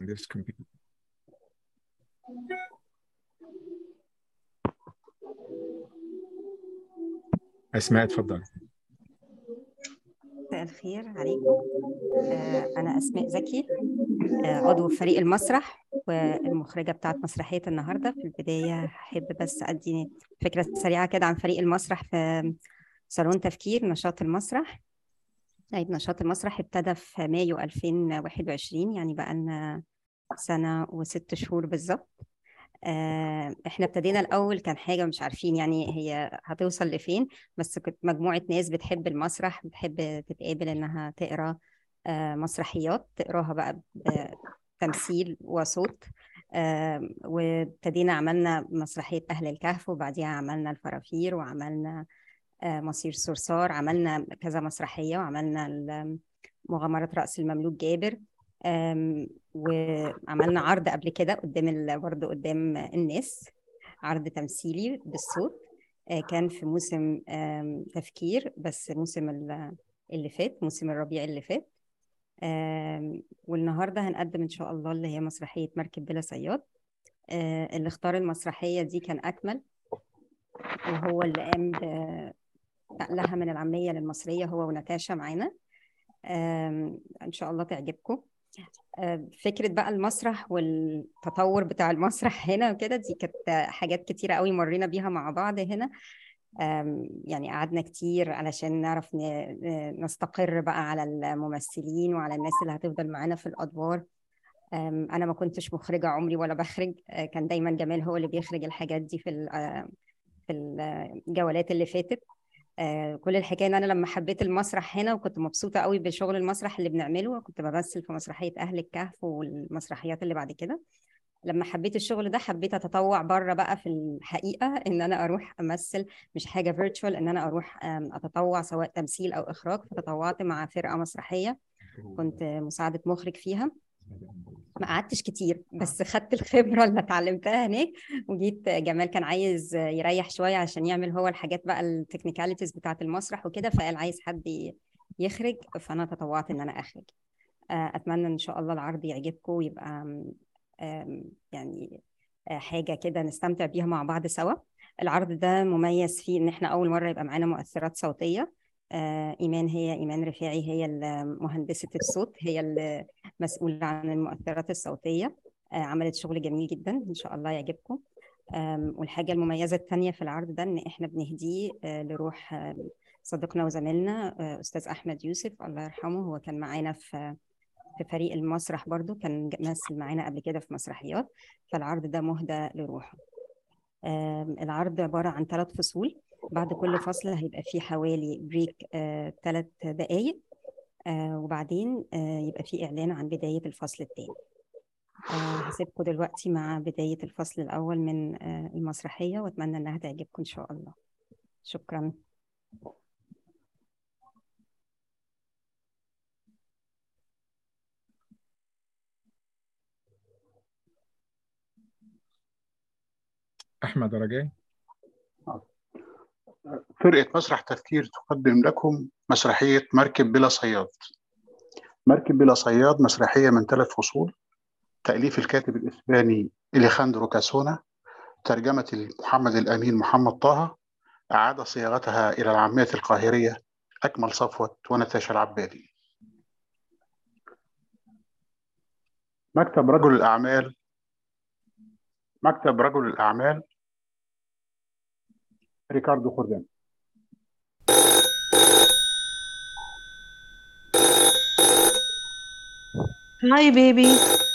this computer. أسماء اتفضل مساء الخير عليكم آه، أنا أسماء زكي آه، عضو فريق المسرح والمخرجة بتاعت مسرحية النهاردة في البداية أحب بس أدي فكرة سريعة كده عن فريق المسرح في صالون تفكير نشاط المسرح طيب نشاط المسرح ابتدى في مايو 2021 يعني بقى لنا سنة وست شهور بالظبط آه، احنا ابتدينا الاول كان حاجه مش عارفين يعني هي هتوصل لفين بس كنت مجموعه ناس بتحب المسرح بتحب تتقابل انها تقرا آه، مسرحيات تقراها بقى بتمثيل وصوت آه، وابتدينا عملنا مسرحيه اهل الكهف وبعديها عملنا الفرافير وعملنا مصير صرصار عملنا كذا مسرحيه وعملنا مغامره راس المملوك جابر وعملنا عرض قبل كده قدام برضه قدام الناس عرض تمثيلي بالصوت كان في موسم تفكير بس موسم اللي فات موسم الربيع اللي فات والنهارده هنقدم ان شاء الله اللي هي مسرحيه مركب بلا صياد اللي اختار المسرحيه دي كان اكمل وهو اللي قام بنقلها من العاميه للمصريه هو ونتاشا معانا ان شاء الله تعجبكم فكرة بقى المسرح والتطور بتاع المسرح هنا وكده دي كانت حاجات كتيرة قوي مرينا بيها مع بعض هنا يعني قعدنا كتير علشان نعرف نستقر بقى على الممثلين وعلى الناس اللي هتفضل معانا في الأدوار أنا ما كنتش مخرجة عمري ولا بخرج كان دايما جمال هو اللي بيخرج الحاجات دي في في الجولات اللي فاتت آه كل الحكايه ان انا لما حبيت المسرح هنا وكنت مبسوطه قوي بشغل المسرح اللي بنعمله كنت بمثل في مسرحيه اهل الكهف والمسرحيات اللي بعد كده لما حبيت الشغل ده حبيت اتطوع بره بقى في الحقيقه ان انا اروح امثل مش حاجه فيرتشوال ان انا اروح اتطوع سواء تمثيل او اخراج فتطوعت مع فرقه مسرحيه كنت مساعده مخرج فيها ما قعدتش كتير بس خدت الخبرة اللي اتعلمتها هناك وجيت جمال كان عايز يريح شوية عشان يعمل هو الحاجات بقى التكنيكاليتيز بتاعة المسرح وكده فقال عايز حد يخرج فأنا تطوعت إن أنا أخرج أتمنى إن شاء الله العرض يعجبكم ويبقى يعني حاجة كده نستمتع بيها مع بعض سوا العرض ده مميز فيه إن إحنا أول مرة يبقى معانا مؤثرات صوتية إيمان هي إيمان رفاعي هي مهندسة الصوت هي المسؤولة عن المؤثرات الصوتية عملت شغل جميل جدا إن شاء الله يعجبكم والحاجة المميزة الثانية في العرض ده إن إحنا بنهديه لروح صديقنا وزميلنا أستاذ أحمد يوسف الله يرحمه هو كان معانا في في فريق المسرح برضو كان مثل معانا قبل كده في مسرحيات فالعرض ده مهدى لروحه العرض عبارة عن ثلاث فصول بعد كل فصل هيبقى فيه حوالي بريك ثلاث آه، دقايق آه، وبعدين آه، يبقى فيه إعلان عن بداية الفصل الثاني هسيبكم دلوقتي مع بداية الفصل الأول من المسرحية وأتمنى إنها تعجبكم إن شاء الله شكرا أحمد رجاء فرقة مسرح تفكير تقدم لكم مسرحية مركب بلا صياد مركب بلا صياد مسرحية من ثلاث فصول تأليف الكاتب الإسباني إليخاندرو كاسونا ترجمة محمد الأمين محمد طه أعاد صياغتها إلى العامية القاهرية أكمل صفوة ونتاشا العبادي مكتب رجل الأعمال مكتب رجل الأعمال ريكاردو خردان هاي بيبي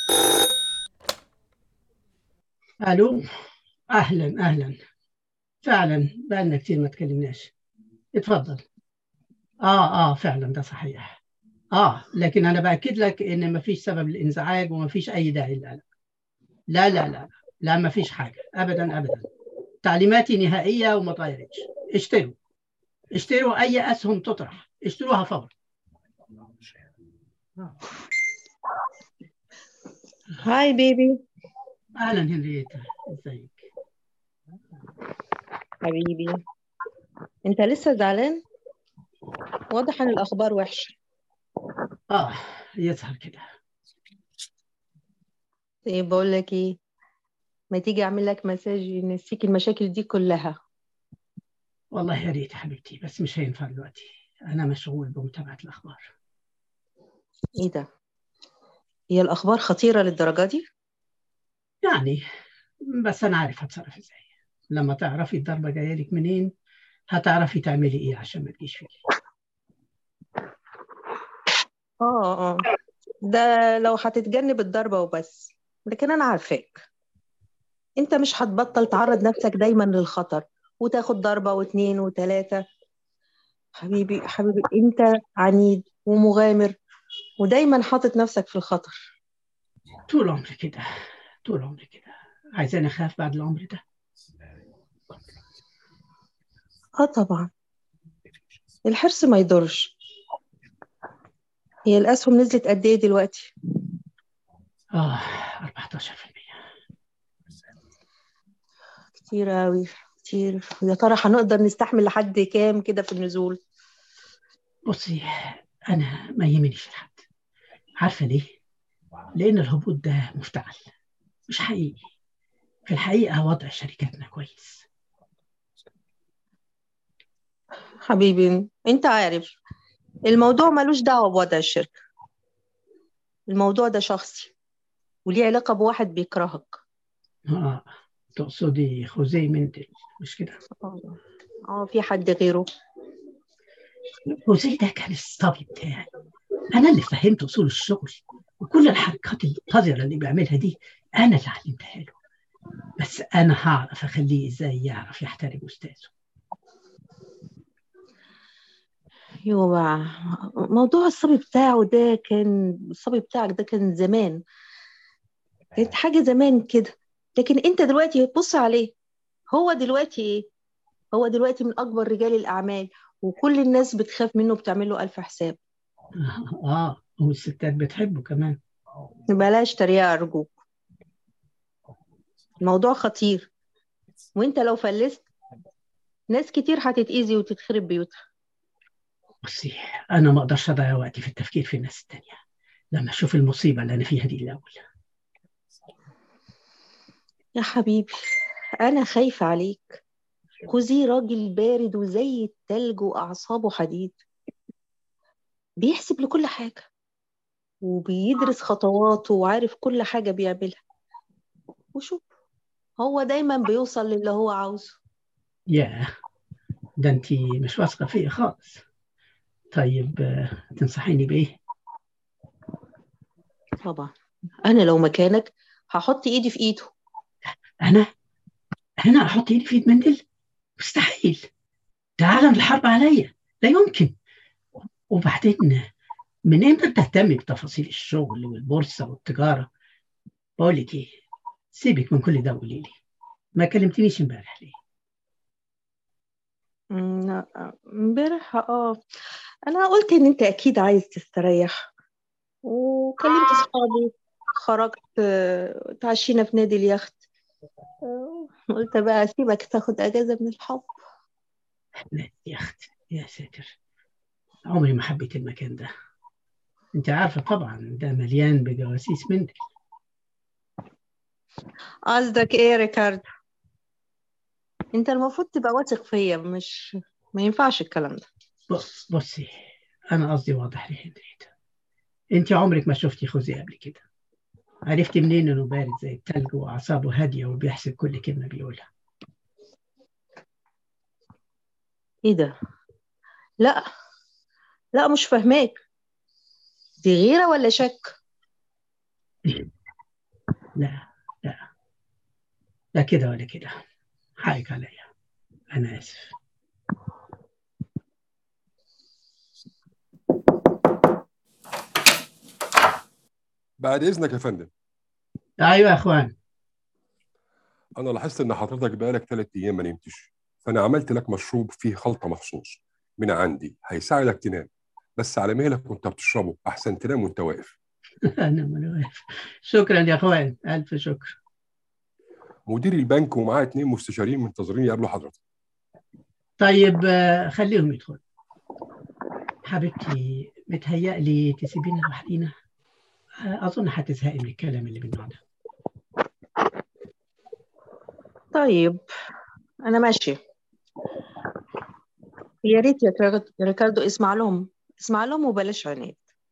الو اهلا اهلا فعلا بقالنا كتير ما تكلمناش اتفضل اه اه فعلا ده صحيح اه لكن انا باكد لك ان مفيش سبب للانزعاج ومفيش اي داعي للقلق لا لا لا لا مفيش حاجه ابدا ابدا تعليماتي نهائيه وما اتغيرتش اشتروا اشتروا اي اسهم تطرح اشتروها فورا هاي بيبي اهلا هنريتا ازيك حبيبي انت لسه زعلان واضح ان الاخبار وحشه اه يظهر كده ايه بقول لك ايه ما تيجي اعمل لك مساج ينسيك المشاكل دي كلها والله يا ريت يا حبيبتي بس مش هينفع دلوقتي أنا مشغول بمتابعة الأخبار ايه ده هي الاخبار خطيرة للدرجة دي يعني بس أنا عارف هتصرف إزاي لما تعرفي الضربة جاية لك منين هتعرفي تعملي إيه عشان ما تجيش فيكي اه اه ده لو هتتجنب الضربة وبس لكن انا عارفاك انت مش هتبطل تعرض نفسك دايما للخطر وتاخد ضربة واتنين وتلاتة حبيبي حبيبي انت عنيد ومغامر ودايما حاطط نفسك في الخطر طول عمري كده طول عمري كده عايزاني أخاف بعد العمر ده اه طبعا الحرص ما يضرش هي الأسهم نزلت قد ايه دلوقتي آه 14% كتير قوي كتير يا ترى هنقدر نستحمل لحد كام كده في النزول بصي أنا ما يهمنيش الحد عارفة ليه؟ لأن الهبوط ده مفتعل مش حقيقي في الحقيقة وضع شركاتنا كويس حبيبي انت عارف الموضوع ملوش دعوة بوضع الشركة الموضوع ده شخصي وليه علاقة بواحد بيكرهك آه تقصدي خوزي مندل مش كده؟ اه في حد غيره خوزي ده كان الصبي بتاعي أنا اللي فهمت أصول الشغل وكل الحركات القذرة اللي بيعملها دي أنا اللي علمتها له بس أنا هعرف أخليه إزاي يعرف يحترم أستاذه ايوه بقى موضوع الصبي بتاعه ده كان الصبي بتاعك ده كان زمان كانت حاجة زمان كده لكن انت دلوقتي بص عليه هو دلوقتي ايه هو دلوقتي من اكبر رجال الاعمال وكل الناس بتخاف منه وبتعمل له الف حساب آه والستات بتحبه كمان بلاش تريقة ارجوك الموضوع خطير وانت لو فلست ناس كتير هتتأذي وتتخرب بيوتها بصي أنا ما أقدرش أضيع وقتي في التفكير في الناس التانية لما أشوف المصيبة اللي أنا فيها دي الأول يا حبيبي أنا خايفة عليك خوزي راجل بارد وزي التلج وأعصابه حديد بيحسب لكل حاجة وبيدرس خطواته وعارف كل حاجة بيعملها وشوف هو دايما بيوصل للي هو عاوزه ياه ده أنت مش واثقة فيا خالص طيب آه، تنصحيني بإيه؟ طبعا أنا لو مكانك هحط إيدي في إيده أنا أنا أحط إيدي في إيد مندل؟ مستحيل ده علم الحرب عليا لا يمكن وبعدين من امتى بتهتمي بتفاصيل الشغل والبورصة والتجارة؟ بقول لك إيه سيبك من كل ده وقولي لي ما كلمتنيش امبارح ليه؟ أمم، لا، امبارح اه انا قلت ان انت اكيد عايز تستريح وكلمت اصحابي خرجت آه، اتعشينا في نادي اليخت آه، قلت بقى اسيبك تاخد اجازة من الحب لا يا أختي يا ساتر عمري ما حبيت المكان ده أنت عارفة طبعا ده مليان بجواسيس مندل قصدك ايه يا ريكاردو انت المفروض تبقى واثق فيا مش ما ينفعش الكلام ده بص بصي أنا قصدي واضح لهندريت أنت عمرك ما شفتي خوزي قبل كده عرفتي منين إنه بارد زي التلج وأعصابه هادية وبيحسب كل كلمة بيقولها ايه ده لا لا مش فاهماك دي غيرة ولا شك لا لا لا كده ولا كده حقك عليا أنا آسف بعد إذنك يا فندم أيوة يا إخوان أنا لاحظت إن حضرتك بقالك ثلاث أيام ما نمتش فأنا عملت لك مشروب فيه خلطة مخصوص من عندي هيساعدك تنام بس على مهلك وأنت بتشربه أحسن تنام وأنت واقف أنا ما واقف شكرا يا إخوان ألف شكر مدير البنك ومعاه اتنين مستشارين منتظرين يقابلوا حضرتك طيب آه، خليهم يدخلوا حبيبتي متهيألي تسيبينا لوحدينا آه، أظن هتزهقي من الكلام اللي بالنوع ده طيب أنا ماشي يا ريت يا كار- يا ريكاردو اسمع لهم اسمع لهم وبلاش عناد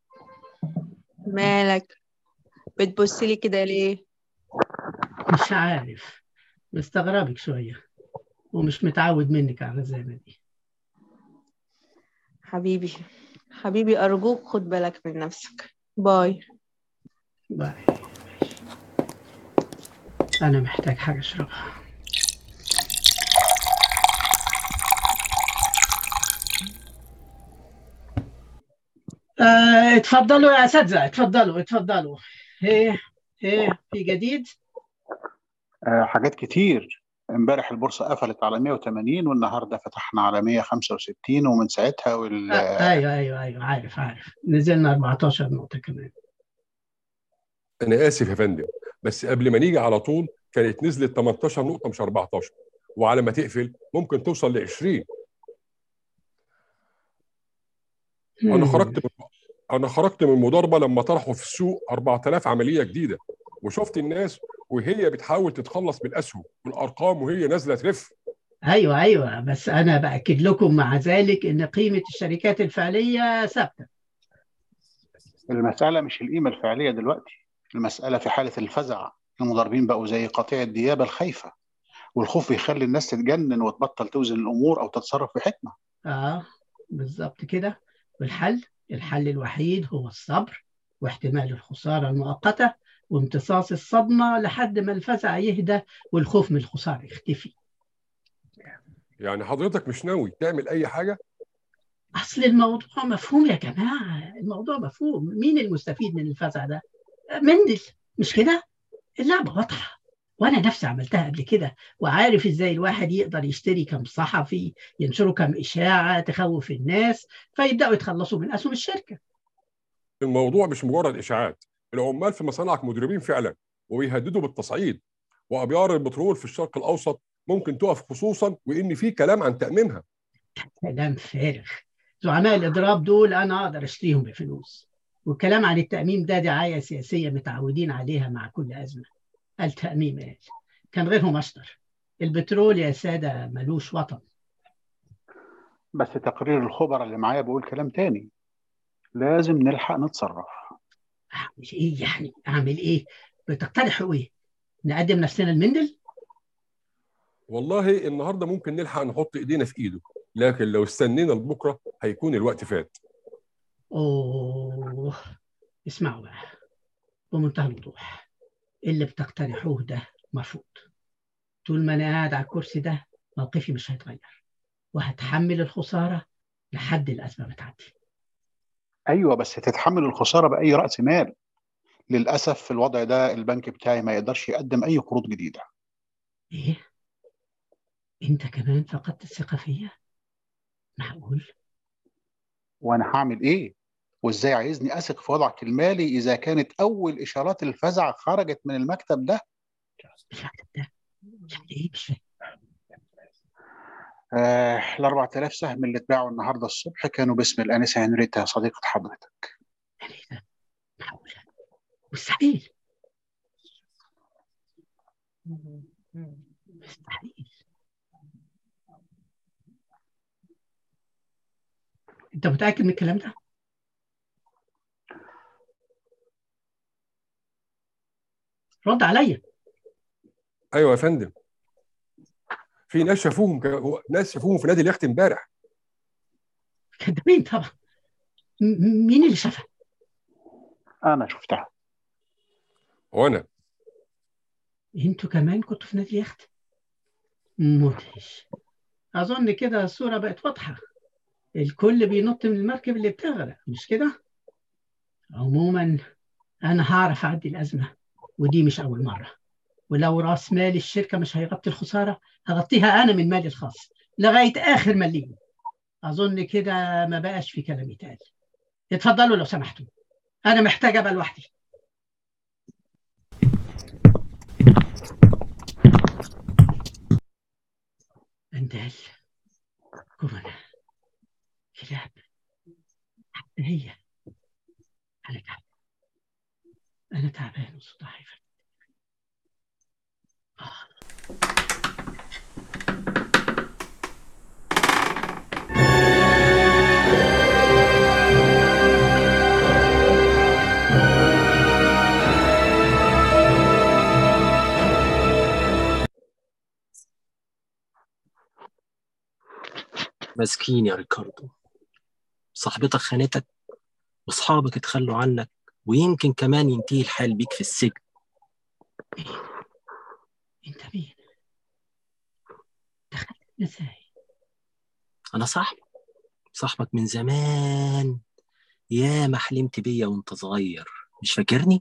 مالك بتبص لي كده ليه مش عارف مستغربك شوية ومش متعود منك على الرزانة دي حبيبي حبيبي أرجوك خد بالك من نفسك باي باي أنا محتاج حاجة أشربها آه، اتفضلوا يا أساتذة اتفضلوا اتفضلوا ايه ايه في جديد آه حاجات كتير امبارح البورصة قفلت على 180 والنهاردة فتحنا على 165 ومن ساعتها وال... آه، ايوه ايوه ايوه عارف عارف نزلنا 14 نقطة كمان انا اسف يا فندم بس قبل ما نيجي على طول كانت نزلت 18 نقطه مش 14 وعلى ما تقفل ممكن توصل ل 20 انا مم. خرجت من انا خرجت من المضاربه لما طرحوا في السوق 4000 عمليه جديده وشفت الناس وهي بتحاول تتخلص من الاسهم والارقام وهي نازله ترف ايوه ايوه بس انا باكد لكم مع ذلك ان قيمه الشركات الفعليه ثابته المسألة مش القيمة الفعلية دلوقتي المسألة في حالة الفزع المضاربين بقوا زي قطيع الديابة الخايفة والخوف بيخلي الناس تتجنن وتبطل توزن الأمور أو تتصرف بحكمة اه بالظبط كده والحل الحل الوحيد هو الصبر واحتمال الخساره المؤقته وامتصاص الصدمه لحد ما الفزع يهدى والخوف من الخساره يختفي يعني حضرتك مش ناوي تعمل اي حاجه اصل الموضوع مفهوم يا جماعه الموضوع مفهوم مين المستفيد من الفزع ده مندل مش كده اللعبه واضحه وانا نفسي عملتها قبل كده وعارف ازاي الواحد يقدر يشتري كم صحفي ينشروا كم اشاعه تخوف الناس فيبداوا يتخلصوا من اسهم الشركه الموضوع مش مجرد اشاعات العمال في مصانعك مضربين فعلا وبيهددوا بالتصعيد وابيار البترول في الشرق الاوسط ممكن تقف خصوصا وان في كلام عن تامينها كلام فارغ زعماء الاضراب دول انا اقدر اشتريهم بفلوس والكلام عن التاميم ده دعايه سياسيه متعودين عليها مع كل ازمه التاميم قال كان غيرهم اشطر البترول يا ساده ملوش وطن بس تقرير الخبراء اللي معايا بيقول كلام تاني لازم نلحق نتصرف اعمل ايه يعني اعمل ايه بتقترحوا ايه نقدم نفسنا المندل والله النهارده ممكن نلحق نحط ايدينا في ايده لكن لو استنينا لبكره هيكون الوقت فات اوه اسمعوا بقى بمنتهى الوضوح اللي بتقترحوه ده مرفوض طول ما انا قاعد على الكرسي ده موقفي مش هيتغير وهتحمل الخساره لحد الازمه ما تعدي أيوة بس تتحمل الخسارة بأي رأس مال للأسف في الوضع ده البنك بتاعي ما يقدرش يقدم أي قروض جديدة ايه انت كمان فقدت الثقه فيا معقول وأنا هعمل إيه؟ وإزاي عايزني أثق في وضعك المالي إذا كانت أول إشارات الفزع خرجت من المكتب ده المكتب ده يعني ايه مش فاهم آه ال 4000 سهم اللي اتباعوا النهارده الصبح كانوا باسم الآنسة هنريتا صديقة حضرتك يعني إيه ده معقول مستحيل مستحيل انت متاكد من الكلام ده رد عليا ايوه يا فندم في ناس شافوهم ك... ناس شافوهم في نادي اليخت امبارح كدابين طبعا م- مين اللي شافها أنا شفتها وانا انتوا كمان كنتوا في نادي اليخت مدهش اظن كده الصوره بقت واضحه الكل بينط من المركب اللي بتغرق مش كده عموما انا هعرف اعدي الازمه ودي مش اول مره ولو راس مال الشركه مش هيغطي الخساره هغطيها انا من مالي الخاص لغايه اخر مليم اظن كده ما بقاش في كلام يتقال اتفضلوا لو سمحتوا انا محتاج ابقى لوحدي اندال كورونا كلاب حتى هي انا تعبان انا تعبان وصداعي آه. مسكين يا ريكاردو صاحبتك خانتك واصحابك اتخلوا عنك ويمكن كمان ينتهي الحال بيك في السجن انت مين دخلت ازاي انا صاحبك صاحبك من زمان يا ما حلمت بيا وانت صغير مش فاكرني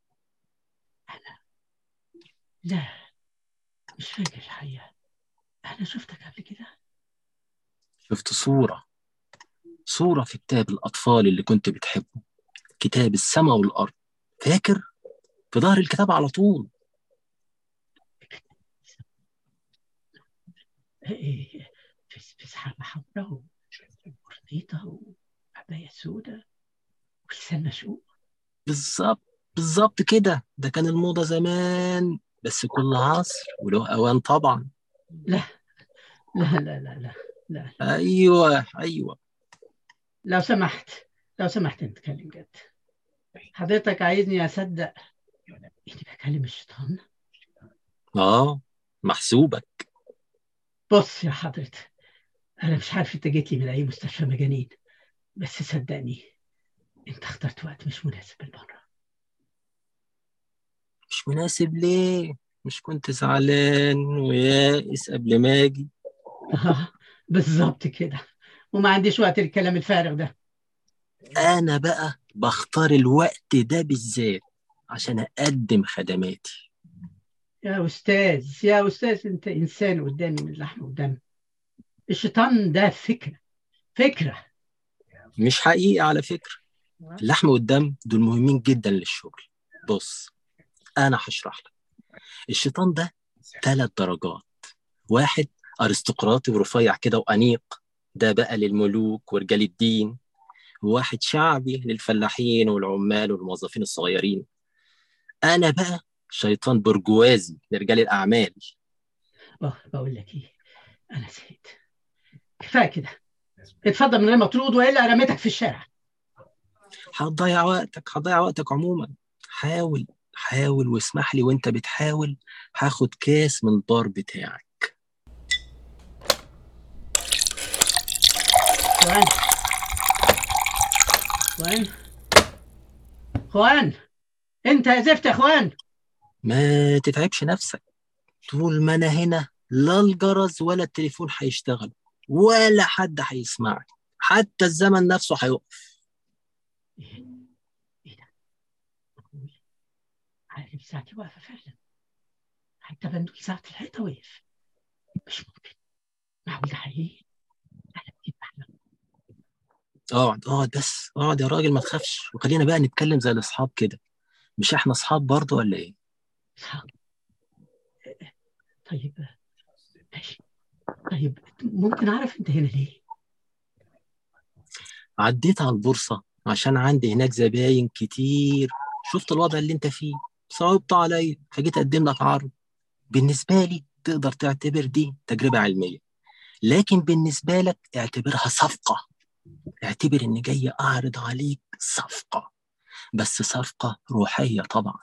لا مش فاكر الحقيقة أنا شفتك قبل كده شفت صورة صورة في كتاب الأطفال اللي كنت بتحبه كتاب السماء والأرض فاكر في ظهر الكتاب على طول إيه في في سحابة حمراء وبرنيطة وعباية سوداء ولسان مشقوق بالظبط بالظبط كده ده كان الموضة زمان بس كل عصر وله أوان طبعا لا لا لا لا لا لا أيوه أيوه لو سمحت لو سمحت نتكلم جد حضرتك عايزني أصدق إني بكلم الشيطان آه محسوبك بص يا حضرتك أنا مش عارف أنت جيت لي من أي مستشفى مجانين بس صدقني أنت اخترت وقت مش مناسب بالمرة مش مناسب ليه مش كنت زعلان ويائس قبل ما أجي آه بالظبط كده وما عنديش وقت للكلام الفارغ ده أنا بقى بختار الوقت ده بالذات عشان أقدم خدماتي يا أستاذ يا أستاذ أنت إنسان قدامي من لحم ودم الشيطان ده فكرة فكرة مش حقيقي على فكرة اللحم والدم دول مهمين جدا للشغل بص أنا هشرح لك الشيطان ده ثلاث درجات واحد أرستقراطي ورفيع كده وأنيق ده بقى للملوك ورجال الدين وواحد شعبي للفلاحين والعمال والموظفين الصغيرين أنا بقى شيطان برجوازي لرجال الأعمال أه بقول لك إيه أنا زهقت كفاية كده اتفضل من غير ما ترد وإلا رميتك في الشارع هتضيع وقتك هتضيع وقتك عموما حاول حاول واسمح لي وانت بتحاول هاخد كاس من البار بتاعك خوان خوان خوان انت يا زفت يا خوان ما تتعبش نفسك طول ما انا هنا لا الجرس ولا التليفون هيشتغل ولا حد هيسمعك حتى الزمن نفسه هيقف ايه ايه ده معقول عقلي ساعتي واقفة فعلا حتى بندول ساعة الحيطة وقف مش ممكن معقول ده حقيقي انا بجيب احلام اقعد اقعد بس اقعد يا راجل ما تخافش وخلينا بقى نتكلم زي الاصحاب كده مش احنا اصحاب برضه ولا ايه صعب طيب ماشي طيب ممكن اعرف انت هنا ليه؟ عديت على البورصة عشان عندي هناك زباين كتير شفت الوضع اللي انت فيه صعبت عليا فجيت اقدم لك عرض بالنسبة لي تقدر تعتبر دي تجربة علمية لكن بالنسبة لك اعتبرها صفقة اعتبر اني جاي اعرض عليك صفقة بس صفقة روحية طبعا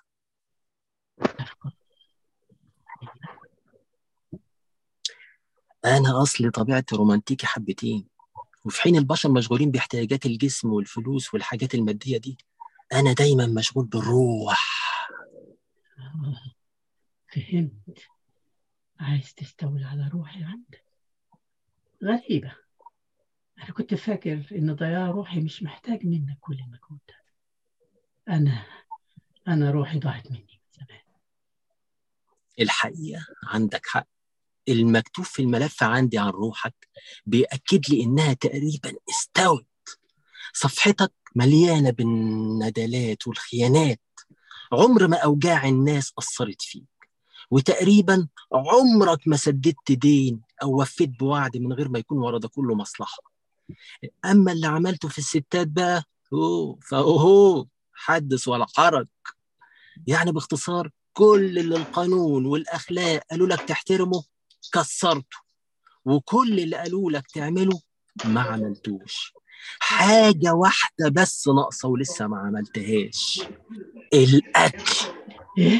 انا اصلي طبيعتي رومانتيكي حبتين وفي حين البشر مشغولين باحتياجات الجسم والفلوس والحاجات المادية دي انا دايما مشغول بالروح آه، فهمت عايز تستولي على روحي عندك غريبة أنا كنت فاكر إن ضياع روحي مش محتاج منك كل المجهود ده أنا أنا روحي ضاعت مني من زمان الحقيقة عندك حق المكتوب في الملف عندي عن روحك بيأكد لي إنها تقريبا استوت صفحتك مليانة بالندلات والخيانات عمر ما أوجاع الناس أثرت فيك وتقريبا عمرك ما سددت دين أو وفيت بوعد من غير ما يكون ورا ده كله مصلحة أما اللي عملته في الستات بقى أوه فأوه حدث ولا حرج يعني باختصار كل اللي القانون والأخلاق قالوا لك تحترمه كسرته وكل اللي قالوا لك تعمله ما عملتوش حاجة واحدة بس ناقصة ولسه ما عملتهاش القتل إيه؟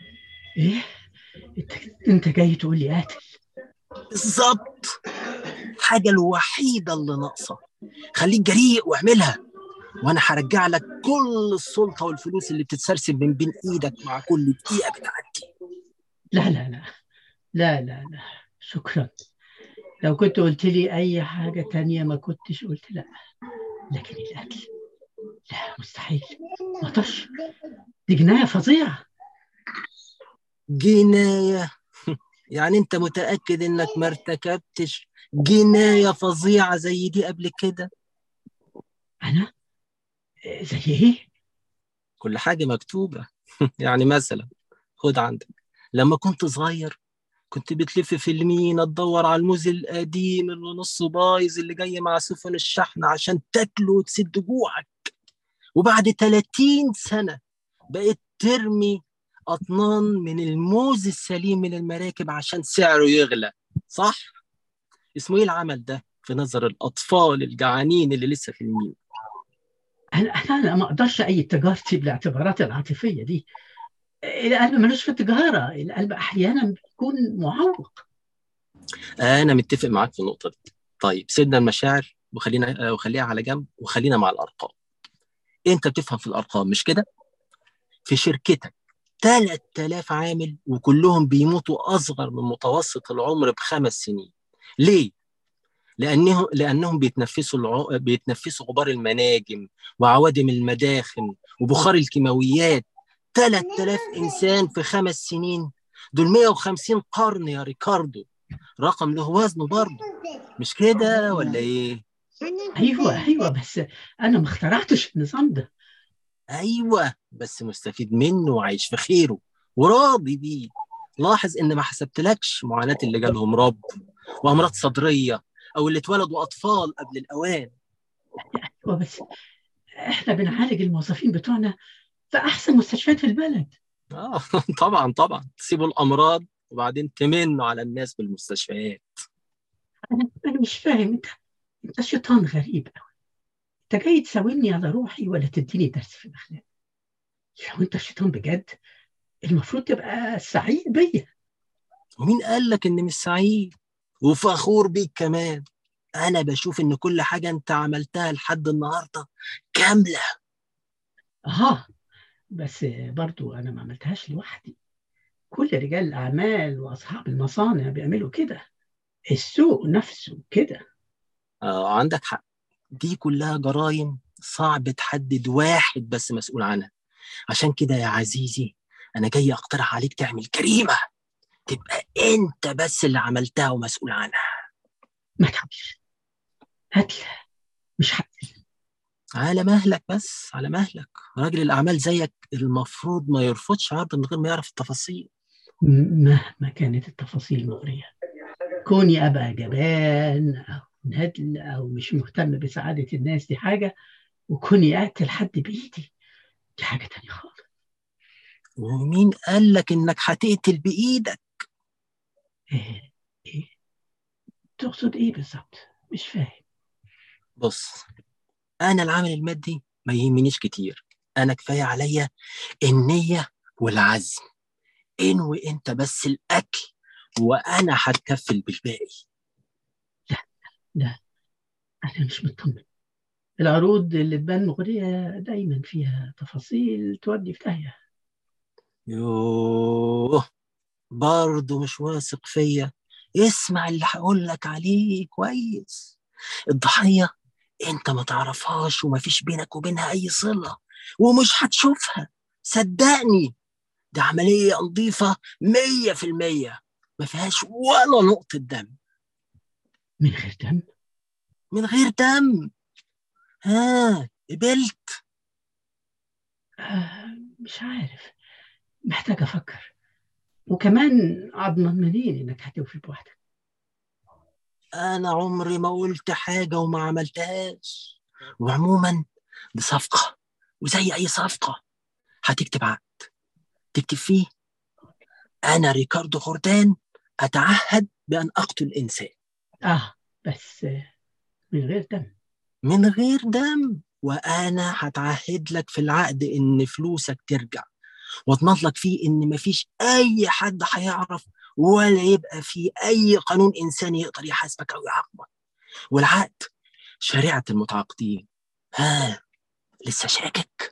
إيه؟ أنت أنت جاي تقول لي قاتل بالظبط الحاجه الوحيده اللي ناقصه خليك جريء واعملها وانا هرجع لك كل السلطه والفلوس اللي بتتسرسب من بين ايدك مع كل دقيقه بتعدي لا لا لا لا لا لا شكرا لو كنت قلت لي أي حاجة تانية ما كنتش قلت لا لكن القتل لا مستحيل ما اقدرش دي جناية فظيعة جنايه يعني انت متاكد انك ما ارتكبتش جنايه فظيعه زي دي قبل كده أنا آه، زي إيه؟ كل حاجه مكتوبه يعني مثلا خد عندك لما كنت صغير كنت بتلف في المينا تدور على الموز القديم اللي نصه بايظ اللي جاي مع سفن الشحن عشان تاكله وتسد جوعك وبعد 30 سنة بقيت ترمي أطنان من الموز السليم من المراكب عشان سعره يغلى صح؟ اسمه ايه العمل ده في نظر الأطفال الجعانين اللي لسه في المينا؟ أنا أنا ما أقدرش أي تجارتي بالاعتبارات العاطفية دي القلب ملوش في التجارة القلب أحيانا بيكون معوق أنا متفق معاك في النقطة دي طيب سيبنا المشاعر وخلينا وخليها على جنب وخلينا مع الأرقام أنت بتفهم في الأرقام مش كده؟ في شركتك 3000 عامل وكلهم بيموتوا أصغر من متوسط العمر بخمس سنين ليه؟ لأنهم لأنهم بيتنفسوا الع... بيتنفسوا غبار المناجم وعوادم المداخن وبخار الكيماويات 3000 إنسان في خمس سنين دول 150 قرن يا ريكاردو رقم له وزنه برضه مش كده ولا إيه؟ أيوة أيوة بس أنا ما اخترعتش النظام ده أيوة بس مستفيد منه وعايش في خيره وراضي بيه لاحظ إن ما حسبتلكش معاناة اللي جالهم رب وأمراض صدرية أو اللي اتولدوا أطفال قبل الأوان أيوة بس إحنا بنعالج الموظفين بتوعنا في أحسن مستشفيات في البلد آه طبعا طبعا تسيبوا الأمراض وبعدين تمنوا على الناس بالمستشفيات أنا أنا مش فاهم أنت أنت شيطان غريب أوي أنت جاي تساومني على روحي ولا تديني درس في الأخلاق لو أنت شيطان بجد المفروض تبقى سعيد بيا ومين قال لك إني مش سعيد وفخور بيك كمان أنا بشوف إن كل حاجة أنت عملتها لحد النهاردة كاملة آه بس برضو أنا ما عملتهاش لوحدي كل رجال الأعمال وأصحاب المصانع بيعملوا كده السوق نفسه كده آه عندك حق دي كلها جرائم صعب تحدد واحد بس مسؤول عنها عشان كده يا عزيزي أنا جاي أقترح عليك تعمل جريمة تبقى أنت بس اللي عملتها ومسؤول عنها ما تخافش هاتل مش هقتل على مهلك بس على مهلك راجل الأعمال زيك المفروض ما يرفضش عرض من غير ما يعرف التفاصيل مهما كانت التفاصيل مغرية كوني أبقى جبان أو ندل أو مش مهتم بسعادة الناس دي حاجة وكوني أقتل حد بإيدي دي حاجة تانية خالص ومين قال لك إنك هتقتل بإيدك إيه إيه تقصد إيه بالظبط مش فاهم بص أنا العامل المادي ما يهمنيش كتير أنا كفاية عليا النية والعزم انوي أنت بس الأكل وأنا هتكفل بالباقي لا أنا مش مطمن العروض اللي تبان مغرية دايما فيها تفاصيل تودي في داهية يوه برضه مش واثق فيا اسمع اللي هقول لك عليه كويس الضحية انت ما تعرفهاش ومفيش بينك وبينها اي صلة ومش هتشوفها صدقني دي عملية نظيفة مية في المية ما فيهاش ولا نقطة دم من غير دم من غير دم ها قبلت آه مش عارف محتاج أفكر وكمان أضمن منين إنك هتوفي بوحدك انا عمري ما قلت حاجة وما عملتهاش وعموما دي صفقة وزي اي صفقة هتكتب عقد تكتب فيه انا ريكاردو خردان اتعهد بان اقتل انسان آه بس آه، من غير دم من غير دم وانا هتعهد لك في العقد ان فلوسك ترجع واضمن لك فيه ان مفيش اي حد هيعرف ولا يبقى في اي قانون انساني يقدر يحاسبك او يعاقبك والعقد شريعة المتعاقدين ها لسه شاكك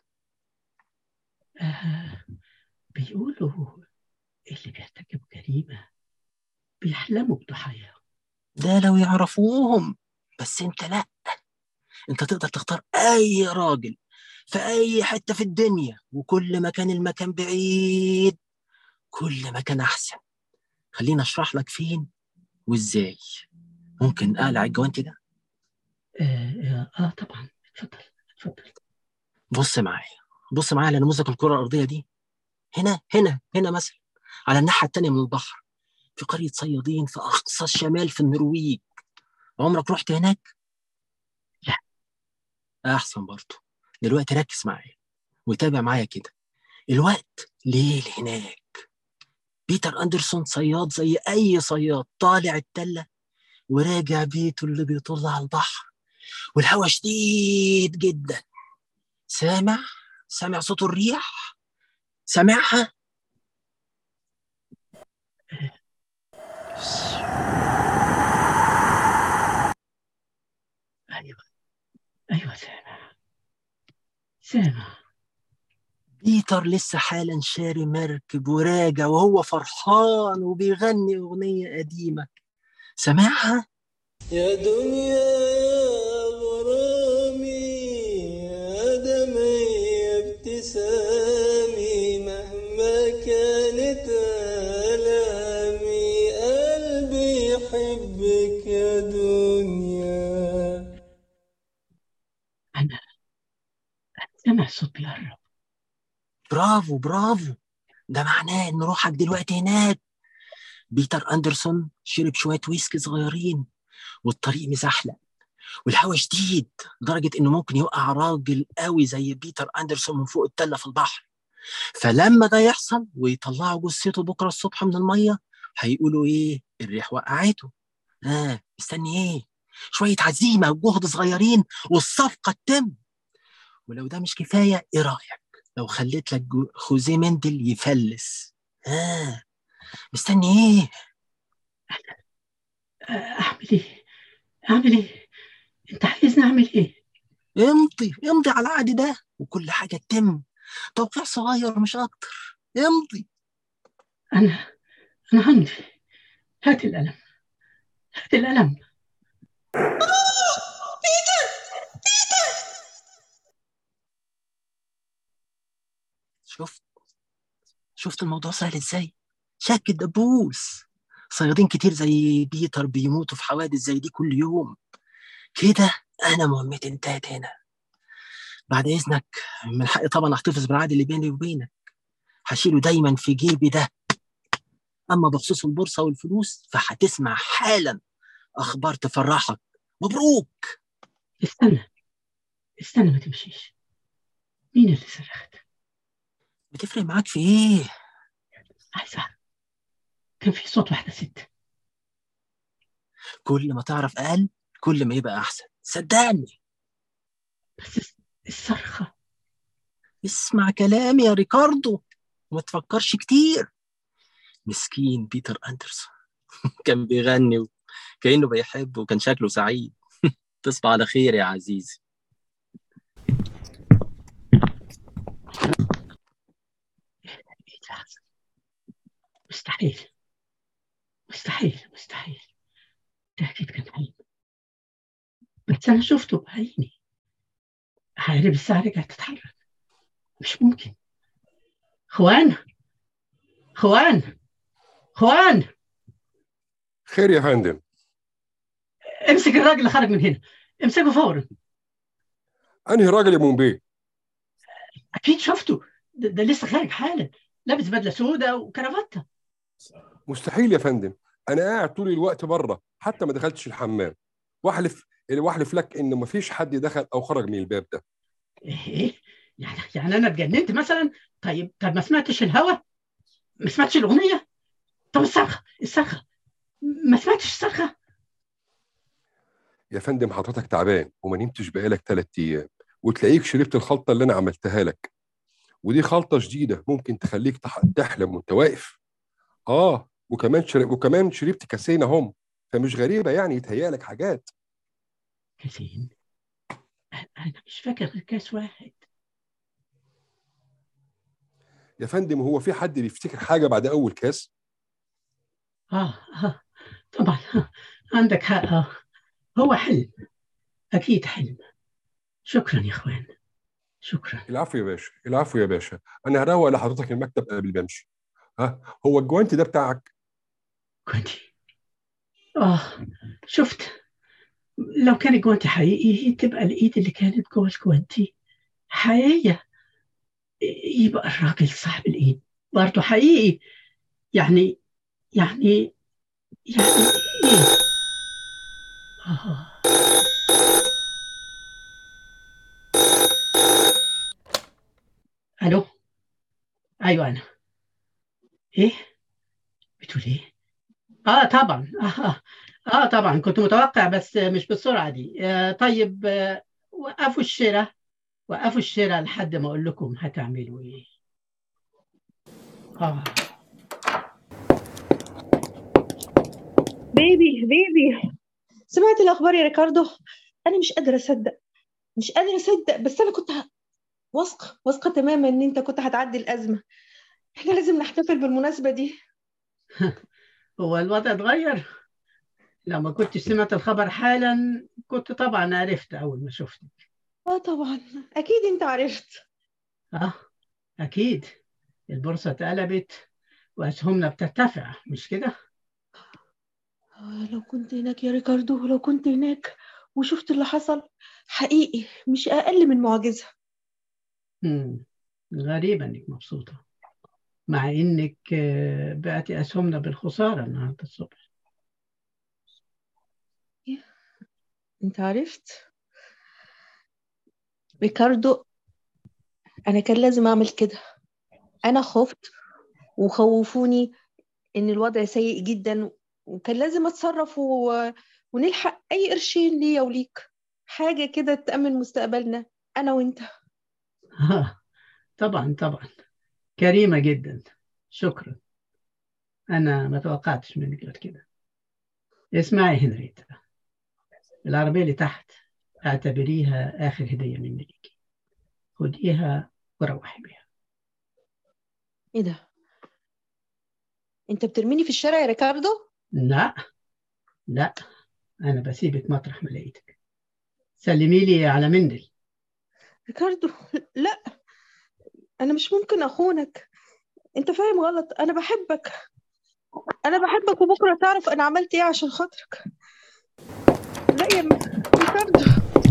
آه بيقولوا اللي بيرتكبوا جريمة بيحلموا بضحاياهم ده لو يعرفوهم بس انت لا انت تقدر تختار اي راجل في اي حتة في الدنيا وكل ما كان المكان بعيد كل ما كان احسن خليني اشرح لك فين وازاي ممكن اقلع الجوانتي ده آه, آه, آه طبعا اتفضل اتفضل بص معايا بص معايا على نموذج الكرة الأرضية دي هنا هنا هنا مثلا على الناحية التانية من البحر في قرية صيادين في أقصى الشمال في النرويج عمرك رحت هناك؟ لا أحسن برضه دلوقتي ركز معايا وتابع معايا كده الوقت ليل هناك بيتر أندرسون صياد زي أي صياد طالع التلة وراجع بيته اللي بيطل على البحر والهواء شديد جدا سامع سامع صوت الريح سامعها ايوه ايوه سامع سامع بيتر لسه حالا شاري مركب وراجع وهو فرحان وبيغني أغنية قديمة سامعها؟ يا دنيا يا غرامي يا دمي يا ابتسامي مهما كانت آلامي قلبي يحبك يا دنيا انا انا سامع صوت بيقرب برافو برافو ده معناه إن روحك دلوقتي هناك بيتر أندرسون شرب شوية ويسكي صغيرين والطريق مزحلق والهواء شديد لدرجة إنه ممكن يوقع راجل قوي زي بيتر أندرسون من فوق التلة في البحر فلما ده يحصل ويطلعوا جثته بكرة الصبح من المية هيقولوا إيه الريح وقعته آه مستني إيه شوية عزيمة وجهد صغيرين والصفقة تتم ولو ده مش كفاية إيه رأيك لو خليت لك جو- خوزيه مندل يفلس آه مستني إيه آه، اعمل ايه اعمل ايه انت عايزني اعمل ايه امضي امضي على العقد ده وكل حاجة تتم توقيع صغير مش أكتر امضي انا انا همضي هات القلم هات القلم شفت شفت الموضوع سهل ازاي شك الدبوس صيادين كتير زي بيتر بيموتوا في حوادث زي دي كل يوم كده انا مهمتي انتهت هنا بعد اذنك من حقي طبعا احتفظ بالعقد اللي بيني وبينك هشيله دايما في جيبي ده اما بخصوص البورصه والفلوس فهتسمع حالا اخبار تفرحك مبروك استنى استنى ما تمشيش مين اللي صرخت بتفرق معاك في ايه عايز اعرف كان في صوت واحده ست كل ما تعرف اقل كل ما يبقى احسن صدقني بس الصرخه اسمع كلامي يا ريكاردو وما تفكرش كتير مسكين بيتر أندرسون كان بيغني كأنه بيحب وكان شكله سعيد تصبح على خير يا عزيزي ايه اللي حصل مستحيل مستحيل مستحيل ده اكيد كان حلم بس انا شفته بعيني عقارب الساعه رجعت تتحرك مش ممكن خوان خوان خوان خير يا فندم امسك الراجل اللي خرج من هنا امسكه فورا انهي راجل يا مومبي اكيد شفته ده, ده لسه خارج حالا لابس بدله سوداء وكرافته مستحيل يا فندم انا قاعد طول الوقت بره حتى ما دخلتش الحمام واحلف واحلف لك ان مفيش حد دخل او خرج من الباب ده ايه يعني يعني انا اتجننت مثلا طيب طب ما سمعتش الهوا ما سمعتش الاغنيه طب الصرخه الصرخه ما سمعتش الصرخه يا فندم حضرتك تعبان وما نمتش بقالك ثلاث ايام وتلاقيك شربت الخلطه اللي انا عملتها لك ودي خلطه جديده ممكن تخليك تح- تحلم وانت واقف اه وكمان شرب وكمان شربت كاسين اهم فمش غريبه يعني يتهيأ لك حاجات كاسين أنا أنا مش فاكر غير كاس واحد يا فندم هو في حد بيفتكر حاجه بعد اول كاس آه آه طبعا آه. عندك حق آه. هو حلم أكيد حلم شكرا يا إخوان شكرا العفو يا باشا العفو يا باشا انا هروق لحضرتك المكتب قبل ما امشي ها هو الجوانتي ده بتاعك كنت آه شفت لو كان الجوانتي حقيقي تبقى الإيد اللي كانت جوه الجوانتي حقيقية يبقى الراجل صاحب الإيد برضه حقيقي يعني يعني يعني إيه؟ آه ألو أيوة أنا إيه بتقول إيه آه طبعا آه, آه, آه طبعا كنت متوقع بس مش بالسرعة دي آه طيب آه وقفوا الشراء وقفوا الشراء لحد ما أقول لكم هتعملوا إيه آه بيبي بيبي سمعت الأخبار يا ريكاردو أنا مش قادرة أصدق مش قادرة أصدق بس أنا كنت ه- واثقة واثقة تماما إن أنت كنت هتعدي الأزمة إحنا لازم نحتفل بالمناسبة دي هو الوضع اتغير لو ما كنتش سمعت الخبر حالا كنت طبعا عرفت أول ما شفتك آه طبعا أكيد أنت عرفت آه أكيد البورصة اتقلبت وأسهمنا بترتفع مش كده؟ آه لو كنت هناك يا ريكاردو لو كنت هناك وشفت اللي حصل حقيقي مش أقل من معجزة مم. غريبة إنك مبسوطة مع إنك آه، بعتي أسهمنا بالخسارة النهاردة الصبح أنت عرفت ريكاردو أنا كان لازم أعمل كده أنا خفت وخوفوني إن الوضع سيء جدا وكان لازم أتصرف و... ونلحق أي قرشين ليا وليك حاجة كده تأمن مستقبلنا أنا وأنت آه طبعا طبعا كريمة جدا شكرا أنا ما توقعتش منك غير كده اسمعي هنريتا العربية اللي تحت اعتبريها آخر هدية مني ليكي خديها وروحي بيها إيه ده؟ أنت بترميني في الشارع يا ريكاردو؟ لا لا أنا بسيبك مطرح ما لقيتك سلمي لي على مندل ريكاردو لا أنا مش ممكن أخونك أنت فاهم غلط أنا بحبك أنا بحبك وبكرة تعرف أنا عملت إيه عشان خاطرك لا يا م- ريكاردو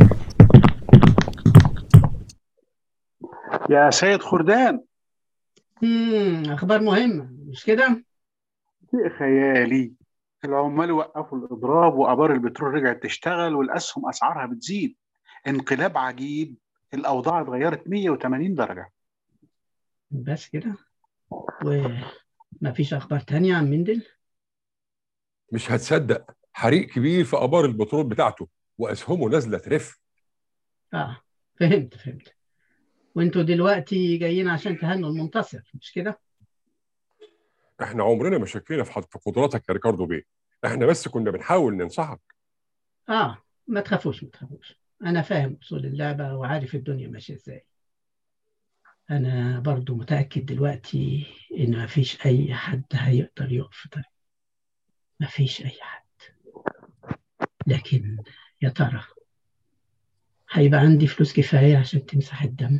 يا سيد خردان مم، أخبار مهمة مش كده؟ شيء خيالي العمال وقفوا الإضراب وآبار البترول رجعت تشتغل والأسهم أسعارها بتزيد انقلاب عجيب الأوضاع اتغيرت 180 درجة بس كده وما فيش أخبار تانية عن مندل مش هتصدق حريق كبير في ابار البترول بتاعته واسهمه نازله ترف آه فهمت فهمت وانتوا دلوقتي جايين عشان تهنوا المنتصر مش كده؟ احنا عمرنا ما شكينا في حد في قدراتك يا ريكاردو بيه احنا بس كنا بنحاول ننصحك آه ما تخافوش ما تخافوش أنا فاهم أصول اللعبة وعارف الدنيا ماشية إزاي أنا برضو متأكد دلوقتي إن ما فيش أي حد هيقدر يقف في طريق ما فيش أي حد لكن يا ترى هيبقى عندي فلوس كفاية عشان تمسح الدم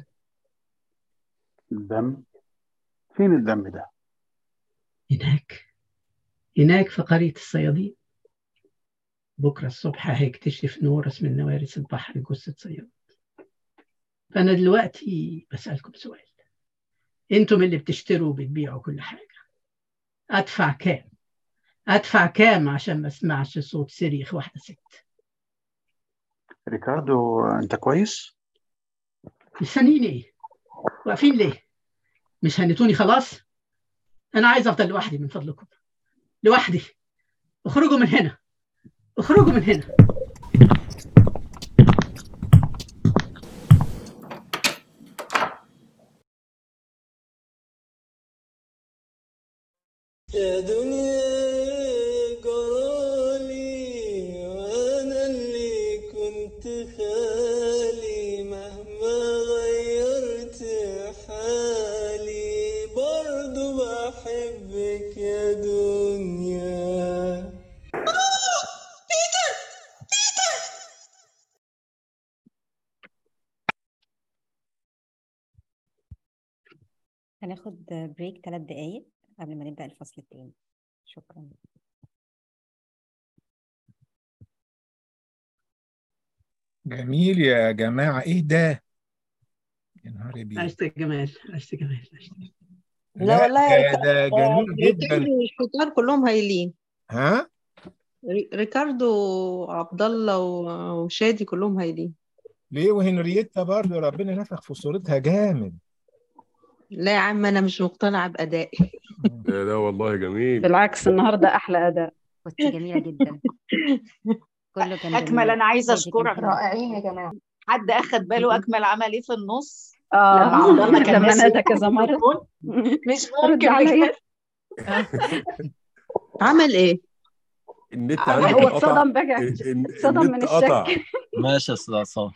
الدم فين الدم ده؟ هناك هناك في قرية الصيادين بكرة الصبح هيكتشف نورس من نوارس البحر جثة صياد فأنا دلوقتي بسألكم سؤال أنتم اللي بتشتروا وبتبيعوا كل حاجة أدفع كام؟ أدفع كام عشان ما أسمعش صوت صريخ واحدة ست؟ ريكاردو أنت كويس؟ مستنيين إيه؟ واقفين ليه؟ مش هنتوني خلاص؟ أنا عايز أفضل لوحدي من فضلكم لوحدي اخرجوا من هنا اخرجوا من هنا يا دنيا جرالي وانا اللي كنت بحبك يا دنيا هناخد بريك ثلاث دقايق قبل ما نبدأ الفصل التاني شكرا جميل يا جماعة ايه ده؟ يا نهار ابيض عشت يا جمال عشت يا جمال عشت لا والله يا ده, ده جميل جدا ريكاردو والشطار كلهم هايلين ها؟ ري- ريكاردو وعبد الله و- وشادي كلهم هايلين ليه وهنريتا برضه ربنا نفخ في صورتها جامد لا يا عم انا مش مقتنعه بادائي ده, ده والله جميل بالعكس النهارده احلى اداء كنت جميلة جدا كله كان أكمل جميل أنا عايزة شادي كان أشكرك حلو رائعين يا جماعة حد أخد باله أكمل عمل إيه في النص اه لما عبد الله كان لما ناسي نادى كذا مره التليفون مش رد ممكن عليا بجد عمل ايه النت هو عندك هو انقطع اتصدم بقى ال- ال- اتصدم من النت قطع الشك ماشي يا استاذ عصام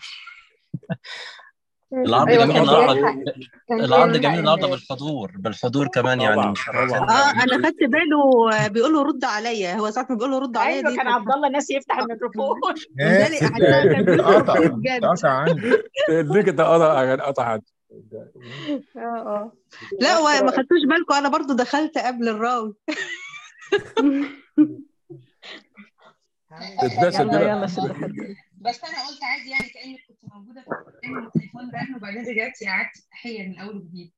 العرض أيوة جميل كان النهارده بيلحق كان العرض بيلحق جميل النهارده ال- بالحضور بالحضور كمان يعني طبعا مشرفين طبعا اه جميل انا خدت باله بيقول له رد عليا هو ساعه ما بيقول له رد عليا أيوه دي كان كانت عبد الله ناسي يفتح الميكروفون ناس بالي حاساها كان النت بيقول قطع فيه النت بجد قطع عندي ليه كده قطع قطع عندي اه اه لا بس هو ما خدتوش بالكم انا برضو دخلت قبل الراوي تتناسب يلا كده يلا شد حيلك بس انا قلت عادي يعني كانك كنت موجوده في كان التليفون رن وبعدين رجعتي قعدت تحيه من اول وجديد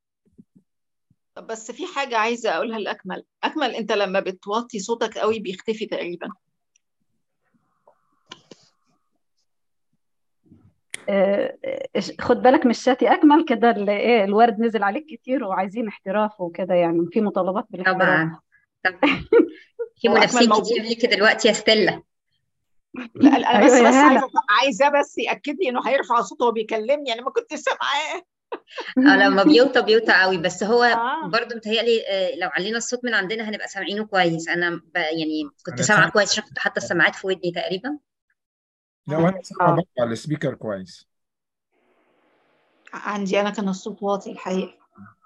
طب بس في حاجة عايزة أقولها لأكمل أكمل أنت لما بتوطي صوتك قوي بيختفي تقريبا آه، آه، خد بالك من الشات يا اكمل كده ال- ايه الورد نزل عليك كتير وعايزين احتراف وكده يعني في مطالبات بالاحتراف طبعا طبعا في هو أكمل منافسين موجود كتير ليكي دلوقتي يا ستيلا لا لا، أنا ايوه بس يا بس هلا عايزة عايزة بس يأكد لي إنه هيرفع صوته وهو بيكلمني أنا ما كنت سامعاه اه لما بيوطى بيوطى قوي بس هو آه برضو متهيألي آه، لو علينا الصوت من عندنا هنبقى سامعينه كويس انا ب... يعني كنت انا سامعه سامع كويس عشان كنت حاطه السماعات في ودني تقريبا لا وانا سامع اه برضه على السبيكر كويس عندي أنا كان الصوت واطي الحقيقة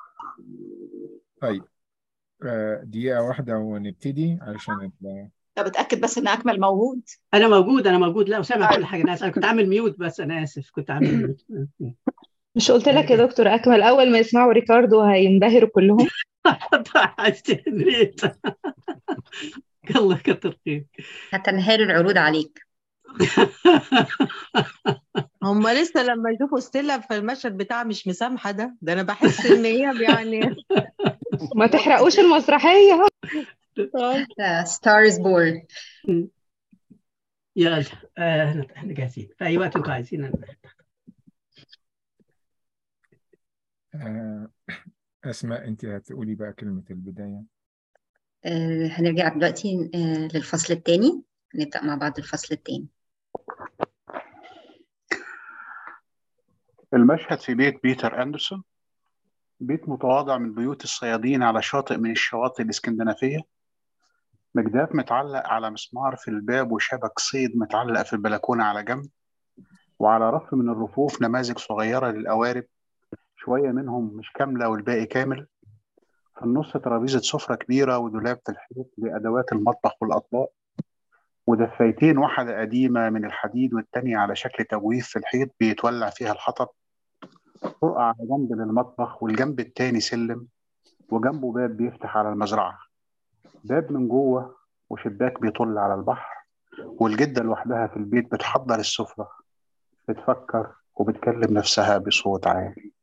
طيب آه، دقيقة واحدة ونبتدي علشان ال- طب اتأكد بس إن أكمل موجود انا موجود انا موجود لا وسامع طيب كل حاجه انا آسف، أنا كنت عامل ميوت بس انا اسف كنت عامل ميوت مش قلت لك يا دكتور أكمل أول ما يسمعوا ريكاردو هينبهروا كلهم حسيت الله كتر خير هتنهال العروض عليك هم لسه لما يشوفوا ستيلا في المشهد بتاع مش مسامحه ده ده انا بحس ان هي يعني ما تحرقوش المسرحية ستارز بورن يلا آه، احنا احنا جاهزين في اي وقت انتوا عايزين آه، أسماء أنت هتقولي بقى كلمة البداية آه هنرجع دلوقتي آه للفصل الثاني نبدأ مع بعض الفصل الثاني المشهد في بيت بيتر أندرسون بيت متواضع من بيوت الصيادين على شاطئ من الشواطئ الإسكندنافية مجداف متعلق على مسمار في الباب وشبك صيد متعلق في البلكونة على جنب وعلى رف من الرفوف نماذج صغيرة للقوارب شوية منهم مش كاملة والباقي كامل في النص ترابيزة سفرة كبيرة ودولاب في الحيط بأدوات المطبخ والأطباق ودفايتين واحدة قديمة من الحديد والتانية على شكل تجويف في الحيط بيتولع فيها الحطب طرقة على جنب للمطبخ والجنب التاني سلم وجنبه باب بيفتح على المزرعة باب من جوه وشباك بيطل على البحر والجدة لوحدها في البيت بتحضر السفرة بتفكر وبتكلم نفسها بصوت عالي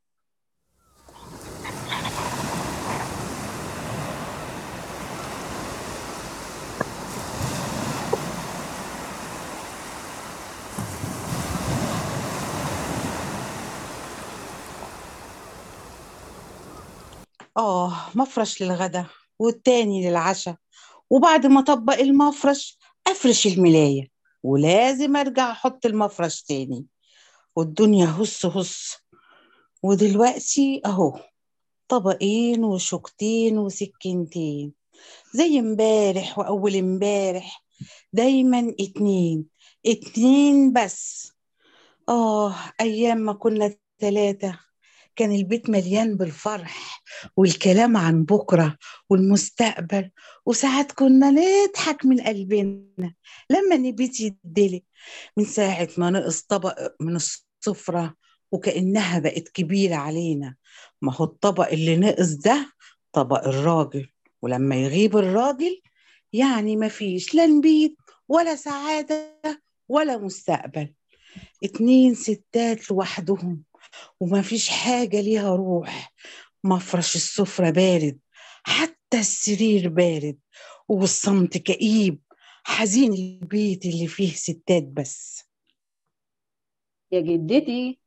آه مفرش للغدا والتاني للعشاء وبعد ما أطبق المفرش أفرش الملاية ولازم أرجع أحط المفرش تاني والدنيا هص هص ودلوقتي أهو طبقين وشوكتين وسكينتين زي امبارح وأول امبارح دايما اتنين اتنين بس آه أيام ما كنا تلاتة كان البيت مليان بالفرح والكلام عن بكرة والمستقبل وساعات كنا نضحك من قلبنا لما النبيت يدلي من ساعة ما نقص طبق من السفرة وكأنها بقت كبيرة علينا ما هو الطبق اللي نقص ده طبق الراجل ولما يغيب الراجل يعني مفيش لا نبيت ولا سعادة ولا مستقبل اتنين ستات لوحدهم ومفيش حاجة ليها روح مفرش السفرة بارد حتى السرير بارد والصمت كئيب حزين البيت اللي فيه ستات بس يا جدتي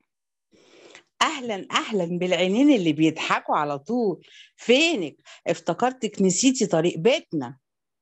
اهلا اهلا بالعينين اللي بيضحكوا على طول فينك افتكرتك نسيتي طريق بيتنا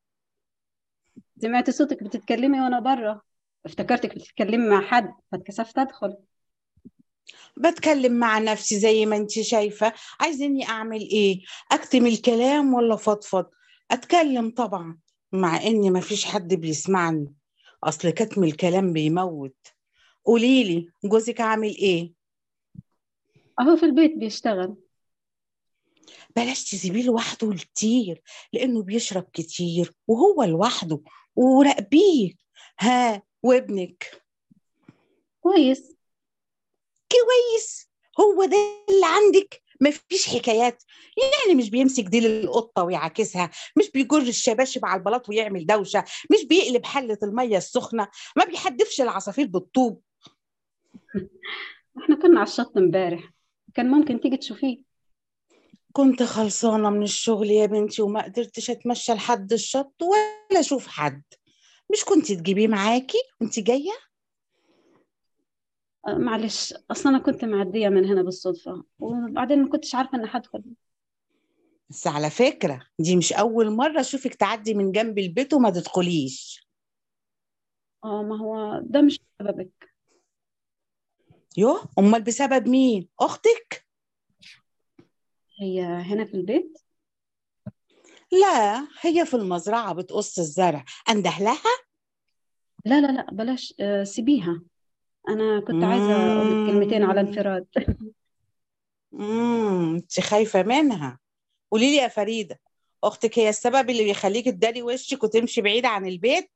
سمعت صوتك بتتكلمي وانا بره افتكرتك بتتكلمي مع حد فاتكسفت ادخل بتكلم مع نفسي زي ما انت شايفة عايزيني اعمل ايه اكتم الكلام ولا فضفض اتكلم طبعا مع ان مفيش حد بيسمعني اصل كتم الكلام بيموت قوليلي جوزك عامل ايه اهو في البيت بيشتغل بلاش تسيبيه لوحده كتير لانه بيشرب كتير وهو لوحده وراقبيه ها وابنك كويس كويس هو ده اللي عندك مفيش حكايات يعني مش بيمسك ديل القطة ويعاكسها مش بيجر الشباشب على البلاط ويعمل دوشة مش بيقلب حلة المية السخنة ما بيحدفش العصافير بالطوب احنا كنا على الشط امبارح كان ممكن تيجي تشوفيه كنت خلصانة من الشغل يا بنتي وما قدرتش اتمشى لحد الشط ولا اشوف حد مش كنت تجيبيه معاكي وانت جاية أه، معلش اصلا انا كنت معديه من هنا بالصدفه وبعدين ما كنتش عارفه ان هدخل بس على فكرة دي مش أول مرة أشوفك تعدي من جنب البيت وما تدخليش اه ما هو ده مش سببك يوه أمال بسبب مين؟ أختك؟ هي هنا في البيت لا هي في المزرعة بتقص الزرع أنده لها؟ لا لا لا بلاش آه، سيبيها انا كنت عايزه اقول لك كلمتين على انفراد امم انت خايفة منها قولي لي يا فريدة أختك هي السبب اللي بيخليك تداري وشك وتمشي بعيد عن البيت؟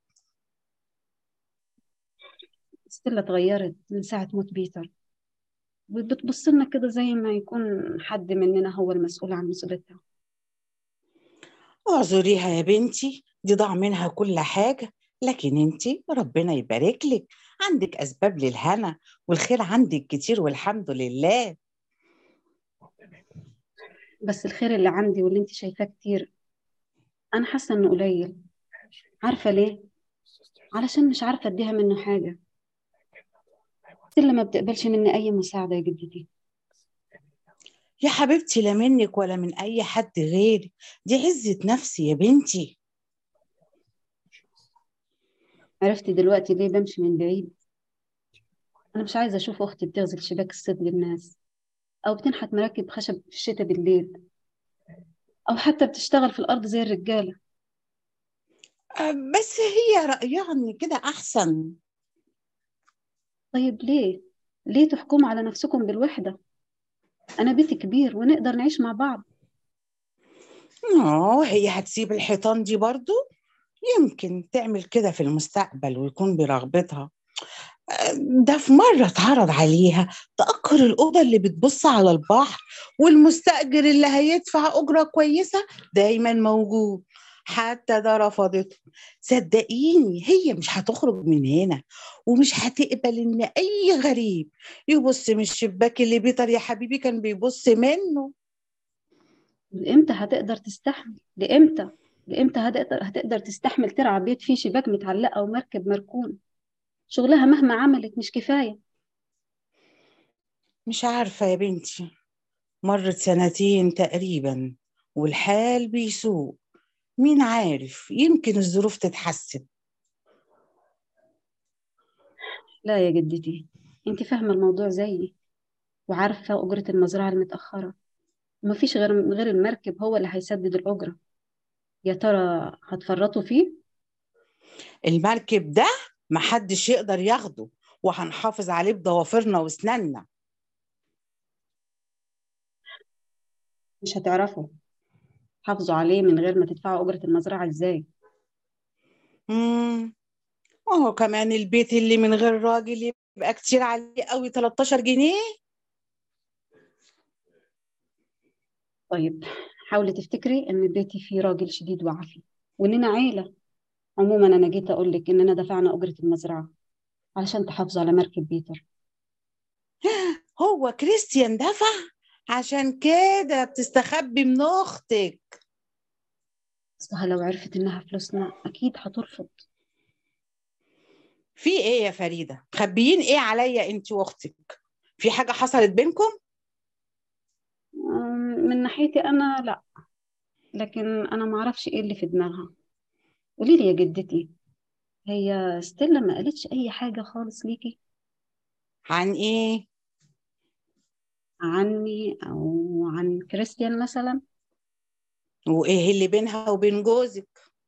ستيلا اتغيرت من ساعه موت بيتر بتبص لنا كده زي ما يكون حد مننا هو المسؤول عن مسؤوليتها اعذريها يا بنتي دي ضاع منها كل حاجة لكن انتي ربنا يبارك لك عندك أسباب للهنا والخير عندك كتير والحمد لله بس الخير اللي عندي واللي انت شايفاه كتير انا حاسه انه قليل عارفه ليه علشان مش عارفه اديها منه حاجه ستيلا ما بتقبلش مني اي مساعده يا جدتي يا حبيبتي لا منك ولا من أي حد غيري دي عزة نفسي يا بنتي عرفتي دلوقتي ليه بمشي من بعيد انا مش عايزه اشوف اختي بتغزل شباك الصيد للناس او بتنحت مراكب خشب في الشتاء بالليل او حتى بتشتغل في الارض زي الرجاله أه، بس هي رأيها إن كده أحسن طيب ليه ليه تحكموا على نفسكم بالوحده انا بيتي كبير ونقدر نعيش مع بعض اه هي هتسيب الحيطان دي برضو يمكن تعمل كده في المستقبل ويكون برغبتها أه، ده في مرة اتعرض عليها تأجر الأوضة اللي بتبص على البحر والمستأجر اللي هيدفع أجرة كويسة دايما موجود حتى ده رفضته صدقيني هي مش هتخرج من هنا ومش هتقبل ان اي غريب يبص من الشباك اللي بيتر يا حبيبي كان بيبص منه لامتى هتقدر تستحمل لامتى لامتى هتقدر هتقدر تستحمل ترعى بيت فيه شباك متعلقه ومركب مركون شغلها مهما عملت مش كفايه مش عارفة يا بنتي مرت سنتين تقريبا والحال بيسوء مين عارف يمكن الظروف تتحسن لا يا جدتي انت فاهمه الموضوع زيي وعارفه اجره المزرعه المتاخره ومفيش غير غير المركب هو اللي هيسدد الاجره يا ترى هتفرطوا فيه المركب ده محدش يقدر ياخده وهنحافظ عليه بضوافرنا واسناننا مش هتعرفوا حافظوا عليه من غير ما تدفعوا أجرة المزرعة إزاي امم وهو كمان البيت اللي من غير راجل يبقى كتير عليه قوي 13 جنيه طيب حاولي تفتكري إن بيتي فيه راجل شديد وعافي وإننا عيلة عموما أنا جيت أقول لك إننا دفعنا أجرة المزرعة علشان تحافظوا على مركب بيتر هو كريستيان دفع عشان كده بتستخبي من اختك أصلها لو عرفت إنها فلوسنا أكيد هترفض في ايه يا فريدة مخبيين ايه عليا انت واختك في حاجة حصلت بينكم أم، من ناحيتي أنا لأ لكن أنا معرفش إيه اللي في دماغها قولي لي يا جدتي هي ستيلا ما قالتش أي حاجة خالص ليكي عن ايه عني أو عن كريستيان مثلا وايه اللي بينها وبين جوزك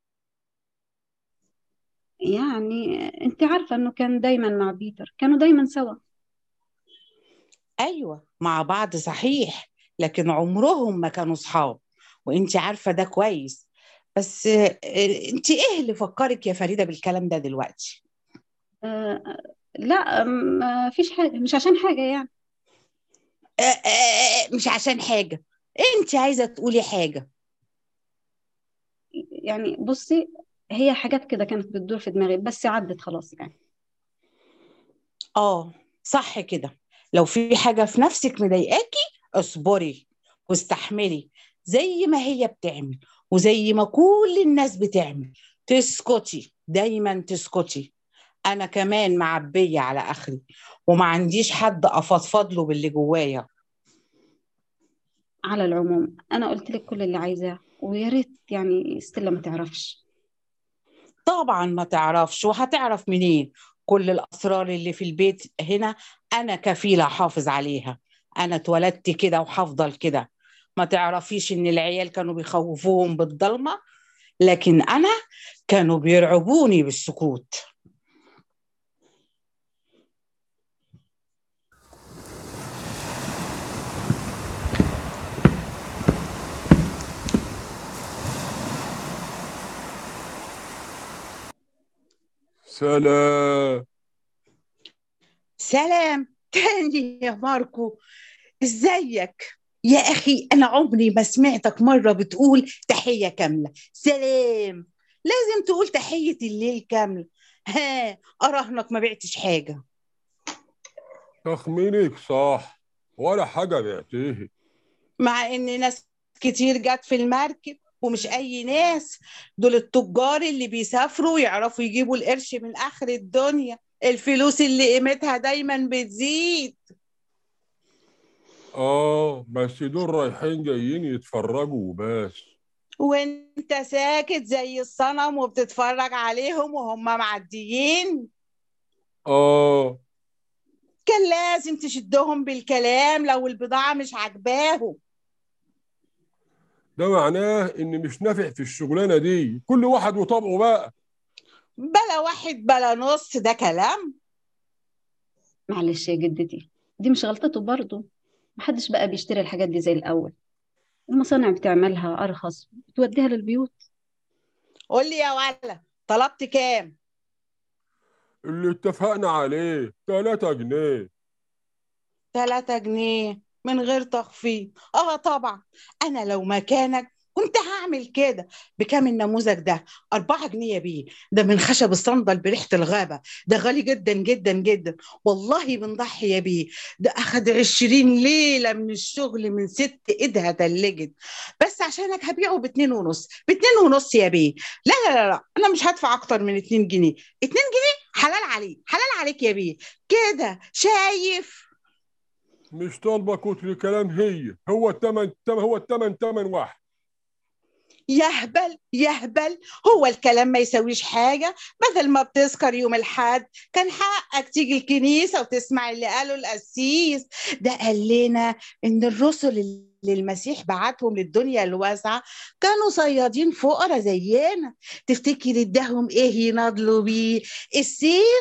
يعني أنت عارفة إنه كان دايما مع بيتر كانوا دايما سوا ايوه مع بعض صحيح لكن عمرهم ما كانوا صحاب وانت عارفة ده كويس بس آه، انت ايه اللي فكرك يا فريدة بالكلام ده دلوقتي أه لا ما فيش حاجة مش عشان حاجة يعني آه، آه، آه، مش عشان حاجة انت عايزة تقولي حاجة يعني بصي هي حاجات كده كانت بتدور في دماغي بس عدت خلاص يعني اه صح كده لو في حاجة في نفسك مضايقاكي اصبري واستحملي زي ما هي بتعمل وزي ما كل الناس بتعمل تسكتي دايما تسكتي انا كمان معبية على اخري وما عنديش حد افضفض له باللي جوايا على العموم أنا قلت لك كل اللي عايزاه ويا ريت يعني ستيلا ما تعرفش طبعا ما تعرفش وهتعرف منين كل الاسرار اللي في البيت هنا انا كفيلة احافظ عليها انا اتولدت كده وهفضل كده ما تعرفيش ان العيال كانوا بيخوفوهم بالضلمة لكن انا كانوا بيرعبوني بالسكوت سلام سلام تاني يا ماركو ازيك يا اخي انا عمري ما سمعتك مره بتقول تحيه كامله سلام لازم تقول تحيه الليل كامله ها اراهنك ما بعتش حاجه تخمينك صح ولا حاجة بعتيه مع ان ناس كتير جت في المركب ومش اي ناس دول التجار اللي بيسافروا ويعرفوا يجيبوا القرش من اخر الدنيا الفلوس اللي قيمتها دايما بتزيد اه بس دول رايحين جايين يتفرجوا وبس وانت ساكت زي الصنم وبتتفرج عليهم وهم معديين اه كان لازم تشدهم بالكلام لو البضاعة مش عاجباهم ده معناه ان مش نافع في الشغلانة دي كل واحد وطبعه بقى بلا واحد بلا نص ده كلام معلش يا جدتي دي مش غلطته برضه محدش بقى بيشتري الحاجات دي زي الأول المصانع بتعملها أرخص بتوديها للبيوت قول لي يا ولا طلبت كام اللي اتفقنا عليه 3 جنيه 3 جنيه من غير تخفيض اه طبعا انا لو مكانك كنت هعمل كده بكام النموذج ده 4 جنيه بيه ده من خشب الصندل بريحة الغابة ده غالي جدا جدا جدا والله بنضحي يا بيه ده أخد 20 ليلة من الشغل من ست إيدها تلجت بس عشانك هبيعه باتنين ونص باتنين ونص يا بيه لا لا لا, لا. أنا مش هدفع أكتر من 2 جنيه 2 جنيه حلال عليه حلال عليك يا بيه كده شايف مش طالبة كتر كلام هي هو التمن تمن هو التمن تمن واحد يهبل يهبل هو الكلام ما يسويش حاجة بدل ما بتسكر يوم الحد كان حقك تيجي الكنيسة وتسمع اللي قاله القسيس ده قال لنا إن الرسل اللي المسيح بعتهم للدنيا الواسعة كانوا صيادين فقراء زينا تفتكر اداهم ايه يناضلوا بيه السيف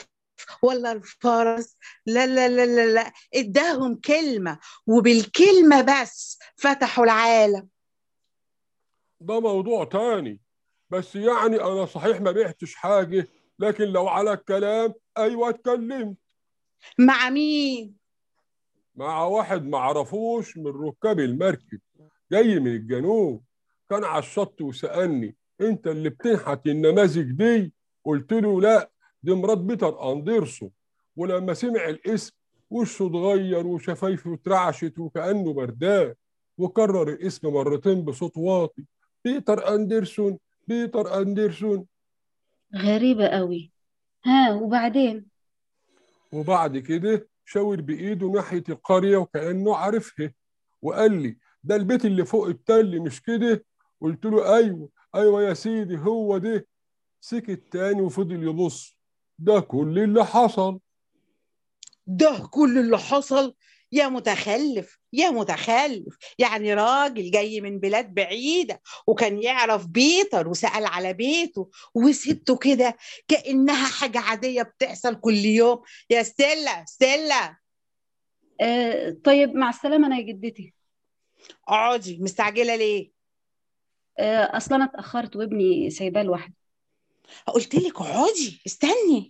ولا الفرس لا لا لا لا لا اداهم كلمة وبالكلمة بس فتحوا العالم ده موضوع تاني بس يعني انا صحيح ما بعتش حاجه لكن لو على الكلام ايوه اتكلمت مع مين مع واحد ما عرفوش من ركاب المركب جاي من الجنوب كان على الشط وسألني انت اللي بتنحت النماذج دي قلت له لا دي مرات بيتر اندرسون ولما سمع الاسم وشه اتغير وشفايفه اترعشت وكأنه بردان وكرر الاسم مرتين بصوت واطي بيتر اندرسون بيتر اندرسون غريبة قوي ها وبعدين وبعد كده شاور بإيده ناحية القرية وكأنه عارفها وقال لي ده البيت اللي فوق التل مش كده قلت له أيوه أيوه يا سيدي هو ده سكت تاني وفضل يبص ده كل اللي حصل ده كل اللي حصل يا متخلف يا متخلف يعني راجل جاي من بلاد بعيدة وكان يعرف بيتر وسأل على بيته وسبته كده كأنها حاجة عادية بتحصل كل يوم يا ستيلا ستيلا آه طيب مع السلامة أنا يا جدتي اقعدي مستعجلة ليه آه أصلا أنا اتأخرت وابني سايباه لوحده قلت لك اقعدي استني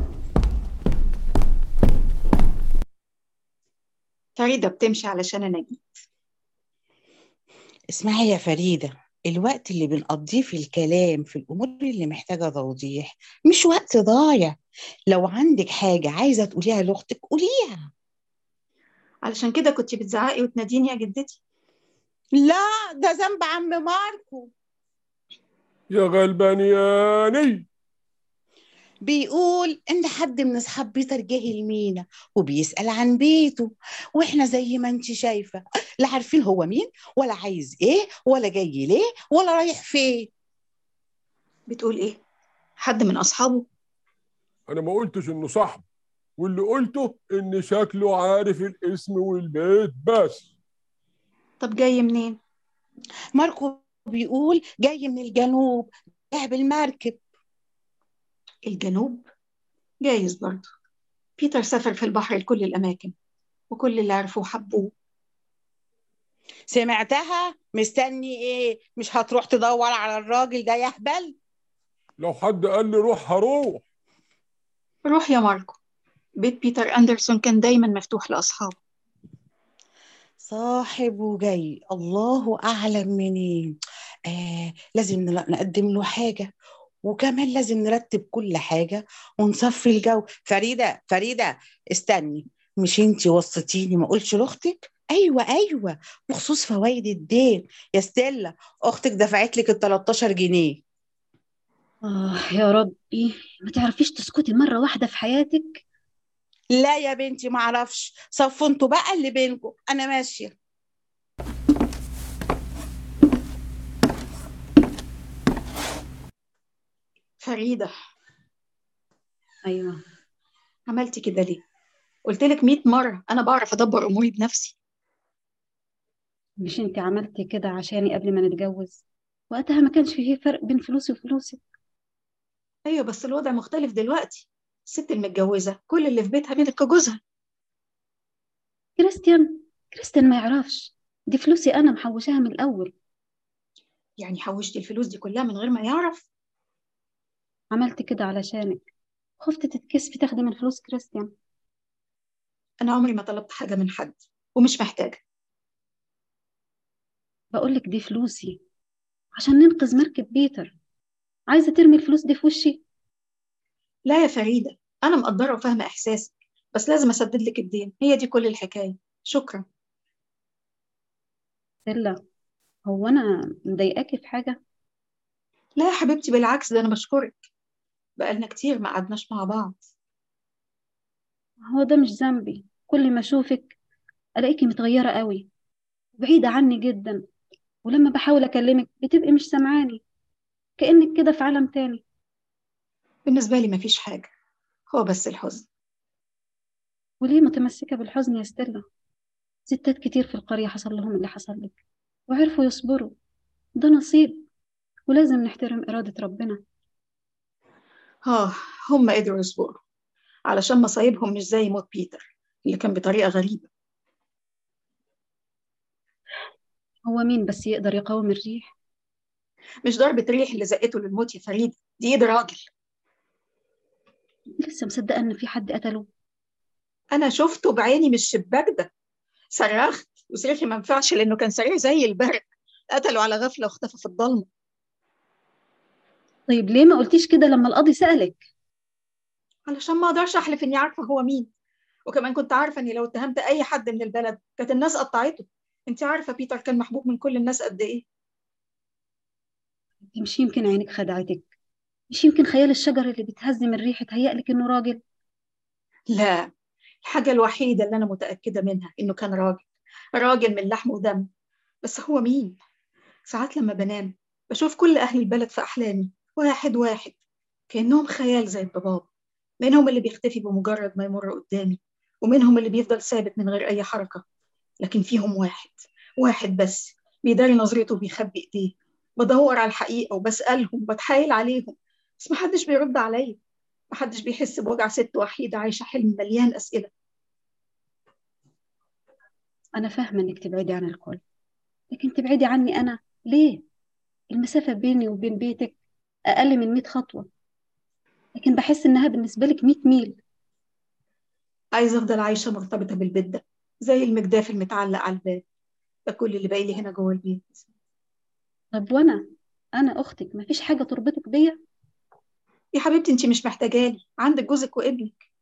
فريدة بتمشي علشان أنا جيت اسمعي يا فريدة الوقت اللي بنقضيه في الكلام في الأمور اللي محتاجة توضيح مش وقت ضايع لو عندك حاجة عايزة تقوليها لأختك قوليها علشان كده كنت بتزعقي وتناديني يا جدتي لا ده ذنب عم ماركو يا غلبانياني بيقول ان حد من اصحاب بيتر جه المينا وبيسأل عن بيته واحنا زي ما انت شايفة لا عارفين هو مين ولا عايز ايه ولا جاي ليه ولا رايح فين بتقول إيه؟ حد من أصحابه؟ انا ما قلتش انه صاحبي واللي قلته ان شكله عارف الاسم والبيت بس طب جاي منين؟ ماركو بيقول جاي من الجنوب جاي بالمركب الجنوب؟ جايز برضه بيتر سافر في البحر لكل الأماكن وكل اللي عرفوه حبوه سمعتها مستني ايه مش هتروح تدور على الراجل ده يهبل لو حد قال لي روح هروح روح يا ماركو بيت بيتر أندرسون كان دايما مفتوح لأصحابه صاحب وجاي الله أعلم منين آه لازم نل- نقدم له حاجة وكمان لازم نرتب كل حاجة ونصفي الجو فريدة فريدة استني مش انتي وصيتيني ما قلتش لاختك ايوه ايوه بخصوص فوائد الدين يا ستيلا اختك دفعت لك ال 13 جنيه آه يا ربي ما تعرفيش تسكتي مرة واحدة في حياتك لا يا بنتي ما اعرفش صفوا انتوا بقى اللي بينكم انا ماشيه فريدة أيوة عملتي كده ليه؟ قلت لك 100 مرة أنا بعرف أدبر أموري بنفسي مش انت عملتي كده عشاني قبل ما نتجوز وقتها ما كانش فيه فرق بين فلوسي وفلوسك أيوة بس الوضع مختلف دلوقتي الست المتجوزة كل اللي في بيتها ملك جوزها كريستيان كريستيان ما يعرفش دي فلوسي أنا محوشاها من الأول يعني حوشتي الفلوس دي كلها من غير ما يعرف عملت كده علشانك خفت تتكسفي تاخدي من فلوس كريستيان أنا عمري ما طلبت حاجة من حد ومش محتاجة بقولك دي فلوسي عشان ننقذ مركب بيتر عايزة ترمي الفلوس دي في وشي لا يا فريدة أنا مقدرة وفاهمة إحساسك بس لازم أسدد لك الدين هي دي كل الحكاية شكرا ستيلا هو أنا مضايقاكي في حاجة لا يا حبيبتي بالعكس ده أنا بشكرك بقالنا كتير ما قعدناش مع بعض هو ده مش ذنبي كل ما أشوفك ألاقيكي متغيرة قوي بعيدة عني جدا ولما بحاول أكلمك بتبقي مش سامعاني كأنك كده في عالم تاني بالنسبة لي مفيش حاجة هو بس الحزن وليه متمسكة بالحزن يا ستيلا ستات كتير في القرية حصل لهم اللي حصل لك وعرفوا يصبروا ده نصيب ولازم نحترم إرادة ربنا آه هم قدروا يصبروا علشان مصايبهم مش زي موت بيتر اللي كان بطريقة غريبة هو مين بس يقدر يقاوم الريح مش ضربة ريح اللي زقته للموت يا فريدة دي ايد راجل لسه مصدقة إن في حد قتله أنا شفته بعيني من الشباك ده صرخت وصريخي ما ينفعش لأنه كان سريع زي البرق قتله على غفلة واختفى في الضلمة طيب ليه ما قلتيش كده لما القاضي سألك علشان ما اقدرش احلف اني عارفه هو مين وكمان كنت عارفه اني لو اتهمت اي حد من البلد كانت الناس قطعته انت عارفه بيتر كان محبوب من كل الناس قد ايه مش يمكن عينك خدعتك مش يمكن خيال الشجر اللي بتهز من ريحة هيألك إنه راجل لا الحاجه الوحيده اللي انا متاكده منها انه كان راجل راجل من لحم ودم بس هو مين ساعات لما بنام بشوف كل اهل البلد في احلامي واحد واحد كانهم خيال زي الضباب منهم اللي بيختفي بمجرد ما يمر قدامي ومنهم اللي بيفضل ثابت من غير أي حركة لكن فيهم واحد واحد بس بيداري نظرته وبيخبي إيديه بدور على الحقيقة وبسألهم بتحايل عليهم بس محدش بيرد عليا محدش بيحس بوجع ست وحيدة عايشة حلم مليان أسئلة أنا فاهمة إنك تبعدي عن الكل لكن تبعدي عني أنا ليه؟ المسافة بيني وبين بيتك أقل من 100 خطوة لكن بحس إنها بالنسبة لك 100 ميل عايزة أفضل عايشة مرتبطة بالبيت ده زي المجداف المتعلق على الباب ده كل اللي باقي لي هنا جوه البيت طب وأنا أنا أختك مفيش حاجة تربطك بيا يا حبيبتي انتي مش محتاجالي عندك جوزك وابنك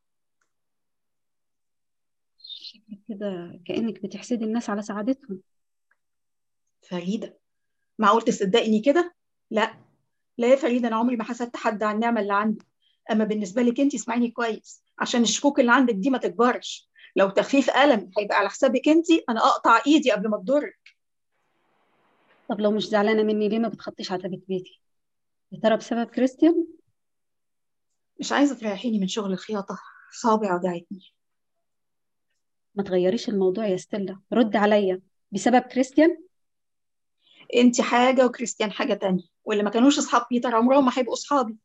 كده كأنك بتحسدي الناس على سعادتهم فريدة معقول تصدقيني كده؟ لا لا يا فريدة أنا عمري ما حسدت حد على النعمة اللي عندي أما بالنسبة لك أنت اسمعيني كويس عشان الشكوك اللي عندك دي ما تكبرش لو تخفيف ألم هيبقى على حسابك أنت أنا أقطع إيدي قبل ما تضرك طب لو مش زعلانة مني ليه ما بتخطيش عتبة بيتي يا ترى بسبب كريستيان مش عايزة تريحيني من شغل الخياطة صابع وجعتني ما تغيريش الموضوع يا ستيلا رد عليا بسبب كريستيان أنت حاجة وكريستيان حاجة تانية واللي ما كانوش أصحاب بيتر عمرهم ما هيبقوا أصحابي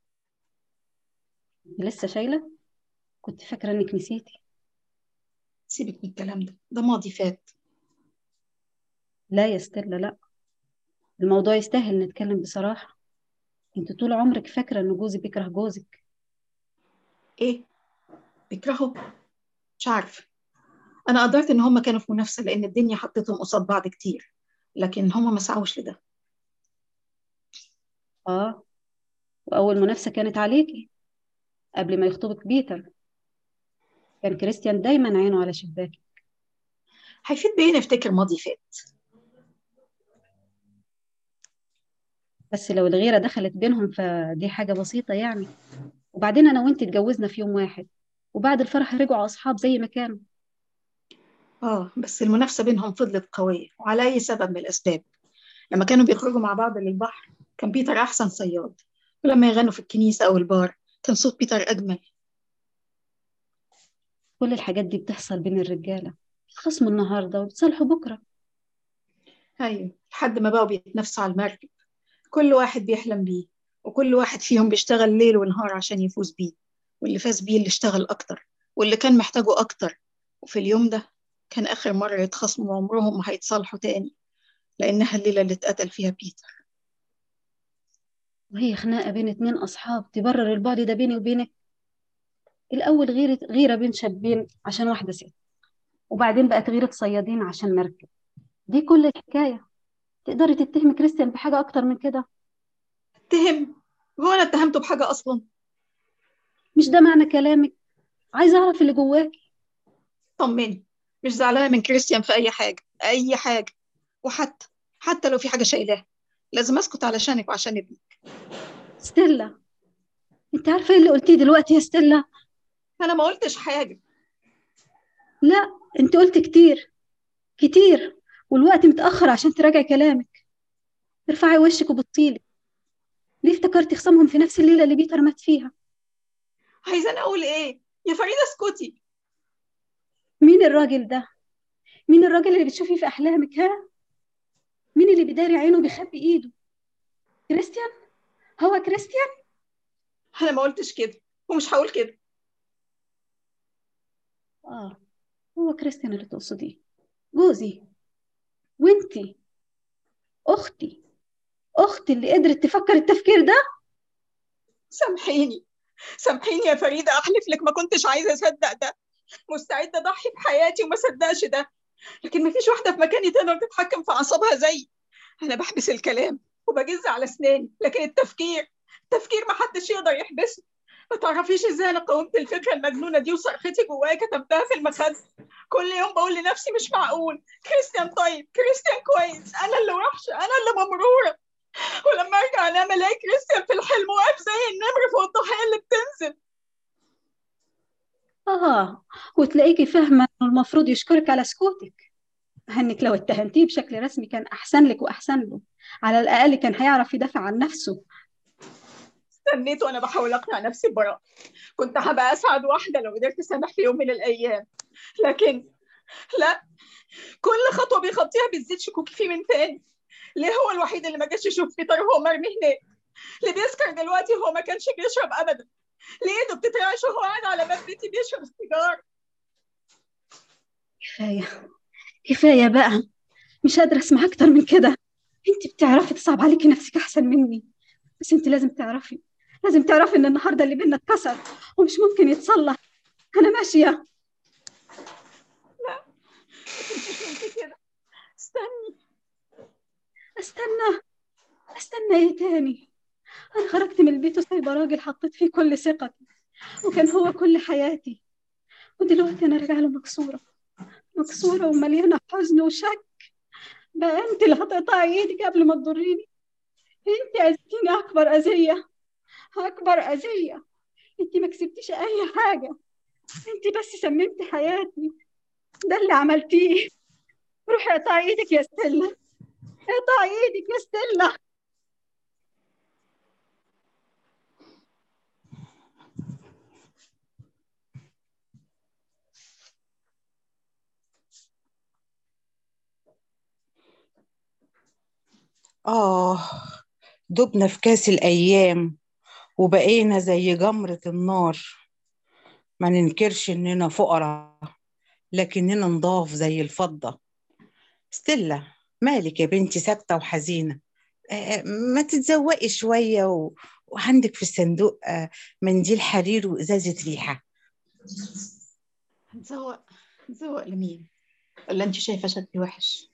لسه شايلة كنت فاكرة إنك نسيتي سيبك من الكلام ده ده ماضي فات لا يا ستيلا لا الموضوع يستاهل نتكلم بصراحة انت طول عمرك فاكرة ان جوزي بيكره جوزك إيه؟ بيكرهوا؟ مش عارفة أنا قدرت إن هما كانوا في منافسة لأن الدنيا حطتهم قصاد بعض كتير لكن هما ما سعوش لده اه وأول منافسة كانت عليكي قبل ما يخطبك بيتر كان كريستيان دايما عينه على شباكي هيفيد بإيه نفتكر ماضي فات بس لو الغيرة دخلت بينهم فدي حاجة بسيطة يعني وبعدين أنا وأنت اتجوزنا في يوم واحد وبعد الفرح رجعوا أصحاب زي ما كانوا آه بس المنافسة بينهم فضلت قوية وعلى أي سبب من الأسباب لما كانوا بيخرجوا مع بعض للبحر كان بيتر أحسن صياد ولما يغنوا في الكنيسة أو البار كان صوت بيتر أجمل كل الحاجات دي بتحصل بين الرجالة بيتخاصموا النهاردة وبيتصالحوا بكرة أيوة لحد ما بقوا بيتنافسوا على المركب كل واحد بيحلم بيه وكل واحد فيهم بيشتغل ليل ونهار عشان يفوز بيه واللي فاز بيه اللي اشتغل أكتر واللي كان محتاجه أكتر وفي اليوم ده كان آخر مرة يتخاصموا وعمرهم ما هيتصالحوا تاني لأنها الليلة اللي اتقتل فيها بيتر وهي خناقة بين اتنين أصحاب تبرر البعد ده بيني وبينك الأول غيرة غيرة بين شابين عشان واحدة ست وبعدين بقت غيرة صيادين عشان مركب دي كل الحكاية تقدري تتهمي كريستيان بحاجة أكتر من كده اتهم هو أنا اتهمته بحاجة أصلا مش ده معنى كلامك عايزة أعرف اللي جواكي طمني مش زعلانة من كريستيان في أي حاجة أي حاجة وحتى حتى لو في حاجة شايلاها لازم أسكت علشانك وعشان ابنك ستيلا انت عارفة ايه اللي قلتيه دلوقتي يا ستيلا أنا ما قلتش حاجة لا انت قلت كتير كتير والوقت متأخر عشان تراجعي كلامك ارفعي وشك وبطيلي ليه افتكرتي خصامهم في نفس الليلة اللي بيتر مات فيها عايزة أنا أقول إيه يا فريدة اسكتي مين الراجل ده مين الراجل اللي بتشوفيه في أحلامك ها مين اللي بيداري عينه وبيخبي إيده كريستيان هو كريستيان أنا ما قلتش كده ومش هقول كده آه هو كريستيان اللي تقصديه جوزي وانتي أختي أختي اللي قدرت تفكر التفكير ده سامحيني سامحيني يا فريدة أحلف لك ما كنتش عايزة أصدق ده مستعدة أضحي بحياتي وما صدقش ده لكن مفيش واحدة في مكاني تقدر تتحكم في أعصابها زي أنا بحبس الكلام وبجز على أسناني لكن التفكير التفكير ما حدش يقدر يحبسه ما تعرفيش ازاي انا قاومت الفكره المجنونه دي وصرختي جوايا كتمتها في المخده كل يوم بقول لنفسي مش معقول كريستيان طيب كريستيان كويس انا اللي وحشه انا اللي ممروره ولما ارجع انام الاقي كريستيان في الحلم واقف زي النمر فوق الضحيه اللي بتنزل آه وتلاقيكي فاهمة إنه المفروض يشكرك على سكوتك إنك لو اتهمتيه بشكل رسمي كان أحسن لك وأحسن له على الأقل كان هيعرف يدافع عن نفسه استنيت وانا بحاول اقنع نفسي ببراءة كنت هبقى اسعد واحده لو قدرت اسامح في يوم من الايام لكن لا كل خطوه بيخطيها بتزيد شكوكي فيه من تاني ليه هو الوحيد اللي ما جاش يشوف بيتر وهو مرمي هناك اللي بيسكر دلوقتي هو ما كانش بيشرب ابدا ليه ايده بتترعش وهو قاعد على باب بيتي بيشرب سيجار كفاية كفاية بقى مش قادرة أسمع أكتر من كده أنت بتعرفي تصعب عليكي نفسك أحسن مني بس أنت لازم تعرفي لازم تعرفي إن النهاردة اللي بينا اتكسر ومش ممكن يتصلح أنا ماشية لا مش ممكن كده استني استنى استنى ايه تاني انا خرجت من البيت وسايبه راجل حطيت فيه كل ثقتي وكان هو كل حياتي ودلوقتي انا راجعه له مكسوره مكسوره ومليانه حزن وشك بقى انت اللي هتقطعي ايدك قبل ما تضريني انت اذيتيني اكبر اذيه اكبر اذيه انت ما كسبتيش اي حاجه انت بس سممتي حياتي ده اللي عملتيه روحي اقطعي ايدك يا ستيلا اقطعي ايدك يا ستيلا آه دبنا في كاس الأيام وبقينا زي جمرة النار ما ننكرش إننا فقراء لكننا نضاف زي الفضة ستيلا مالك يا بنتي ساكتة وحزينة آه، ما تتزوقي شوية و... وعندك في الصندوق آه، منديل حرير وإزازة ريحة هنزوق نزوق لمين ولا انت شايفه شكلي وحش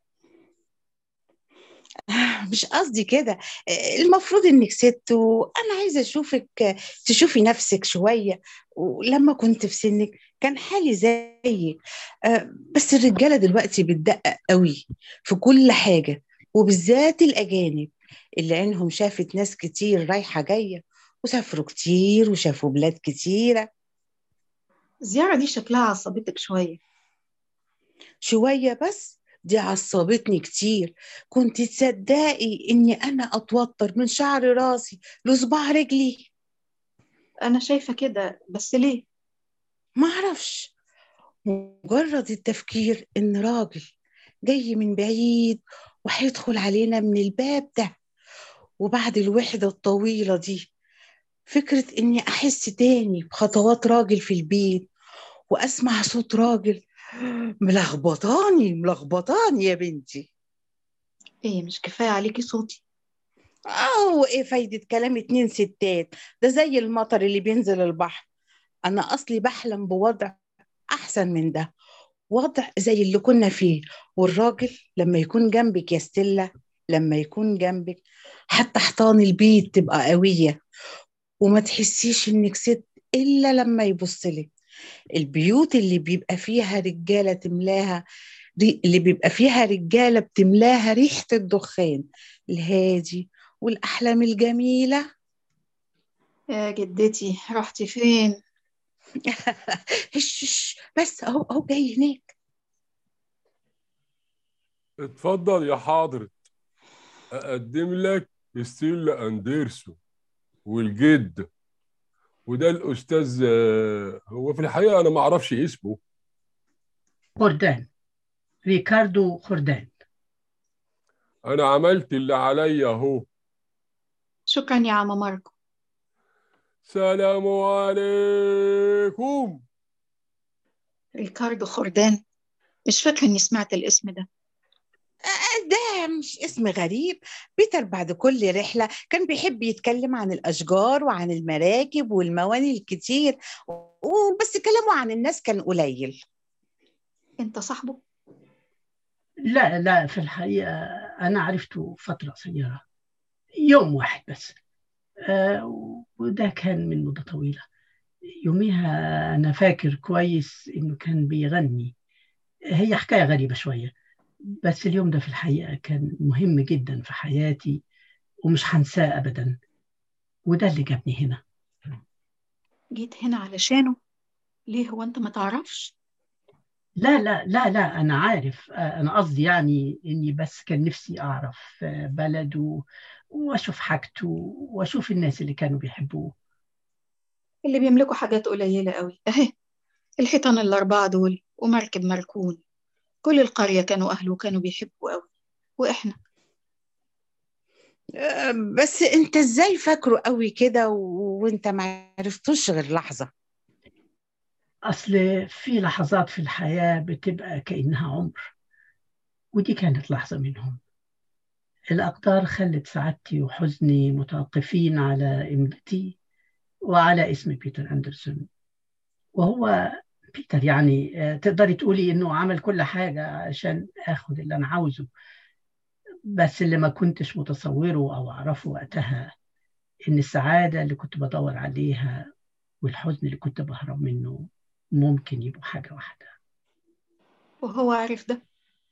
مش قصدي كده المفروض انك ست وانا عايزه اشوفك تشوفي نفسك شويه ولما كنت في سنك كان حالي زيك آه، بس الرجاله دلوقتي بتدقق قوي في كل حاجه وبالذات الاجانب اللي عينهم شافت ناس كتير رايحه جايه وسافروا كتير وشافوا بلاد كتيره الزياره دي شكلها عصبتك شويه شويه بس دي عصبتني كتير كنت تصدقي اني انا اتوتر من شعر راسي لصباع رجلي انا شايفه كده بس ليه ما اعرفش مجرد التفكير ان راجل جاي من بعيد وهيدخل علينا من الباب ده وبعد الوحدة الطويلة دي فكرة اني احس تاني بخطوات راجل في البيت واسمع صوت راجل ملخبطاني ملخبطاني يا بنتي ايه مش كفايه عليكي صوتي اه وايه فايدة كلام اتنين ستات ده زي المطر اللي بينزل البحر انا اصلي بحلم بوضع احسن من ده وضع زي اللي كنا فيه والراجل لما يكون جنبك يا ستيلا لما يكون جنبك حتى حيطان البيت تبقى قوية وما تحسيش انك ست الا لما يبصلك البيوت اللي بيبقى فيها رجالة تملاها ري- اللي بيبقى فيها رجالة بتملاها ريحة الدخان الهادي والأحلام الجميلة يا جدتي رحتي فين هش هش، بس أهو أهو جاي هناك اتفضل يا حضرة أقدم لك ستيلا أندرسون والجد وده الأستاذ آه، هو في الحقيقة أنا ما أعرفش اسمه خردان ريكاردو خردان أنا عملت اللي عليا أهو شكرا يا عم ماركو سلام عليكم ريكاردو خردان مش فاكرة إني سمعت الاسم ده ده مش اسم غريب بيتر بعد كل رحلة كان بيحب يتكلم عن الأشجار وعن المراكب والمواني الكتير وبس كلامه عن الناس كان قليل أنت صاحبه؟ لا لا في الحقيقة أنا عرفته فترة قصيرة يوم واحد بس آه وده كان من مدة طويلة يوميها أنا فاكر كويس إنه كان بيغني هي حكاية غريبة شوية بس اليوم ده في الحقيقة كان مهم جدا في حياتي ومش هنساه أبدا وده اللي جابني هنا جيت هنا علشانه ليه هو أنت ما تعرفش؟ لا لا لا لا أنا عارف أنا قصدي يعني إني بس كان نفسي أعرف بلده وأشوف حاجته وأشوف الناس اللي كانوا بيحبوه اللي بيملكوا حاجات قليلة قوي أهي الحيطان الأربعة دول ومركب مركون كل القرية كانوا أهله وكانوا بيحبوا قوي وإحنا بس انت ازاي فاكره قوي كده وانت ما عرفتوش غير لحظة أصل في لحظات في الحياة بتبقى كأنها عمر ودي كانت لحظة منهم الأقدار خلت سعادتي وحزني متوقفين على إمتي وعلى اسم بيتر أندرسون وهو بيتر يعني تقدري تقولي إنه عمل كل حاجة عشان آخد اللي أنا عاوزه بس اللي ما كنتش متصوره أو أعرفه وقتها إن السعادة اللي كنت بدور عليها والحزن اللي كنت بهرب منه ممكن يبقوا حاجة واحدة وهو عارف ده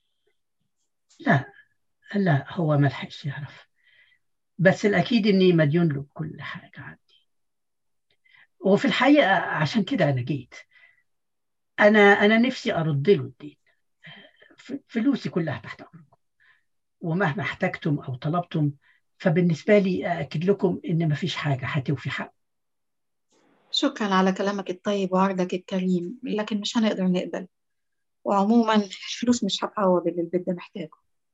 لا لا هو ما لحقش يعرف بس الأكيد إني مديون له بكل حاجة عندي وفي الحقيقة عشان كده أنا جيت أنا أنا نفسي أرد له الدين فلوسي كلها تحت أمركم ومهما احتجتم أو طلبتم فبالنسبة لي أأكد لكم إن مفيش حاجة هتوفي حق شكرا على كلامك الطيب وعرضك الكريم لكن مش هنقدر نقبل وعموما الفلوس مش هتعوض اللي البيت ده محتاجه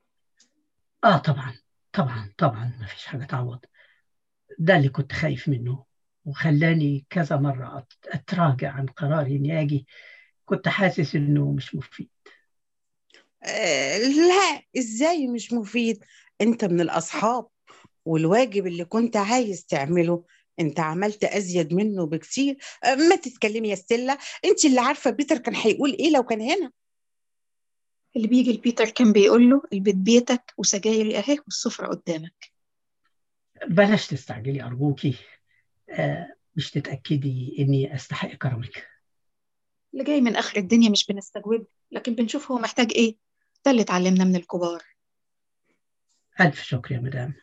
آه طبعا طبعا طبعا مفيش حاجة تعوض ده اللي كنت خايف منه وخلاني كذا مرة أتراجع عن قراري إني أجي كنت حاسس إنه مش مفيد آه لا إزاي مش مفيد أنت من الأصحاب والواجب اللي كنت عايز تعمله انت عملت ازيد منه بكتير ما تتكلمي يا ستيلا انت اللي عارفه بيتر كان هيقول ايه لو كان هنا اللي بيجي لبيتر كان بيقول له البيت بيتك وسجايري اهي والسفرة قدامك بلاش تستعجلي أرجوكي آه مش تتأكدي إني أستحق كرمك اللي جاي من آخر الدنيا مش بنستجوب لكن بنشوف هو محتاج إيه ده اللي اتعلمنا من الكبار ألف شكر يا مدام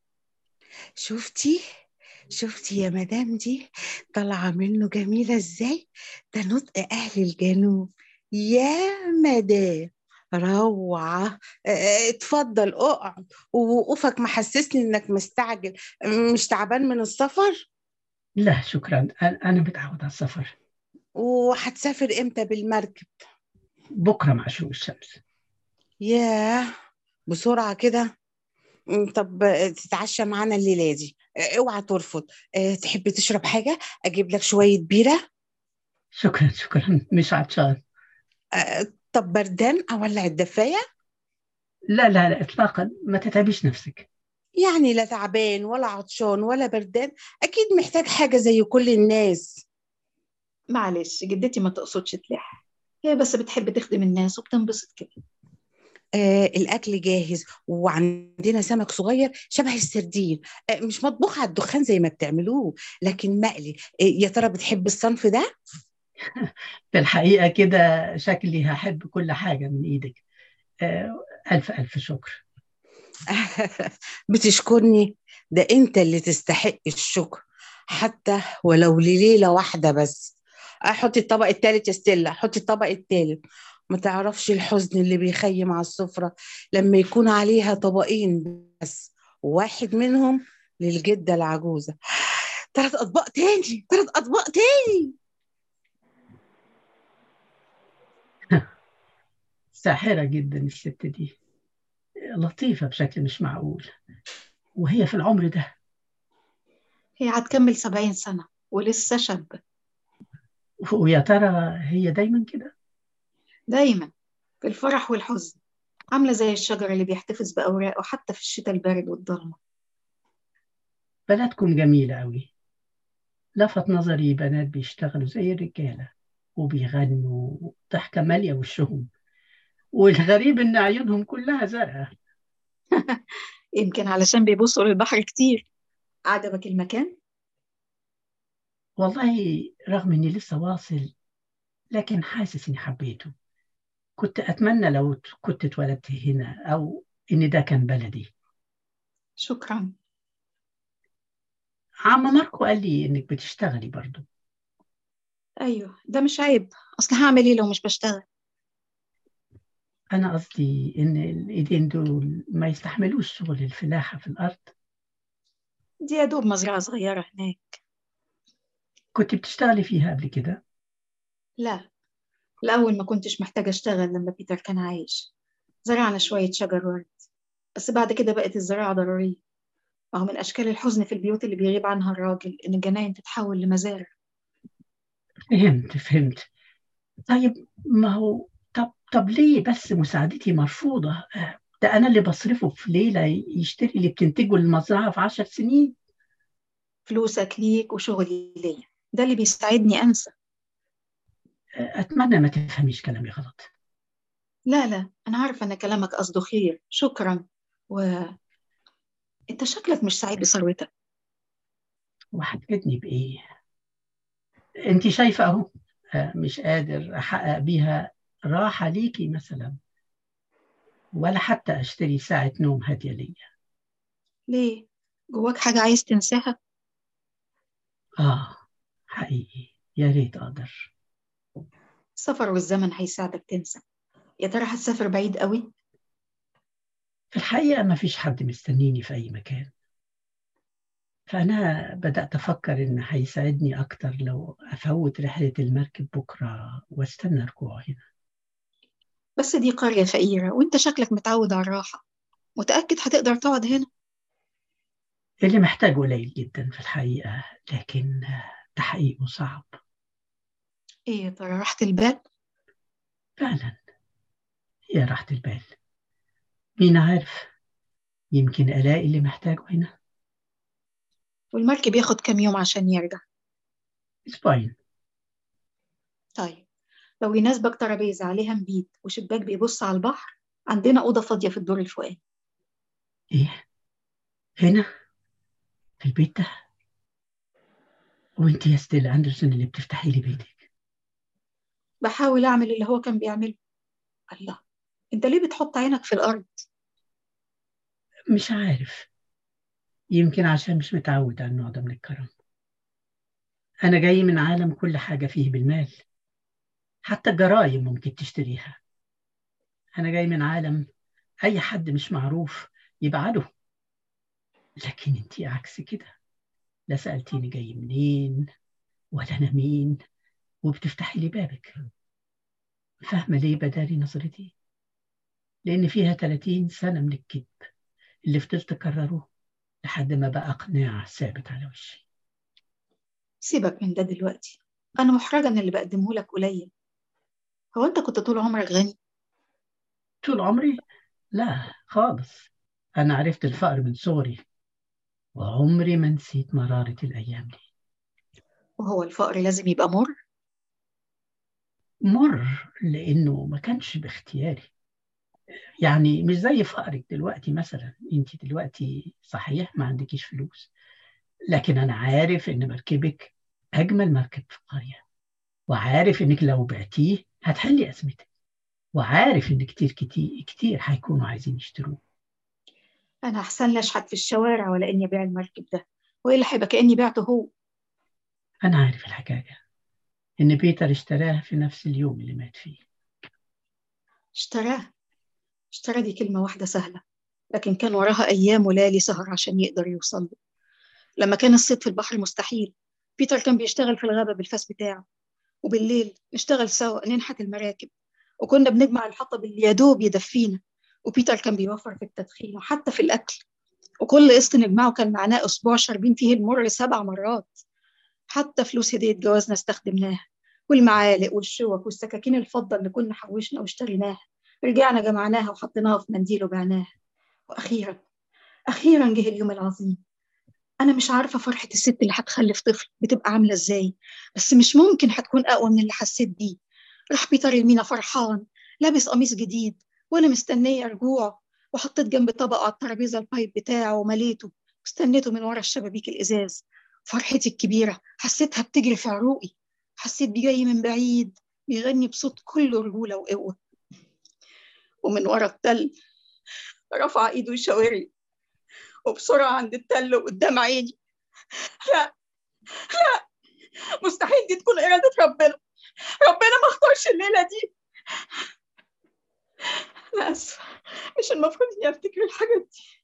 شفتي شفتي يا مدام دي طالعة منه جميلة ازاي ده نطق أهل الجنوب يا مدام روعة اه اتفضل اقعد ووقوفك محسسني انك مستعجل مش تعبان من السفر لا شكرا أنا متعود على السفر وهتسافر امتى بالمركب بكرة مع شروق الشمس ياه بسرعة كده طب تتعشى معانا الليلة دي اوعى ترفض تحب تشرب حاجة اجيب لك شوية بيرة شكرا شكرا مش عطشان طب بردان اولع الدفاية لا لا لا اطلاقا ما تتعبيش نفسك يعني لا تعبان ولا عطشان ولا بردان اكيد محتاج حاجة زي كل الناس معلش جدتي ما تقصدش تلح هي بس بتحب تخدم الناس وبتنبسط كده آه الأكل جاهز وعندنا سمك صغير شبه السردين آه مش مطبوخ على الدخان زي ما بتعملوه لكن مقلي آه يا ترى بتحب الصنف ده؟ في الحقيقة كده شكلي هحب كل حاجة من إيدك آه ألف ألف شكر بتشكرني ده أنت اللي تستحق الشكر حتى ولو لليلة واحدة بس حطي الطبق التالت يا ستيلا حطي الطبق التالت ما تعرفش الحزن اللي بيخيم على السفرة لما يكون عليها طبقين بس واحد منهم للجدة العجوزة ثلاث أطباق تاني ثلاث أطباق تاني ساحرة جدا الست دي لطيفة بشكل مش معقول وهي في العمر ده هي هتكمل سبعين سنة ولسه شابة ويا ترى هي دايما كده دايما في الفرح والحزن عاملة زي الشجر اللي بيحتفظ بأوراقه حتى في الشتاء البارد والضلمة بلدكم جميلة أوي لفت نظري بنات بيشتغلوا زي الرجالة وبيغنوا ضحكة مالية وشهم والغريب إن عيونهم كلها زرقاء يمكن علشان بيبصوا للبحر كتير عجبك المكان؟ والله رغم إني لسه واصل لكن حاسس إني حبيته كنت أتمنى لو ت- كنت اتولدت هنا أو إن ده كان بلدي شكرا عم ماركو قال لي إنك بتشتغلي برضو أيوه ده مش عيب أصل هعمل إيه لو مش بشتغل أنا قصدي إن الإيدين دول ما يستحملوش شغل الفلاحة في الأرض دي يا دوب مزرعة صغيرة هناك كنت بتشتغلي فيها قبل كده لا الأول ما كنتش محتاجة أشتغل لما بيتر كان عايش زرعنا شوية شجر ورد بس بعد كده بقت الزراعة ضرورية وهو من أشكال الحزن في البيوت اللي بيغيب عنها الراجل إن الجناين تتحول لمزارع فهمت فهمت طيب ما هو طب طب ليه بس مساعدتي مرفوضة آه، ده أنا اللي بصرفه في ليلة يشتري اللي بتنتجه المزرعة في عشر سنين فلوسك ليك وشغلي ليا ده اللي بيساعدني أنسى آه، أتمنى ما تفهميش كلامي غلط لا لا أنا عارفة إن كلامك قصده خير شكرا و أنت شكلك مش سعيد بثروتك وهتفيدني بإيه أنت شايفة أهو آه، مش قادر أحقق بيها راحة ليكي مثلا ولا حتى أشتري ساعة نوم هادية ليا ليه؟ جواك حاجة عايز تنساها؟ آه حقيقي يا ريت أقدر السفر والزمن هيساعدك تنسى يا ترى هتسافر بعيد قوي؟ في الحقيقة ما فيش حد مستنيني في أي مكان فأنا بدأت أفكر إن هيساعدني أكتر لو أفوت رحلة المركب بكرة واستنى رجوعه هنا بس دي قرية فقيرة وأنت شكلك متعود على الراحة متأكد هتقدر تقعد هنا؟ اللي محتاجه قليل جدا في الحقيقة لكن تحقيقه صعب إيه يا ترى راحة البال؟ فعلا هي راحة البال مين عارف يمكن ألاقي اللي محتاجه هنا والمركب ياخد كام يوم عشان يرجع أسبوعين طيب لو يناسبك ترابيزة عليها مبيت وشباك بيبص على البحر عندنا أوضة فاضية في الدور الفوقاني إيه هنا في البيت ده وانت يا ستيل أندرسون اللي بتفتحي لي بيتك بحاول أعمل اللي هو كان بيعمله الله أنت ليه بتحط عينك في الأرض؟ مش عارف يمكن عشان مش متعود على النوع ده من الكرم أنا جاي من عالم كل حاجة فيه بالمال حتى الجرايم ممكن تشتريها أنا جاي من عالم أي حد مش معروف يبعده لكن أنت عكس كده لا سألتيني جاي منين ولا أنا مين وبتفتحي لي بابك فاهمة ليه بداري نظرتي لأن فيها 30 سنة من الكذب اللي فضلت أكرره لحد ما بقى قناع ثابت على وشي سيبك من ده دلوقتي أنا محرجة إن اللي بقدمه لك قليل هو أنت كنت طول عمرك غني؟ طول عمري لا خالص أنا عرفت الفقر من صغري وعمري ما نسيت مرارة الأيام دي وهو الفقر لازم يبقى مر؟ مر لأنه ما كانش باختياري يعني مش زي فقرك دلوقتي مثلا انت دلوقتي صحيح ما عندكيش فلوس لكن انا عارف ان مركبك اجمل مركب في القريه وعارف انك لو بعتيه هتحلي ازمتك وعارف ان كتير كتير كتير هيكونوا عايزين يشتروه أنا أحسن لي أشحت في الشوارع ولا إني أبيع المركب ده وإلا هيبقى كأني بعته هو انا عارف الحكايه ان بيتر اشتراه في نفس اليوم اللي مات فيه اشتراه اشترى دي كلمة واحدة سهلة لكن كان وراها أيام وليالي سهر عشان يقدر يوصل له لما كان الصيد في البحر مستحيل بيتر كان بيشتغل في الغابة بالفاس بتاعه وبالليل نشتغل سوا ننحت المراكب وكنا بنجمع الحطب اللي يا دوب يدفينا وبيتر كان بيوفر في التدخين وحتى في الأكل وكل قسط نجمعه كان معناه أسبوع شاربين فيه المر سبع مرات حتى فلوس هدية جوازنا استخدمناها والمعالق والشوك والسكاكين الفضة اللي كنا حوشنا واشتريناها رجعنا جمعناها وحطيناها في منديل وبعناها وأخيرا أخيرا جه اليوم العظيم أنا مش عارفة فرحة الست اللي هتخلف طفل بتبقى عاملة إزاي بس مش ممكن هتكون أقوى من اللي حسيت بيه راح بيتر المينا فرحان لابس قميص جديد وأنا مستنية رجوعه وحطيت جنب طبقه على الترابيزة البايب بتاعه ومليته واستنيته من ورا الشبابيك الإزاز فرحتي الكبيرة حسيتها بتجري في عروقي حسيت بيه جاي من بعيد بيغني بصوت كله رجولة وقوة ومن ورا التل رفع ايده يشاورني وبسرعة عند التل وقدام عيني لا لا مستحيل دي تكون إرادة ربنا ربنا ما اختارش الليلة دي أنا آسفة مش المفروض إني أفتكر الحاجات دي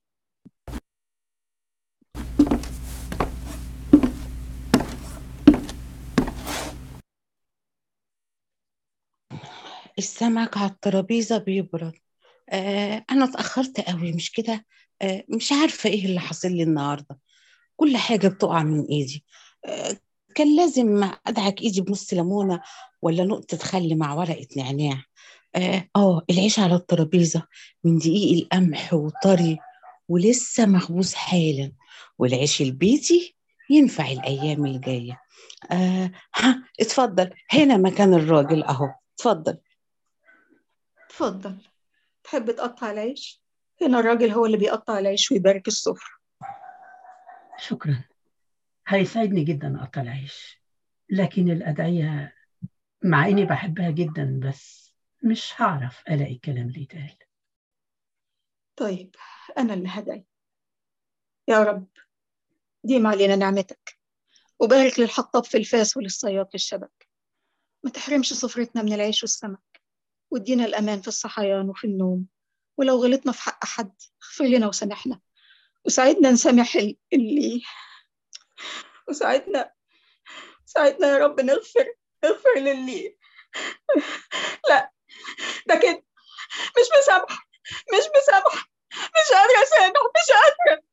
السمك على الترابيزة بيبرد آه أنا اتأخرت قوي مش كده آه مش عارفة إيه اللي حصل لي النهاردة كل حاجة بتقع من إيدي آه كان لازم أدعك إيدي بنص ليمونة ولا نقطة خل مع ورقة نعناع آه, آه العيش على الترابيزة من دقيق القمح وطري ولسه مخبوز حالا والعيش البيتي ينفع الأيام الجاية آه ها اتفضل هنا مكان الراجل أهو اتفضل اتفضل تحب تقطع العيش هنا الراجل هو اللي بيقطع العيش ويبارك السفرة شكرا هيسعدني جدا أقطع العيش لكن الأدعية مع إني بحبها جدا بس مش هعرف ألاقي الكلام اللي يتقال طيب أنا اللي هدعي يا رب ديم علينا نعمتك وبارك للحطاب في الفاس وللصياد في الشبك ما تحرمش سفرتنا من العيش والسمك وادينا الأمان في الصحيان وفي النوم ولو غلطنا في حق حد اغفر لنا وسامحنا وساعدنا نسامح ال- اللي وساعدنا ساعدنا يا رب نغفر نغفر للي لا ده كده مش مسامحة مش مسامحة مش قادرة أسامح مش قادرة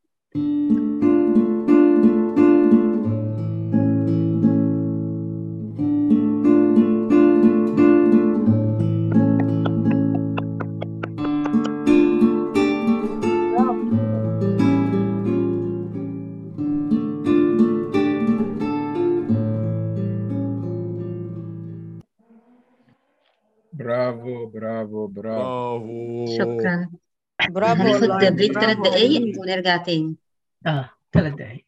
برافو برافو برافو برافو برافو هناخد والله بريك ثلاث برافو دقايق عليك ونرجع تاني آه ثلاث دقايق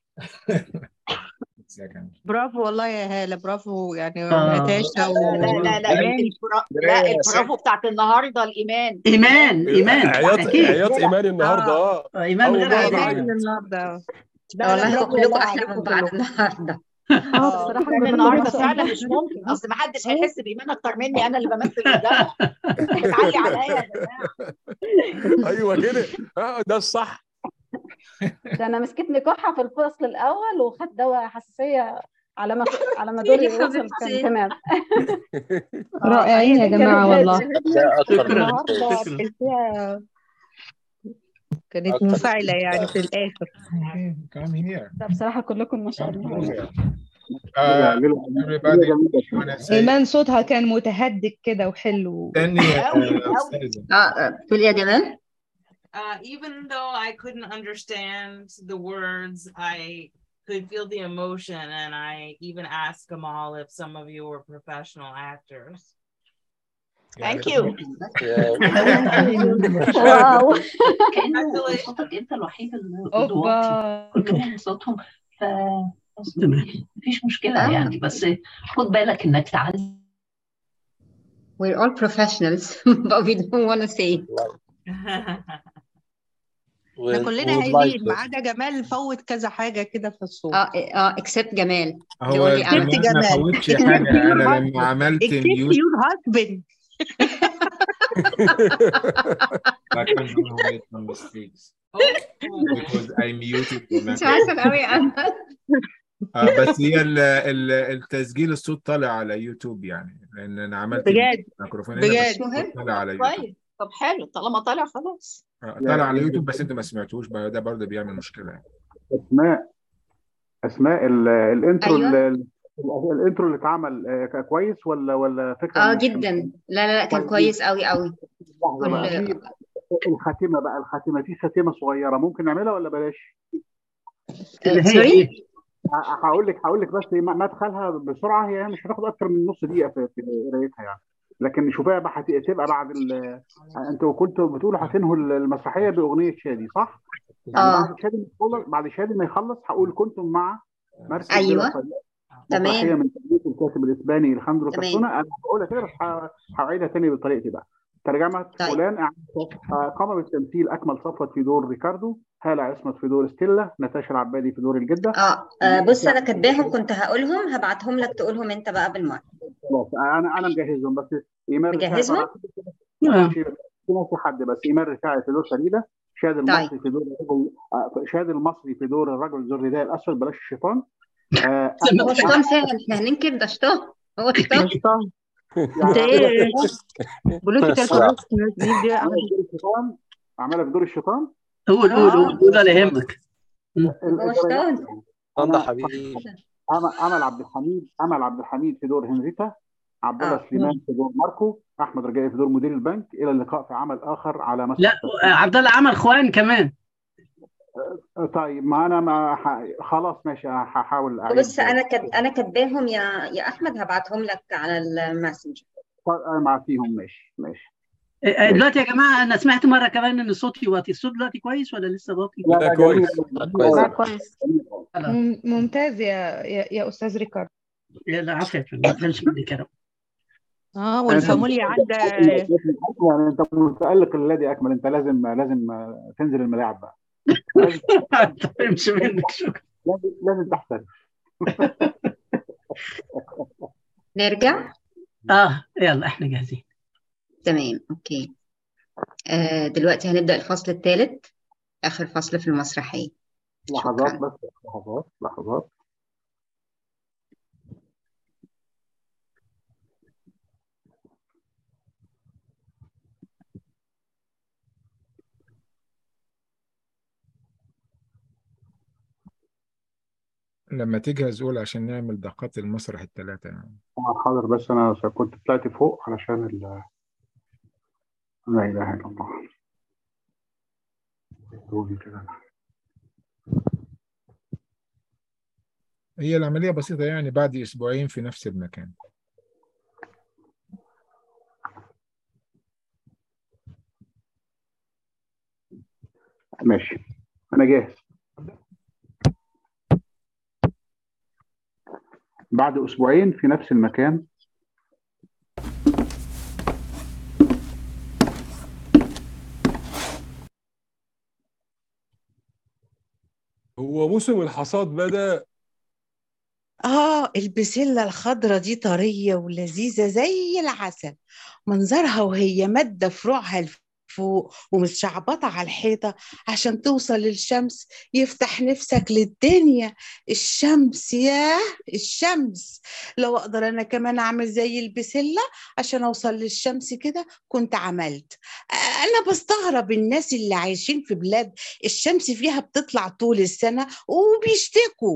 برافو والله يا هالة برافو يعني آه. ونتاشا لا لا لا لا وإيمان البرا... لا البرافو بتاعت النهارده الإيمان إيمان إيمان عياط أكيد عياط ايمان النهارده اه آه، إيمان غير اول مره عادية تعيط إيمان النهارده لا لا والله برافو كلكم والله أحلى عليكم من بعض كلكم النهاردة اه اه بصراحة لأن بجد النهارده ما شاء فعلا الله مش ممكن أصل ما حدش هيحس بإيمان أكتر مني أنا اللي بمثل قدامه بتعلي عليا يا جماعة ايوه كده اه ده الصح ده انا مسكتني كحة في الفصل الأول وخدت دواء حساسية على ما على ما دوري يا وصل كان حبيبتي تمام اه هي رائعين يا دي جماعة كانت والله ده اكتر من النهارده ممتاز تحسيها كانت اكتر من منفعلة يعني في الآخر Come here. لا بصراحة كلكم ما شاء Come الله يعني closer. Uh, everybody wanna say إيمان صوتها كان متهدك كده وحلو استني يا قوي قوي أستاذة اه تقول يا جمال Uh, even though I couldn't understand the words, I could feel the emotion, and I even asked Gamal if some of you were professional actors. ثانك يو واو كأن صوتك انت الوحيد اللي اللي واطي أوبا كلهم صوتهم ف تمام مفيش مشكلة يعني بس خد بالك انك تعلي we're all professionals but we don't want to say احنا كلنا هايلين ما عدا جمال فوت كذا حاجة كده في الصوت اه اه except جمال هو يقول لي جمال انا ما جمال. فوتش Except حاجة your أنا husband. لما عملت except ميوت your husband I can know make no mistakes because I muted the مش عارفه قوي انا آه بس هي ال ال التسجيل الصوت طالع على يوتيوب يعني لان انا عملت بجد الميكروفون هنا بس بجد. الصوت طالع على يوتيوب طيب طب حلو طالما طالع خلاص آه طالع على يوتيوب بس انت ما سمعتوش بقى ده برضه بيعمل مشكله يعني اسماء اسماء ال- الانترو أيوة. ال- ال- الانترو اللي اتعمل آه، كان كويس ولا ولا فكره اه مش جدا لا لا لا كان طيب كويس قوي قوي لحظه بقى كل في الخاتمه بقى الخاتمه في خاتمه صغيره ممكن نعملها ولا بلاش؟ اللي آه هي سوري ايه؟ ه- هقول لك هقول لك بس إيه، مدخلها بسرعه هي مش هتاخد اكتر من نص دقيقه في في قرايتها يعني لكن شوفها بقى هت- هتبقى بعد ال... انتوا كنتوا بتقولوا هتنهوا المسرحيه باغنيه شادي صح؟ يعني اه بعد شادي ما يخلص بعد شادي ما يخلص هقول كنتم مع مركب بلا ايوه صياد مسرحيه تمام من تأليف الكاتب الاسباني الخاندرو تمام كاسونا انا هقولها كده بس ه- هعيدها تاني بطريقتي بقى ترجمه طيب فلان أعمل- آه، قام بالتمثيل اكمل صفوت في دور ريكاردو هاله عصمت في دور ستيلا نتاشا العبادي في دور الجده اه آه، بص يعني انا كاتباهم كنت هقولهم هبعتهم لك تقولهم انت بقى بالمره خلاص انا انا مجهزهم بس ايمان رفاعي مجهزهم طبعا اه في ناسي حد بس ايمان رفاعي في دور فريده شاد طيب المصري في دور الرجل آه، شاد المصري في دور الرجل ذو الرداء الاسود بلاش الشيطان آه، زي ما هو احمد شيطان فعلا احنا هننكر ده شيطان هو شيطان مش طبعا يعني ده اعملها ايه في بوليتيكال الشيطان كوركتنس دي دي اعملها في دور الشيطان اعملها في دور الشيطان قول قول اه قول قول ولا يهمك م. هو الدرجات شيطان يعني ده انا حبيبي كده امل امل عبد الحميد امل عبد الحميد في دور هنريتا عبد الله اه سليمان في دور ماركو احمد رجائي في دور مدير البنك الى اللقاء في عمل اخر على لا مسرح آه، تسخين عبد الله عمل خوان كمان طيب ما انا ما ح... خلاص ماشي هحاول بص اعيد انا كت... انا كاتباهم يا يا احمد هبعتهم لك على الماسنجر انا مع فيهم ماشي ماشي آه، آه، ماشي دلوقتي يا جماعه انا سمعت مره كمان ان صوتي واطي الصوت دلوقتي كويس ولا لسه واطي؟ لا لا لا جميل كويس لا جميل كويس لا قوي كويس جميل قوي خلاص مم- ممتاز يا يا, يا استاذ ريكاردو يا لا عفوا ما تقلش مني كده اه انت والفاميليا عند يعني انت متالق الذي اكمل انت لازم لازم تنزل الملاعب بقى لازم ما تفهمش منك شكرا لازم لازم تحترف نرجع اه يلا احنا جاهزين تمام اوكي آه دلوقتي هنبدأ الفصل الثالث آخر فصل في المسرحية لحظات شكرا بس لحظات لحظات لما تجهز قول عشان نعمل دقات المسرح الثلاثة يعني آه، حاضر بس انا كنت طلعت فوق علشان ال... لا اله الا الله قولي كده هي العملية بسيطة يعني بعد أسبوعين في نفس المكان ماشي انا جاهز بعد اسبوعين في نفس المكان هو موسم الحصاد بدأ آه البسلة الخضرة دي طرية ولذيذة زي العسل منظرها وهي مادة فروعها لفوق ومتشعبطة على الحيطة عشان توصل للشمس يفتح نفسك للدنيا الشمس ياه الشمس لو أقدر أنا كمان أعمل زي البسلة عشان أوصل للشمس كده كنت عملت أنا بستغرب الناس اللي عايشين في بلاد الشمس فيها بتطلع طول السنة وبيشتكوا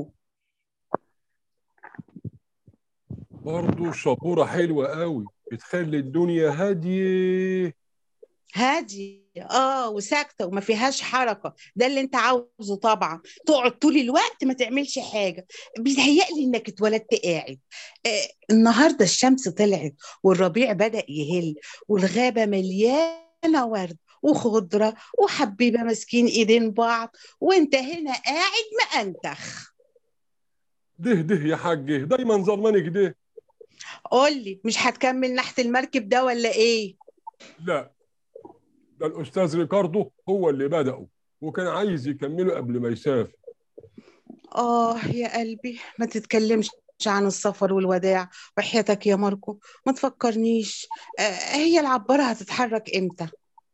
برضه شبورة حلوة قوي بتخلي الدنيا هادية هادي اه وساكته وما فيهاش حركه ده اللي انت عاوزه طبعا تقعد طول الوقت ما تعملش حاجه بيتهيألي انك اتولدت قاعد آه النهارده الشمس طلعت والربيع بدأ يهل والغابه مليانه ورد وخضره وحبيبه ماسكين ايدين بعض وانت هنا قاعد مأنتخ ده ده يا حاج دايما ظلمانك ده قولي مش هتكمل نحت المركب ده ولا ايه لا ده الأستاذ ريكاردو هو اللي بدأه وكان عايز يكمله قبل ما يسافر آه يا قلبي ما تتكلمش عن السفر والوداع وحياتك يا ماركو ما تفكرنيش آه هي العبارة هتتحرك امتى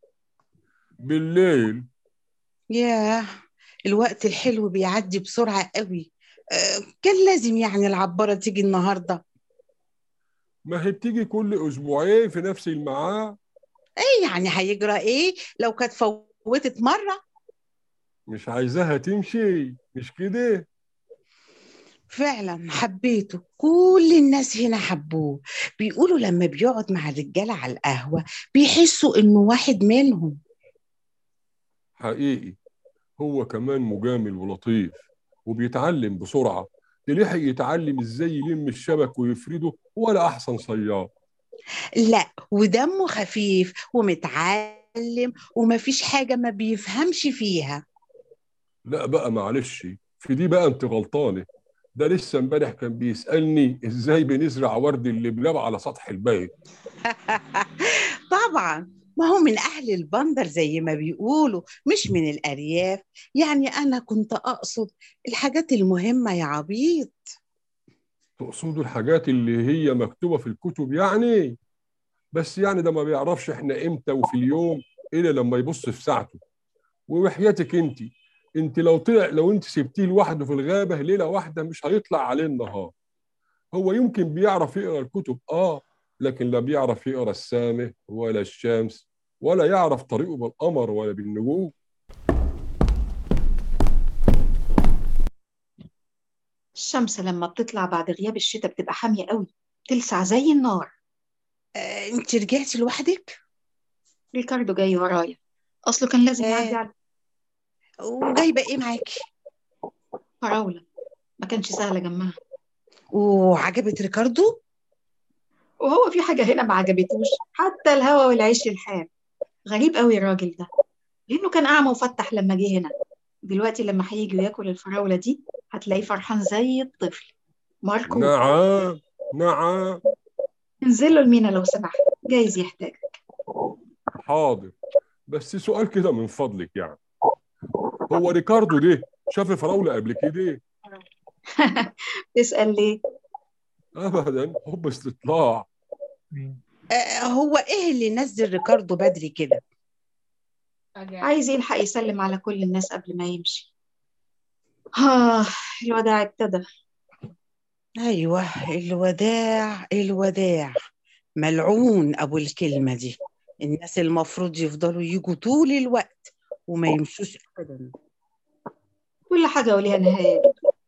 بالليل ياه الوقت الحلو بيعدي بسرعة قوي آه كان لازم يعني العبارة تيجي النهاردة ما هي بتيجي كل أسبوعين في نفس الميعاد ايه يعني هيجرى ايه لو كانت فوتت مرة مش عايزاها تمشي مش كده فعلا حبيته كل الناس هنا حبوه بيقولوا لما بيقعد مع الرجالة على القهوة بيحسوا إنه واحد منهم حقيقي هو كمان مجامل ولطيف وبيتعلم بسرعة تلحق يتعلم ازاي يلم الشبك ويفرده ولا احسن صياد لا ودمه خفيف ومتعلم ومفيش حاجة ما بيفهمش فيها لا بقى معلش في دي بقى انت غلطانه ده لسه امبارح كان بيسألني ازاي بنزرع ورد اللبلاب على سطح البيت طبعا ما هو من أهل البندر زي ما بيقولوا مش من الأرياف يعني أنا كنت أقصد الحاجات المهمة يا عبيط تقصدوا الحاجات اللي هي مكتوبة في الكتب يعني بس يعني ده ما بيعرفش احنا امتى وفي اليوم الا لما يبص في ساعته وحياتك انت انت لو طلع لو انت سبتيه لوحده في الغابة ليلة واحدة مش هيطلع عليه النهار هو يمكن بيعرف يقرا الكتب اه لكن لا بيعرف يقرا السامة ولا الشمس ولا يعرف طريقه بالقمر ولا بالنجوم الشمس لما بتطلع بعد غياب الشتاء بتبقى حامية قوي تلسع زي النار آه، انت رجعتي لوحدك ريكاردو جاي ورايا اصله كان لازم يعدي آه. على وجايبة ايه معاكي فراولة ما كانش سهل اجمعها وعجبت ريكاردو وهو في حاجة هنا ما عجبتوش حتى الهوا والعيش الحار غريب قوي الراجل ده لأنه كان أعمى وفتح لما جه هنا دلوقتي لما هيجي وياكل الفراولة دي هتلاقيه فرحان زي الطفل ماركو نعم نعم انزل له المينا لو سمحت جايز يحتاج حاضر بس سؤال كده من فضلك يعني هو ريكاردو ده شاف الفراولة قبل كده تسأل ليه ابدا حب استطلاع آه، هو ايه اللي نزل ريكاردو بدري كده عايز يلحق يسلم على كل الناس قبل ما يمشي آه الوداع ابتدى ايوه الوداع الوداع ملعون ابو الكلمة دي الناس المفروض يفضلوا يجوا طول الوقت وما يمشوش ابدا كل حاجة وليها نهاية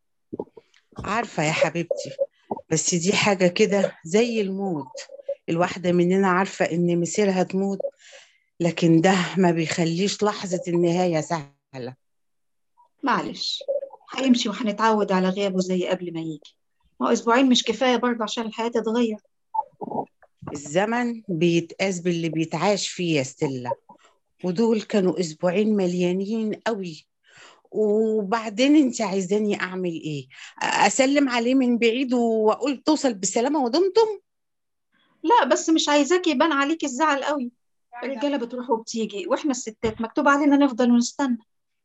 عارفة يا حبيبتي بس دي حاجة كده زي الموت الواحدة مننا عارفة إن مسيرها تموت لكن ده ما بيخليش لحظة النهاية سهلة معلش هيمشي وهنتعود على غيابه زي قبل ما يجي ما هو أسبوعين مش كفاية برضه عشان الحياة تتغير الزمن بيتقاس باللي بيتعاش فيه يا ستيلا ودول كانوا أسبوعين مليانين قوي وبعدين انت عايزاني اعمل ايه اسلم عليه من بعيد واقول توصل بالسلامه ودمتم لا بس مش عايزاك يبان عليك الزعل قوي الرجالة بتروح وبتيجي واحنا الستات مكتوب علينا نفضل ونستنى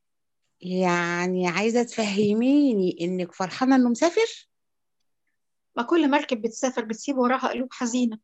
يعني عايزه تفهميني انك فرحانه انه مسافر ما كل مركب بتسافر بتسيب وراها قلوب حزينة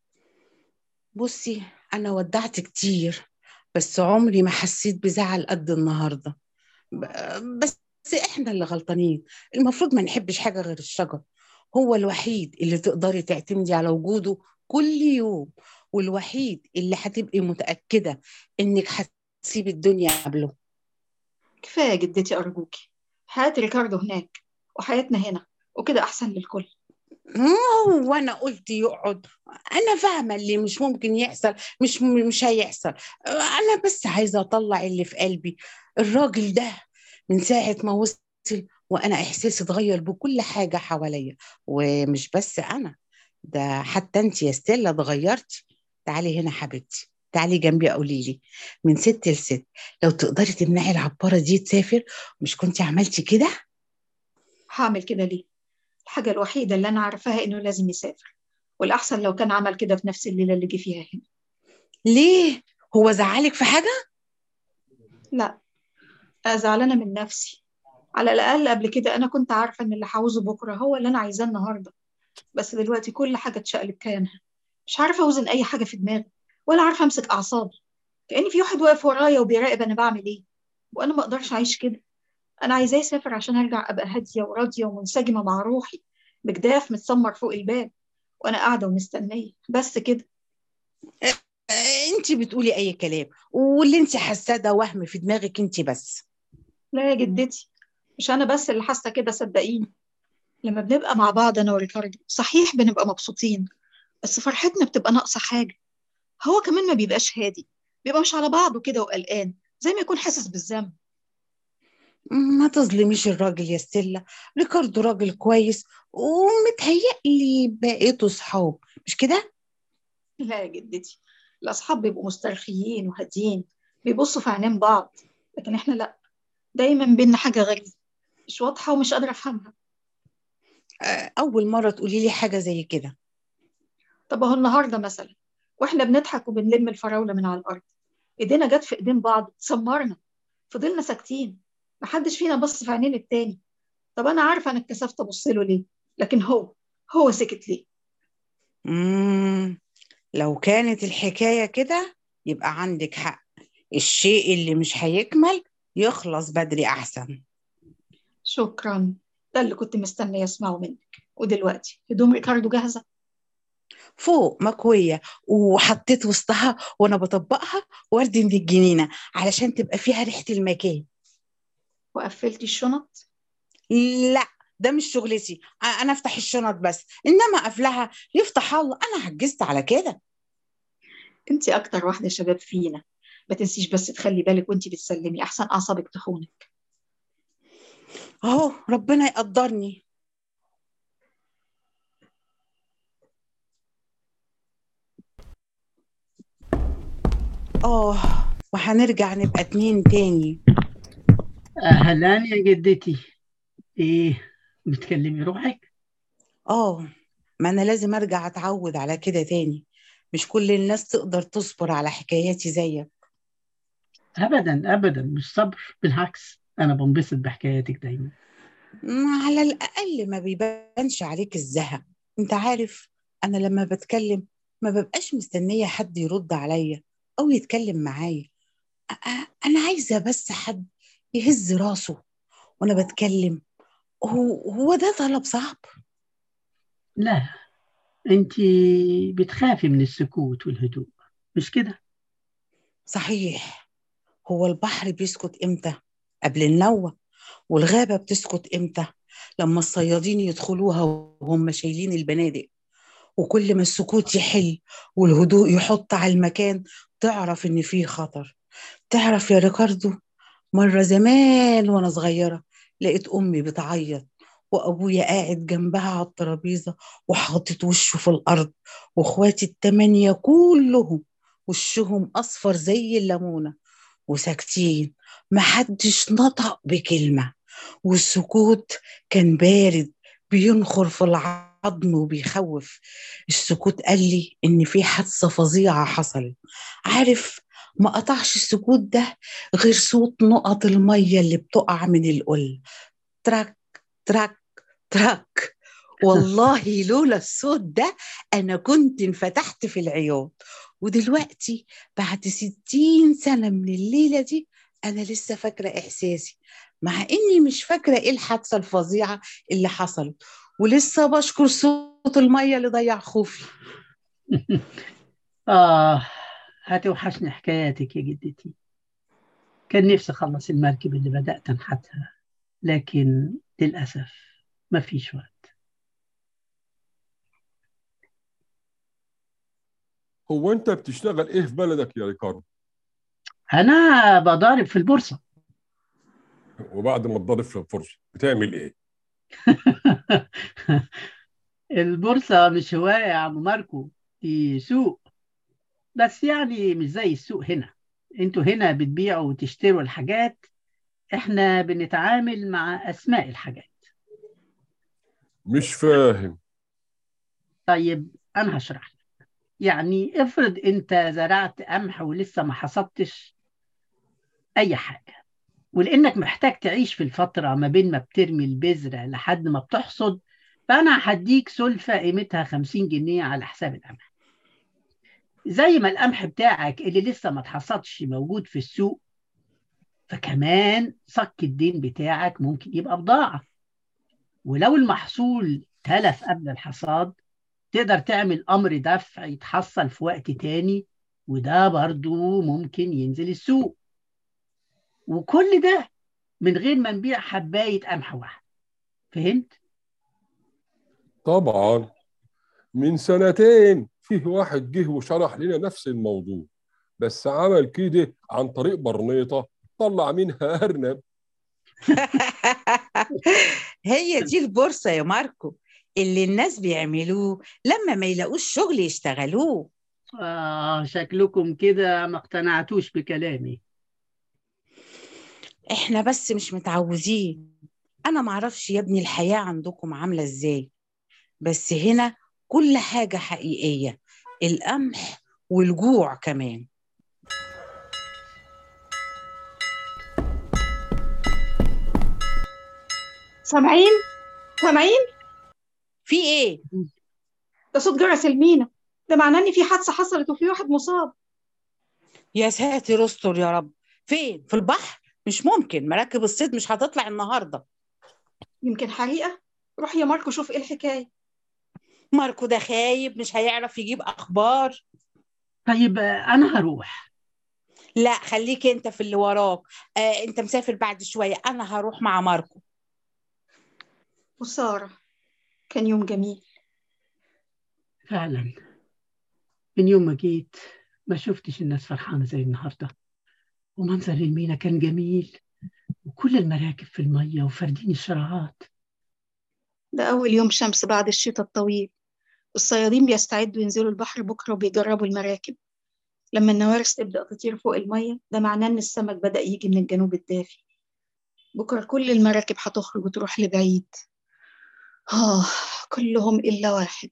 بصي انا ودعت كتير بس عمري ما حسيت بزعل قد النهارده ب- بس احنا اللي غلطانين المفروض ما نحبش حاجه غير الشجر هو الوحيد اللي تقدري تعتمدي على وجوده كل يوم والوحيد اللي هتبقي متاكده انك هتسيبي الدنيا قبله كفاية جدتي أرجوكي حياة ريكاردو هناك وحياتنا هنا وكده أحسن للكل هو انا قلت يقعد انا فاهمه اللي مش ممكن يحصل مش مش هيحصل انا بس عايزه اطلع اللي في قلبي الراجل ده من ساعه ما وصل وانا احساسي اتغير بكل حاجه حواليا ومش بس انا ده حتى انت يا ستيلا اتغيرتي تعالي هنا حبيبتي تعالي جنبي قولي لي من ست لست لو تقدري تمنعي العباره دي تسافر مش كنتي عملتي كده هعمل كده ليه الحاجة الوحيدة اللي أنا عارفاها إنه لازم يسافر والأحسن لو كان عمل كده في نفس الليلة اللي جه فيها هنا ليه هو زعلك في حاجه لا أنا زعلانة من نفسي على الأقل قبل كده أنا كنت عارفة إن اللي هعوزه بكرة هو اللي أنا عايزاه النهاردة بس دلوقتي كل حاجة اتشقلب كيانها مش عارفة أوزن أي حاجة في دماغي ولا عارفة أمسك أعصابي كأن في واحد واقف ورايا وبيراقب أنا بعمل إيه وأنا ما أقدرش أعيش كده أنا عايزاه يسافر عشان أرجع أبقى هادية وراضية ومنسجمة مع روحي بجداف متسمر فوق الباب وأنا قاعدة ومستنية بس كده انت بتقولي اي كلام واللي انت حاساه ده وهم في دماغك انت بس لا يا جدتي مش أنا بس اللي حاسة كده صدقيني لما بنبقى مع بعض أنا وريكاردو صحيح بنبقى مبسوطين بس فرحتنا بتبقى ناقصة حاجة هو كمان ما بيبقاش هادي بيبقى مش على بعضه كده وقلقان زي ما يكون حاسس بالذنب ما تظلميش الراجل يا ستيلا ريكاردو راجل كويس ومتهيألي بقيتوا صحاب مش كده؟ لا يا جدتي الأصحاب بيبقوا مسترخيين وهاديين بيبصوا في عينين بعض لكن إحنا لأ دايما بينا حاجة غريبة مش واضحة ومش قادرة أفهمها آه، أول مرة تقولي لي حاجة زي كده طب أهو النهاردة مثلا وإحنا بنضحك وبنلم الفراولة من على الأرض إيدينا جت في إيدين بعض سمرنا فضلنا ساكتين محدش فينا بص في عينين التاني طب أنا عارفة أنا اتكسفت أبص له ليه لكن هو هو سكت ليه مم. لو كانت الحكاية كده يبقى عندك حق الشيء اللي مش هيكمل يخلص بدري أحسن شكرا ده اللي كنت مستنية أسمعه منك ودلوقتي هدوم ريكاردو جاهزة فوق مكوية وحطيت وسطها وأنا بطبقها ورد من الجنينة علشان تبقى فيها ريحة المكان وقفلتي الشنط لا ده مش شغلتي أ- أنا أفتح الشنط بس إنما قفلها يفتح الله أنا عجزت على كده انت أكتر واحدة شباب فينا ما تنسيش بس تخلي بالك وانت بتسلمي أحسن أعصابك تخونك أهو ربنا يقدرني آه وهنرجع نبقى اتنين تاني أهلا يا جدتي إيه بتكلمي روحك؟ آه ما أنا لازم أرجع أتعود على كده تاني مش كل الناس تقدر تصبر على حكاياتي زيك أبدا أبدا مش صبر بالعكس أنا بنبسط بحكاياتك دايما ما على الأقل ما بيبانش عليك الزهق أنت عارف أنا لما بتكلم ما ببقاش مستنية حد يرد عليا أو يتكلم معايا أ- أ- أنا عايزة بس حد يهز راسه وأنا بتكلم هو هو ده طلب صعب لا أنت بتخافي من السكوت والهدوء مش كده؟ صحيح هو البحر بيسكت إمتى قبل النوة والغابة بتسكت إمتى لما الصيادين يدخلوها وهم شايلين البنادق وكل ما السكوت يحل والهدوء يحط على المكان تعرف إن فيه خطر تعرف يا ريكاردو مرة زمان وأنا صغيرة لقيت أمي بتعيط وأبويا قاعد جنبها على الترابيزة وحاطط وشه في الأرض وإخواتي التمانية كلهم وشهم أصفر زي الليمونة وساكتين محدش نطق بكلمة والسكوت كان بارد بينخر في العظم وبيخوف السكوت قال لي إن في حادثة فظيعة حصلت عارف ما قطعش السكوت ده غير صوت نقط المية اللي بتقع من القل تراك تراك تراك والله لولا الصوت ده أنا كنت انفتحت في العياط ودلوقتي بعد ستين سنة من الليلة دي أنا لسه فاكرة إحساسي مع إني مش فاكرة إيه الحادثة الفظيعة اللي حصلت ولسه بشكر صوت المية اللي ضيع خوفي آه هتوحشني حكاياتك يا جدتي كان نفسي أخلص المركب اللي بدأت أنحتها لكن للأسف مفيش وقت هو انت بتشتغل ايه في بلدك يا ريكاردو أنا بضارب في البورصة وبعد ما تضرب في الفرصه بتعمل ايه البورصة مش هواية يا عم ماركو دي سوق بس يعني مش زي السوق هنا انتوا هنا بتبيعوا وتشتروا الحاجات احنا بنتعامل مع أسماء الحاجات مش فاهم طيب أنا هشرح لك يعني افرض أنت زرعت قمح ولسه ما حصدتش أي حاجة ولأنك محتاج تعيش في الفترة ما بين ما بترمي البذرة لحد ما بتحصد فأنا هديك سلفة قيمتها 50 جنيه على حساب القمح زي ما القمح بتاعك اللي لسه ما اتحصدش موجود في السوق فكمان صك الدين بتاعك ممكن يبقى بضاعة ولو المحصول تلف قبل الحصاد تقدر تعمل أمر دفع يتحصل في وقت تاني وده برضو ممكن ينزل السوق وكل ده من غير ما نبيع حباية قمح واحد فهمت؟ طبعا من سنتين فيه واحد جه وشرح لنا نفس الموضوع بس عمل كده عن طريق برنيطة طلع منها أرنب هي دي البورصة يا ماركو اللي الناس بيعملوه لما ما يلاقوش شغل يشتغلوه آه شكلكم كده ما اقتنعتوش بكلامي احنا بس مش متعودين انا معرفش يا ابني الحياة عندكم عاملة ازاي بس هنا كل حاجة حقيقية القمح والجوع كمان سامعين سامعين في ايه ده صوت جرس المينا ده معناه ان في حادثه حصلت وفي واحد مصاب يا ساتر استر يا رب فين في البحر مش ممكن مراكب الصيد مش هتطلع النهارده يمكن حريقه روح يا ماركو شوف ايه الحكايه ماركو ده خايب مش هيعرف يجيب اخبار طيب آه، انا هروح لا خليك انت في اللي وراك آه انت مسافر بعد شويه انا هروح مع ماركو وساره كان يوم جميل فعلا من يوم ما جيت ما شفتش الناس فرحانة زي النهاردة ومنظر المينا كان جميل وكل المراكب في المية وفاردين الشراعات ده اول يوم شمس بعد الشتاء الطويل الصيادين بيستعدوا ينزلوا البحر بكره وبيجربوا المراكب لما النوارس تبدا تطير فوق الميه ده معناه ان السمك بدا يجي من الجنوب الدافي بكره كل المراكب هتخرج وتروح لبعيد آه كلهم إلا واحد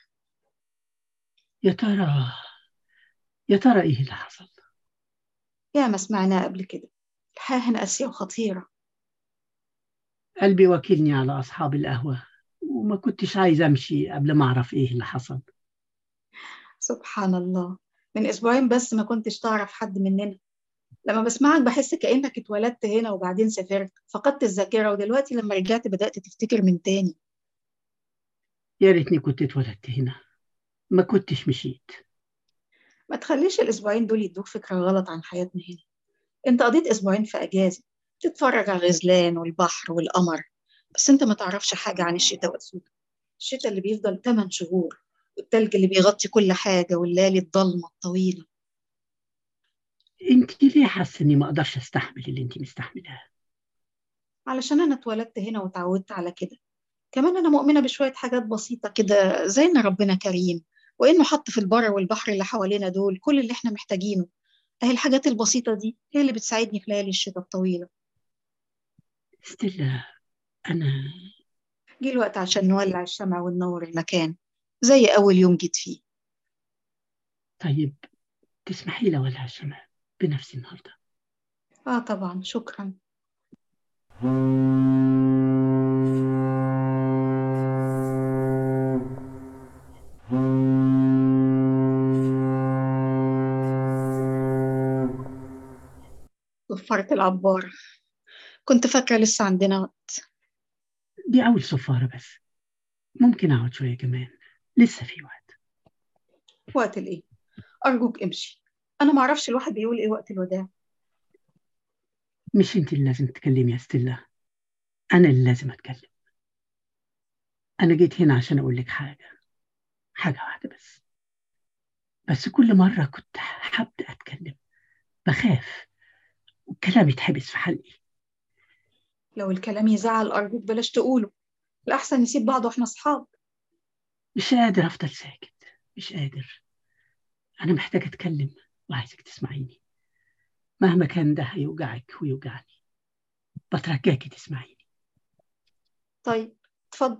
يا ترى يا ترى ايه اللي حصل يا ما سمعناه قبل كده الحياة هنا قاسية وخطيرة قلبي وكلني على أصحاب القهوة وما كنتش عايز أمشي قبل ما أعرف إيه اللي حصل سبحان الله من أسبوعين بس ما كنتش تعرف حد مننا لما بسمعك بحس كأنك اتولدت هنا وبعدين سافرت فقدت الذاكرة ودلوقتي لما رجعت بدأت تفتكر من تاني يا ريتني كنت اتولدت هنا ما كنتش مشيت ما تخليش الأسبوعين دول يدوك فكرة غلط عن حياتنا هنا أنت قضيت أسبوعين في أجازة تتفرج على الغزلان والبحر والقمر بس أنت ما تعرفش حاجة عن الشتاء والسود الشتاء اللي بيفضل 8 شهور والتلج اللي بيغطي كل حاجة والليالي الضلمة الطويلة انت ليه حاسه اني ما اقدرش استحمل اللي انت مستحملاه علشان أنا اتولدت هنا وتعودت على كده كمان أنا مؤمنة بشوية حاجات بسيطة كده زي إن ربنا كريم وإنه حط في البر والبحر اللي حوالينا دول كل اللي إحنا محتاجينه أهي الحاجات البسيطة دي هي اللي بتساعدني في ليالي الشتاء الطويلة ستيلا انا جه الوقت عشان نولع الشمع وننور المكان زي أول يوم جيت فيه طيب تسمحي لي اولع الشمع بنفسي النهارده آه طبعا شكرا وفرت العبارة كنت فاكرة لسه عندنا وقت دي اول صفاره بس ممكن اقعد شويه كمان لسه في وقت وقت الإيه أرجوك امشي أنا معرفش الواحد بيقول إيه وقت الوداع مش انت اللي لازم تتكلمي يا ستيلا انا اللي لازم اتكلم انا جيت هنا عشان اقول لك حاجه حاجه واحده بس بس كل مره كنت هبدا اتكلم بخاف والكلام يتحبس في حلقي لو الكلام يزعل أرجوك بلاش تقوله الأحسن نسيب بعض وإحنا أصحاب مش قادر افضل ساكت مش قادر انا محتاج اتكلم وعايزك تسمعيني مهما كان ده هيوجعك ويوجعني بترجاكي تسمعيني طيب اتفضل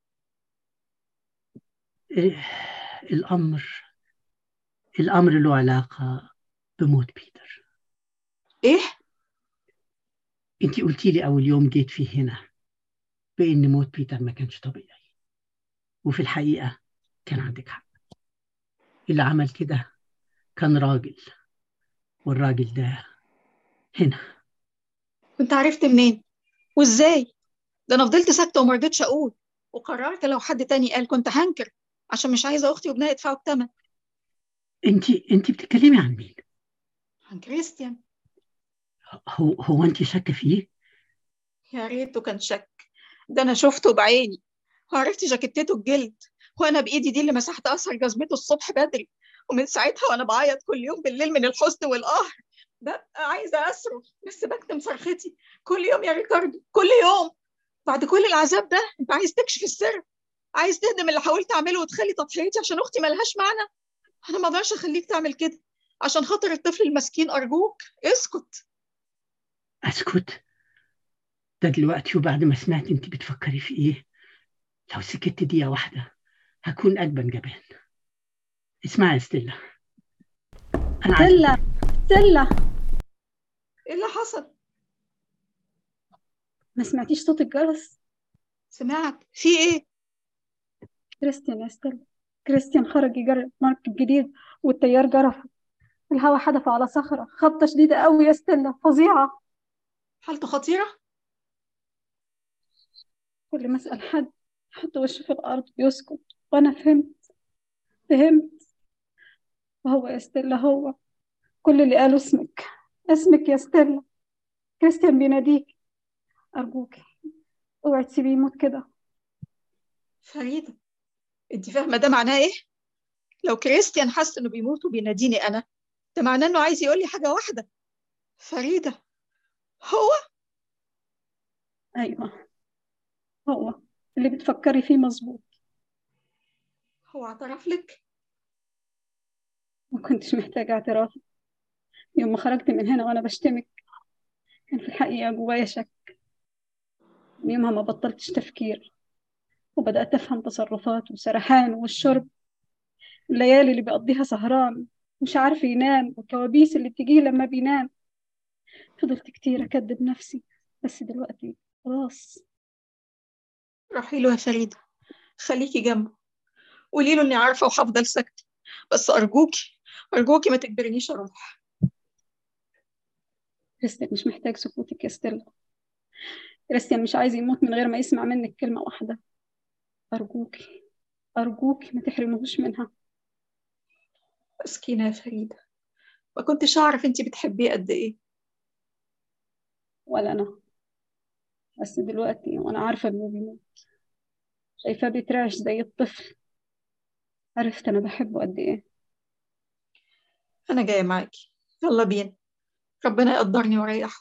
إيه، الامر الامر له علاقه بموت بيتر إيه انت قلتي لي اول يوم جيت فيه هنا بان موت بيتر ما كانش طبيعي وفي الحقيقه كان عندك حق اللي عمل كده كان راجل والراجل ده هنا كنت عرفت منين وإزاي ده أنا فضلت ساكتة وما رضيتش أقول وقررت لو حد تاني قال كنت هنكر عشان مش عايزة أختي وابنها يدفعوا الثمن انت انت بتتكلمي عن مين عن كريستيان هو هو انت شاكه فيه يا ريته كان شك ده أنا شفته بعيني وعرفت جاكيتته الجلد وانا بايدي دي اللي مسحت اثر جزمته الصبح بدري ومن ساعتها وانا بعيط كل يوم بالليل من الحزن والقهر ببقى عايزه اصرخ بس بكتم صرختي كل يوم يا ريكاردو كل يوم بعد كل العذاب ده انت عايز تكشف السر عايز تهدم اللي حاولت اعمله وتخلي تضحيتي عشان اختي ملهاش معنى انا ما اقدرش اخليك تعمل كده عشان خاطر الطفل المسكين ارجوك اسكت اسكت ده دلوقتي وبعد ما سمعت انت بتفكري في ايه لو سكت دقيقة واحدة هكون أجبن جبان اسمعي يا ستيلا أنا عايز ستيلا ستيلا ايه اللي حصل ما سمعتيش صوت الجرس سمعت في ايه كريستيان يا ستيلا كريستيان خرج يجرب مركب جديد والتيار جرفه الهوا حدف على صخرة خبطة شديدة قوي يا ستيلا فظيعة حالته خطيرة كل ما أسأل حد يحط وشه في الأرض ويسكت وأنا فهمت فهمت وهو يا ستيلا هو كل اللي قاله اسمك اسمك يا ستيلا كريستيان بيناديك أرجوك اوعي تسيبيه يموت كده فريدة انت فاهمة ده معناه ايه لو كريستيان حس انه بيموت وبيناديني انا ده معناه انه عايز يقول لي حاجة واحدة فريدة هو أيوة هو اللي بتفكري فيه مظبوط هو اعترف لك ما كنتش محتاجة اعتراف يوم ما خرجت من هنا وأنا بشتمك كان في الحقيقة جوايا شك من يومها ما بطلتش تفكير وبدأت أفهم تصرفاته وسرحانه والشرب الليالي اللي بيقضيها سهران مش عارف ينام والكوابيس اللي بتجيه لما بينام فضلت كتير أكدب نفسي بس دلوقتي خلاص روحي له يا فريدة خليكي جنبه قولي له اني عارفة وهفضل ساكتة بس ارجوكي ارجوكي ما تجبرنيش اروح كريستيان مش محتاج سكوتك يا ستيلا كريستيان مش عايز يموت من غير ما يسمع منك كلمة واحدة أرجوكي أرجوكي ما تحرموش منها مسكينة يا فريدة ما كنتش أعرف أنتي بتحبيه قد إيه ولا أنا بس دلوقتي وأنا عارفة إنه بيموت شايفاه بيترعش زي الطفل عرفت أنا بحبه قد إيه أنا جاية معاكي يلا بينا ربنا يقدرني ويريحه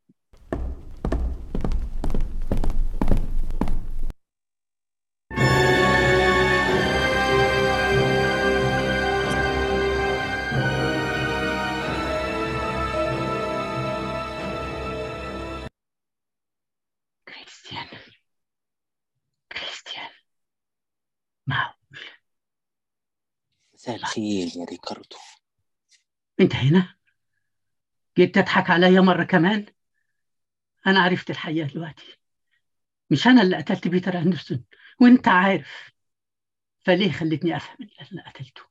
كريستيان كريستيان معقول مساء الخير يا ريكاردو انت هنا جيت تضحك عليا مرة كمان انا عرفت الحقيقة دلوقتي مش انا اللي قتلت بيتر اندرسون وانت عارف فليه خلتني افهم اللي انا قتلته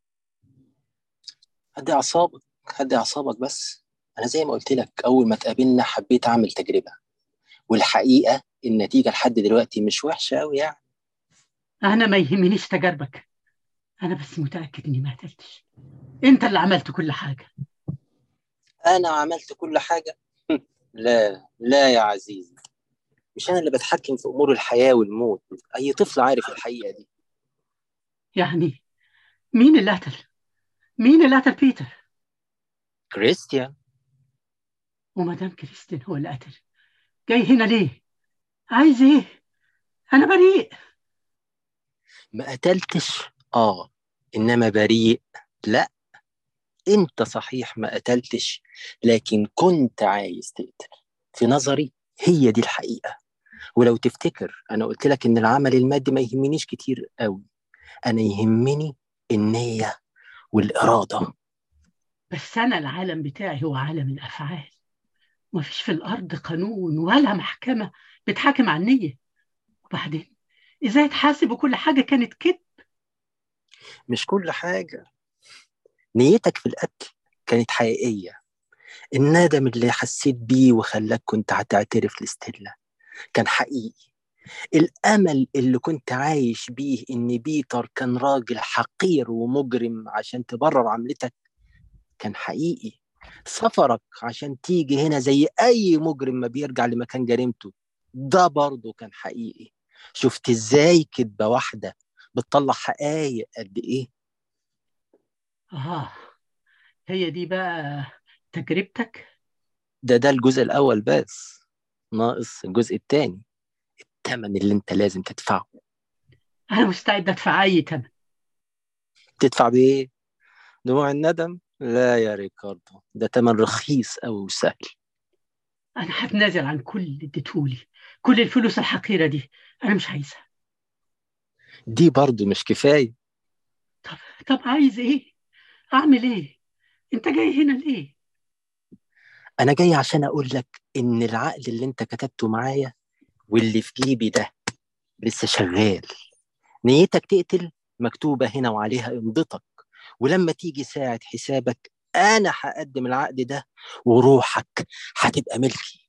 هدي اعصابك هدي اعصابك بس انا زي ما قلت لك اول ما تقابلنا حبيت اعمل تجربه والحقيقه النتيجه لحد دلوقتي مش وحشه قوي يعني انا ما يهمنيش تجاربك انا بس متأكد اني ما قتلتش انت اللي عملت كل حاجة انا عملت كل حاجه لا لا يا عزيزي مش انا اللي بتحكم في امور الحياه والموت اي طفل عارف الحقيقه دي يعني مين اللي قتل مين اللي قتل بيتر كريستيان وما دام كريستين هو اللي قتل جاي هنا ليه عايز ايه انا بريء ما قتلتش اه انما بريء لا انت صحيح ما قتلتش لكن كنت عايز تقتل في نظري هي دي الحقيقه ولو تفتكر انا قلت لك ان العمل المادي ما يهمنيش كتير قوي انا يهمني النيه والاراده بس انا العالم بتاعي هو عالم الافعال مفيش في الارض قانون ولا محكمه بتحاكم على النيه وبعدين ازاي تحاسب وكل حاجه كانت كده مش كل حاجه نيتك في القتل كانت حقيقيه الندم اللي حسيت بيه وخلاك كنت هتعترف لاستيلا كان حقيقي الامل اللي كنت عايش بيه ان بيتر كان راجل حقير ومجرم عشان تبرر عملتك كان حقيقي سفرك عشان تيجي هنا زي اي مجرم ما بيرجع لمكان جريمته ده برضه كان حقيقي شفت ازاي كدبة واحدة بتطلع حقايق قد ايه اه هي دي بقى تجربتك ده ده الجزء الاول بس ناقص الجزء التاني الثمن اللي انت لازم تدفعه انا مستعد ادفع اي ثمن تدفع بايه دموع الندم لا يا ريكاردو ده تمن رخيص أوي وسهل انا هتنازل عن كل اللي اديتهولي كل الفلوس الحقيره دي انا مش عايزها دي برضو مش كفاية طب عايز ايه اعمل ايه انت جاي هنا ليه أنا جاي عشان أقول لك إن العقد اللي أنت كتبته معايا واللي في جيبي ده لسه شغال نيتك تقتل مكتوبة هنا وعليها إمضتك ولما تيجي ساعة حسابك أنا هقدم العقد ده وروحك هتبقى ملكي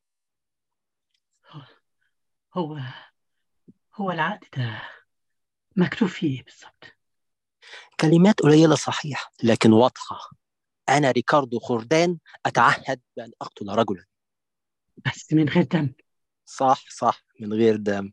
هو هو العقد ده مكتوب فيه ايه بالظبط كلمات قليلة صحيح لكن واضحة أنا ريكاردو خردان أتعهد بأن أقتل رجلا بس من غير دم صح صح من غير دم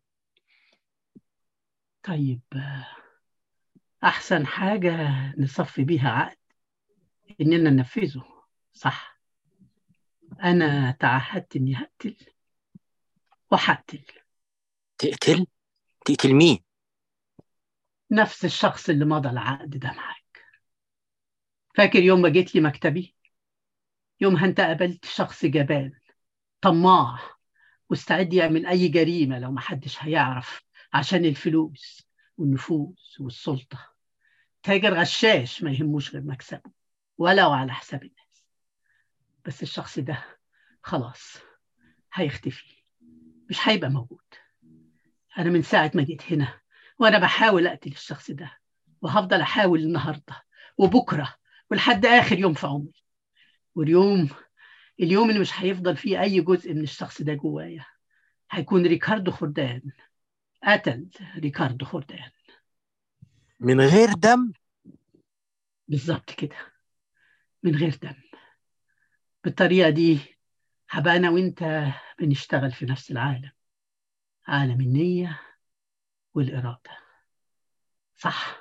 طيب آه، احسن حاجه نصفي بيها عقد اننا ننفذه صح انا تعهدت اني هقتل وهقتل تقتل تقتل مين نفس الشخص اللي مضى العقد ده معاك فاكر يوم ما جيت لي مكتبي يومها انت قابلت شخص جبان طماع واستعد يعمل اي جريمه لو محدش هيعرف عشان الفلوس والنفوذ والسلطه تاجر غشاش ما يهموش غير مكسبه ولو على حساب الناس بس الشخص ده خلاص هيختفي مش هيبقى موجود أنا من ساعة ما جيت هنا وأنا بحاول أقتل الشخص ده وهفضل أحاول النهاردة وبكرة ولحد آخر يوم في عمري واليوم اليوم اللي مش هيفضل فيه أي جزء من الشخص ده جوايا هيكون ريكاردو خردان قتل ريكاردو خردان من غير دم بالظبط كده من غير دم بالطريقة دي هبقى أنا وأنت بنشتغل في نفس العالم عالم النية والإرادة صح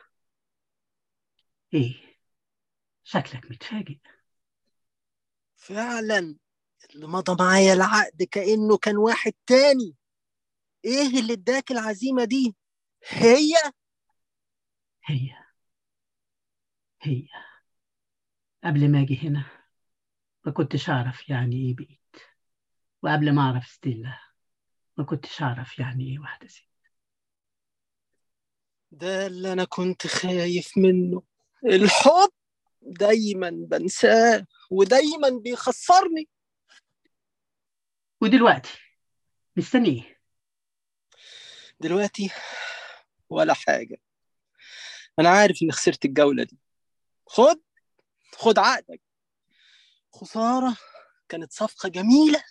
إيه شكلك متفاجئ فعلا اللي مضى معايا العقد كأنه كان واحد تاني ايه اللي اداك العزيمة دي هي هي هي قبل ما أجي هنا ما كنتش أعرف يعني إيه بيت وقبل ما أعرف ستيلا ما كنتش أعرف يعني إيه واحدة ست ده اللي انا كنت خايف منه الحب دايما بنساه ودايما بيخسرني ودلوقتي مستني إيه دلوقتي ولا حاجة أنا عارف إني خسرت الجولة دي خد خد عقدك خسارة كانت صفقة جميلة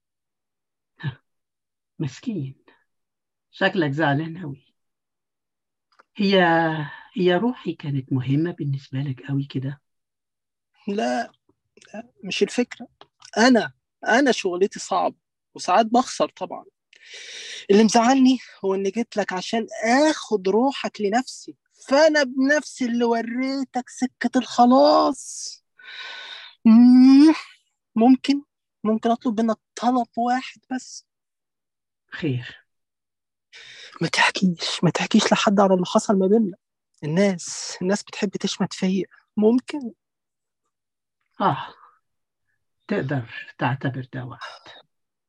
مسكين شكلك زعلان أوي هي هي روحي كانت مهمة بالنسبة لك أوي كده لا لا مش الفكرة أنا أنا شغلتي صعب وساعات بخسر طبعا اللي مزعلني هو إني جيت لك عشان آخد روحك لنفسي فأنا بنفسي اللي وريتك سكة الخلاص مم، ممكن ممكن أطلب منك طلب واحد بس خير ما تحكيش ما تحكيش لحد على اللي حصل ما بيننا الناس الناس بتحب تشمت فيا ممكن آه تقدر تعتبر ده وعد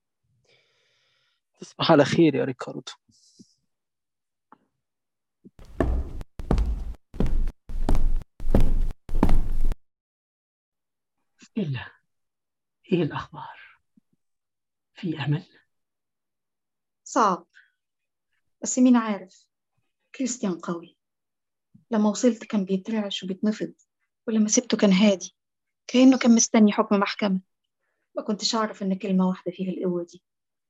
تصبح على خير يا ريكاردو إلا إيه الأخبار في أمل صعب بس مين عارف كريستيان قوي لما وصلت كان بيترعش وبيتنفض ولما سبته كان هادي كأنه كان مستني حكم محكمة ما كنتش أعرف إن كلمة واحدة فيها القوة دي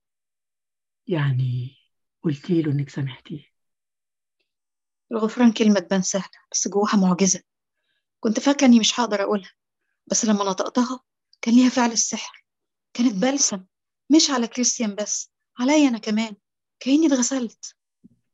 يعني قلتي له إنك سامحتيه الغفران كلمة تبان سهلة بس جواها معجزة كنت فاكرة إني مش هقدر أقولها بس لما نطقتها كان ليها فعل السحر كانت بلسم مش على كريستيان بس عليا أنا كمان كأني اتغسلت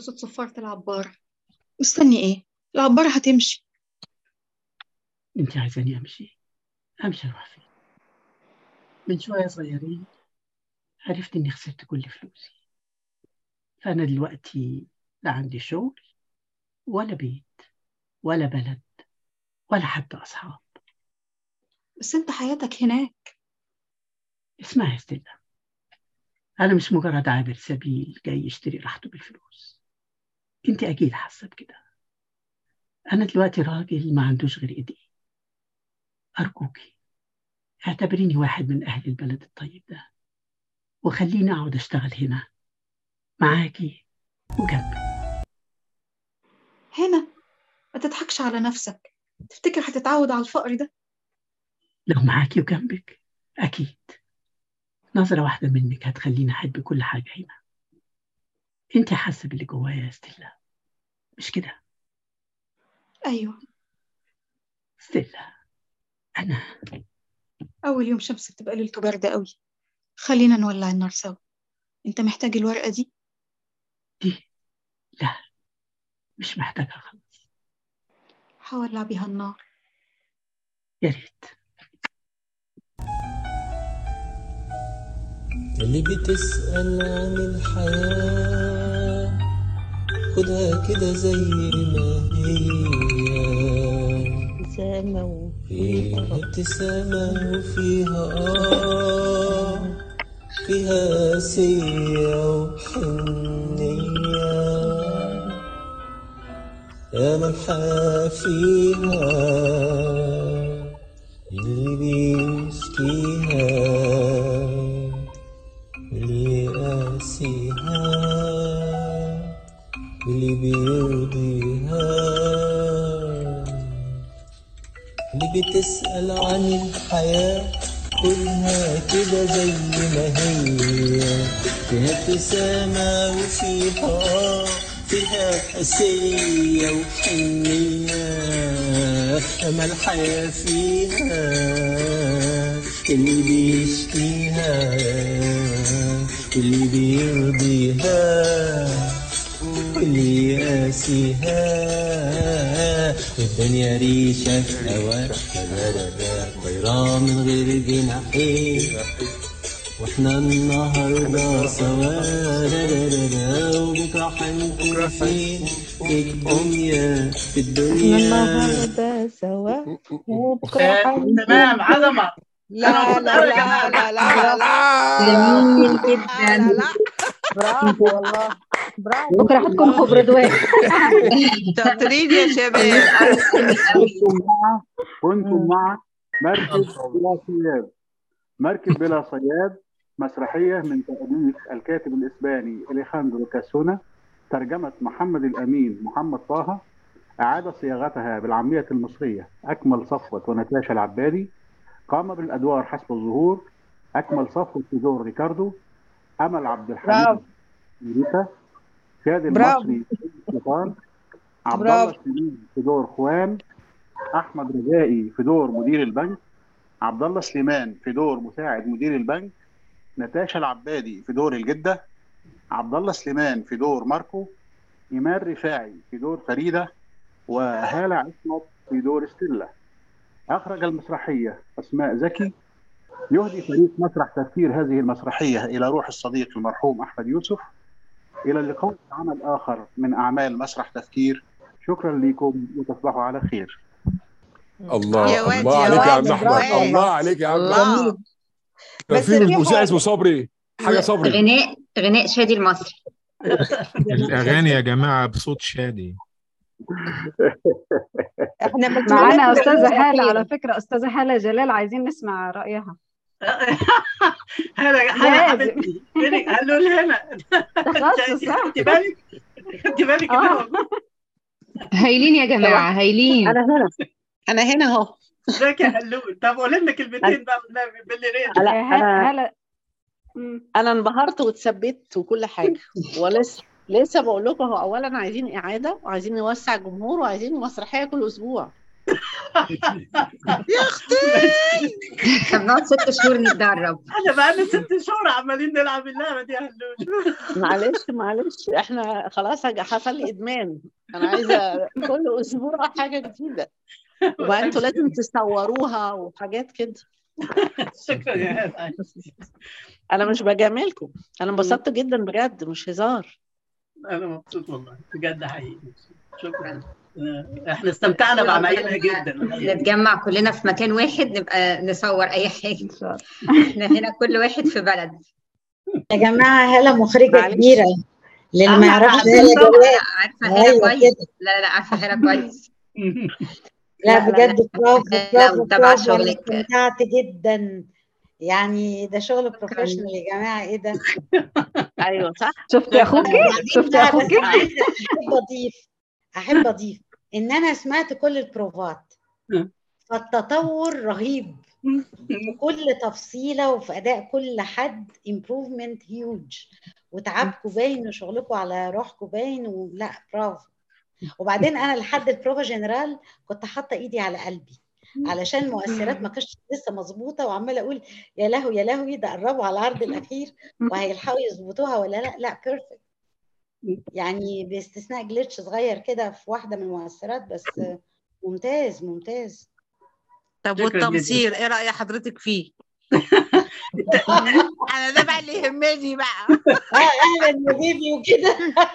صوت صفارة العبارة مستني ايه العبارة هتمشي انت عايزاني امشي امشي اروح فين من شويه صغيرين عرفت اني خسرت كل فلوسي فانا دلوقتي لا عندي شغل ولا بيت ولا بلد ولا حتى اصحاب بس انت حياتك هناك اسمعي يا ستيلا انا مش مجرد عابر سبيل جاي يشتري راحته بالفلوس انت اكيد حاسه بكده انا دلوقتي راجل ما عندوش غير ايديه ارجوكي اعتبريني واحد من اهل البلد الطيب ده وخليني اقعد اشتغل هنا معاكي وجنبك هنا ما تضحكش على نفسك تفتكر هتتعود على الفقر ده لو معاكي وجنبك اكيد نظرة واحدة منك هتخليني أحب كل حاجة هنا أنت حاسة باللي جوايا يا ستيلا مش كده ايوه ستيلا أنا اول يوم شمس بتبقى ليلته باردة قوي خلينا نولع النار سوا انت محتاج الورقة دي دي لا مش محتاجة خالص هولع بيها النار يا ريت اللي بتسأل عن الحياة خدها كده زي ما هي ابتسامة فيها ابتسامة وفيها آه فيها سية وحنية يا ما الحياة فيها اللي بيشكيها اللي قاسيها واللي بيرضيها اللي بتسأل عن الحياة كلها كده زي ما هي فيها ابتسامة وفيها فيها حسية وحنية أما الحياة فيها اللي بيشكيها واللي بيرضيها واللي يقاسيها الدنيا ريشة في هوا طيرة من غير جناحين واحنا النهاردة سوا وبكرة حنكون فين في الدنيا في احنا الدنيا النهارده سوا وبكره آه، حنكون تمام عظمة لا لا لا لا لا لا جميل لا جدا لا برافو والله برافو بكره هتكون خبرة شاطرين يا شباب كنتم مع كنتم مع مركب بلا صياد مركب بلا صياد مسرحية من تأليف الكاتب الإسباني إليخاندرو كاسونا ترجمة محمد الأمين محمد طه أعاد صياغتها بالعامية المصرية أكمل صفوة ونتاشا العبادي قام بالأدوار حسب الظهور أكمل صفوة في دور ريكاردو أمل عبد الحليم برافو ريتا شادي برافو. المصري سلطان عبد الله برافو. سليم في دور خوان احمد رجائي في دور مدير البنك عبد الله سليمان في دور مساعد مدير البنك نتاشا العبادي في دور الجده عبد الله سليمان في دور ماركو ايمان رفاعي في دور فريده وهاله عصمت في دور ستيلا اخرج المسرحيه اسماء زكي يهدي فريق مسرح تفكير هذه المسرحيه الى روح الصديق المرحوم احمد يوسف الى اللقاء في عمل اخر من اعمال مسرح تفكير شكرا لكم وتصبحوا على خير الله يا واد الله يا عليك يا واد عم احمد برافو. الله عليك يا عم الله كان بس في في مذيع حاجة. اسمه صبري حاجه صبري غناء غناء شادي المصري الأغاني يا جماعة بصوت شادي احنا معانا متولدين أستاذة بالأخير. هالة على فكرة أستاذة هالة جلال عايزين نسمع رأيها هلا هلا لازم. حبيبتي فينك قالوا لي هنا تخصص ها؟ خدتي بالك خدتي بالك كده آه. والله هايلين يا جماعة هايلين انا هنا انا هنا اهو ازيك يا هلول طب قولي لنا كلمتين بقى بالنبي باللي ريت لا ه- انا هالة مم. انا انبهرت واتثبت وكل حاجه ولسه لسه بقول لكم هو اولا عايزين اعاده وعايزين نوسع الجمهور وعايزين مسرحيه كل اسبوع يا اختي طب نقعد ست شهور نتدرب احنا بقالنا ست شهور عمالين نلعب اللعبه دي يا هلول معلش معلش احنا خلاص هج- حصل لي ادمان انا عايزه كل اسبوع حاجه جديده وبقى انتوا لازم تصوروها وحاجات كده شكرا يا هلا انا مش بجاملكم انا انبسطت جدا بجد مش هزار انا مبسوط والله بجد حقيقي شكرا احنا استمتعنا بعمايلها جدا نتجمع كلنا في مكان واحد نبقى نصور اي حاجه احنا هنا كل واحد في بلد يا جماعة هلا مخرجة معلش. كبيرة للي ما أنا يعرفش عارفة هلا طبعاً، جواد عارفه هلا أيوة كويس كده. لا لا عارفه هلا كويس لا لا، لا، بجد برافو لا، برافو ومتابعة برافو أنا شغلك. استمتعت جدا يعني ده شغل بروفيشنال يا جماعة ايه ده ايوه صح شفتي يا اخوكي وبعدين شفتي يا بقى بس اخوكي عايزة احب اضيف احب اضيف ان انا سمعت كل البروفات فالتطور رهيب في كل تفصيلة وفي أداء كل حد improvement huge وتعبكم باين وشغلكم على روحكم باين ولا برافو وبعدين أنا لحد البروفا جنرال كنت حاطة إيدي على قلبي علشان المؤثرات ما كانتش لسه مظبوطة وعمالة أقول يا لهوي يا لهوي ده قربوا على العرض الأخير وهيلحقوا يظبطوها ولا لا لا بيرفكت يعني باستثناء جلitch صغير كده في واحدة من المؤثرات بس ممتاز ممتاز طب شكراً جداً. والتمثيل ايه رأي حضرتك فيه؟ انا ده بقى اللي يهمني بقى اه اهلا يا بيبي وكده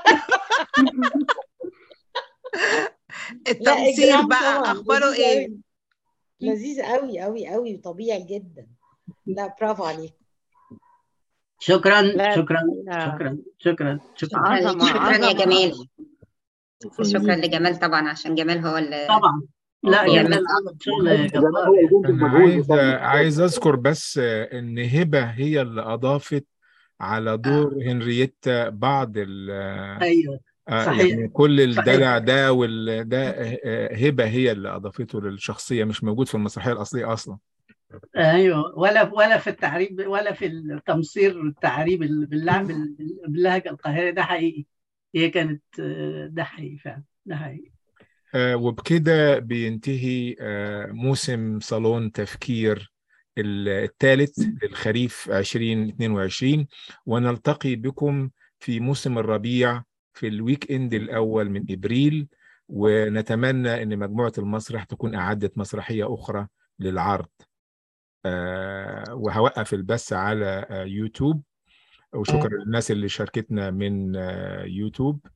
لا التمثيل إجرام بقى طبعاً، اخباره لذيذ ايه؟ أوي. لذيذ قوي قوي قوي وطبيعي جدا لا برافو عليك شكرا لا، شكرا لا. شكرا شكرا شكرا عظمة شكرا يا عظمة جمال شكرا شكرا جزيلا لجمال طبعا عشان جمال هو اللي طبعا لا بيعمل جمال عمل شغل جبار أنا عايز عايز أذكر بس إن هبة هي اللي أضافت على دور هنرييتا بعض ال ايوه آه، صحيح. يعني كل صحيح. الدلع ده وال ده آه، هبة هي اللي أضافته للشخصية مش موجود في المسرحية الأصلية أصلا ايوه ولا ولا في التعريب ولا في التمصير التعريب باللعب باللهجه القاهريه ده حقيقي هي كانت آه، ده حقيقي فعلا ده حقيقي آه، وبكده بينتهي آه، موسم صالون تفكير الثالث للخريف 2022 ونلتقي بكم في موسم الربيع في الويك اند الأول من إبريل ونتمنى أن مجموعة المسرح تكون أعدت مسرحية أخرى للعرض آه، وهوقف البث على آه، يوتيوب وشكرا للناس اللي شاركتنا من آه، يوتيوب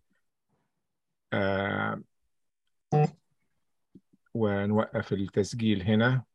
آه، ونوقف التسجيل هنا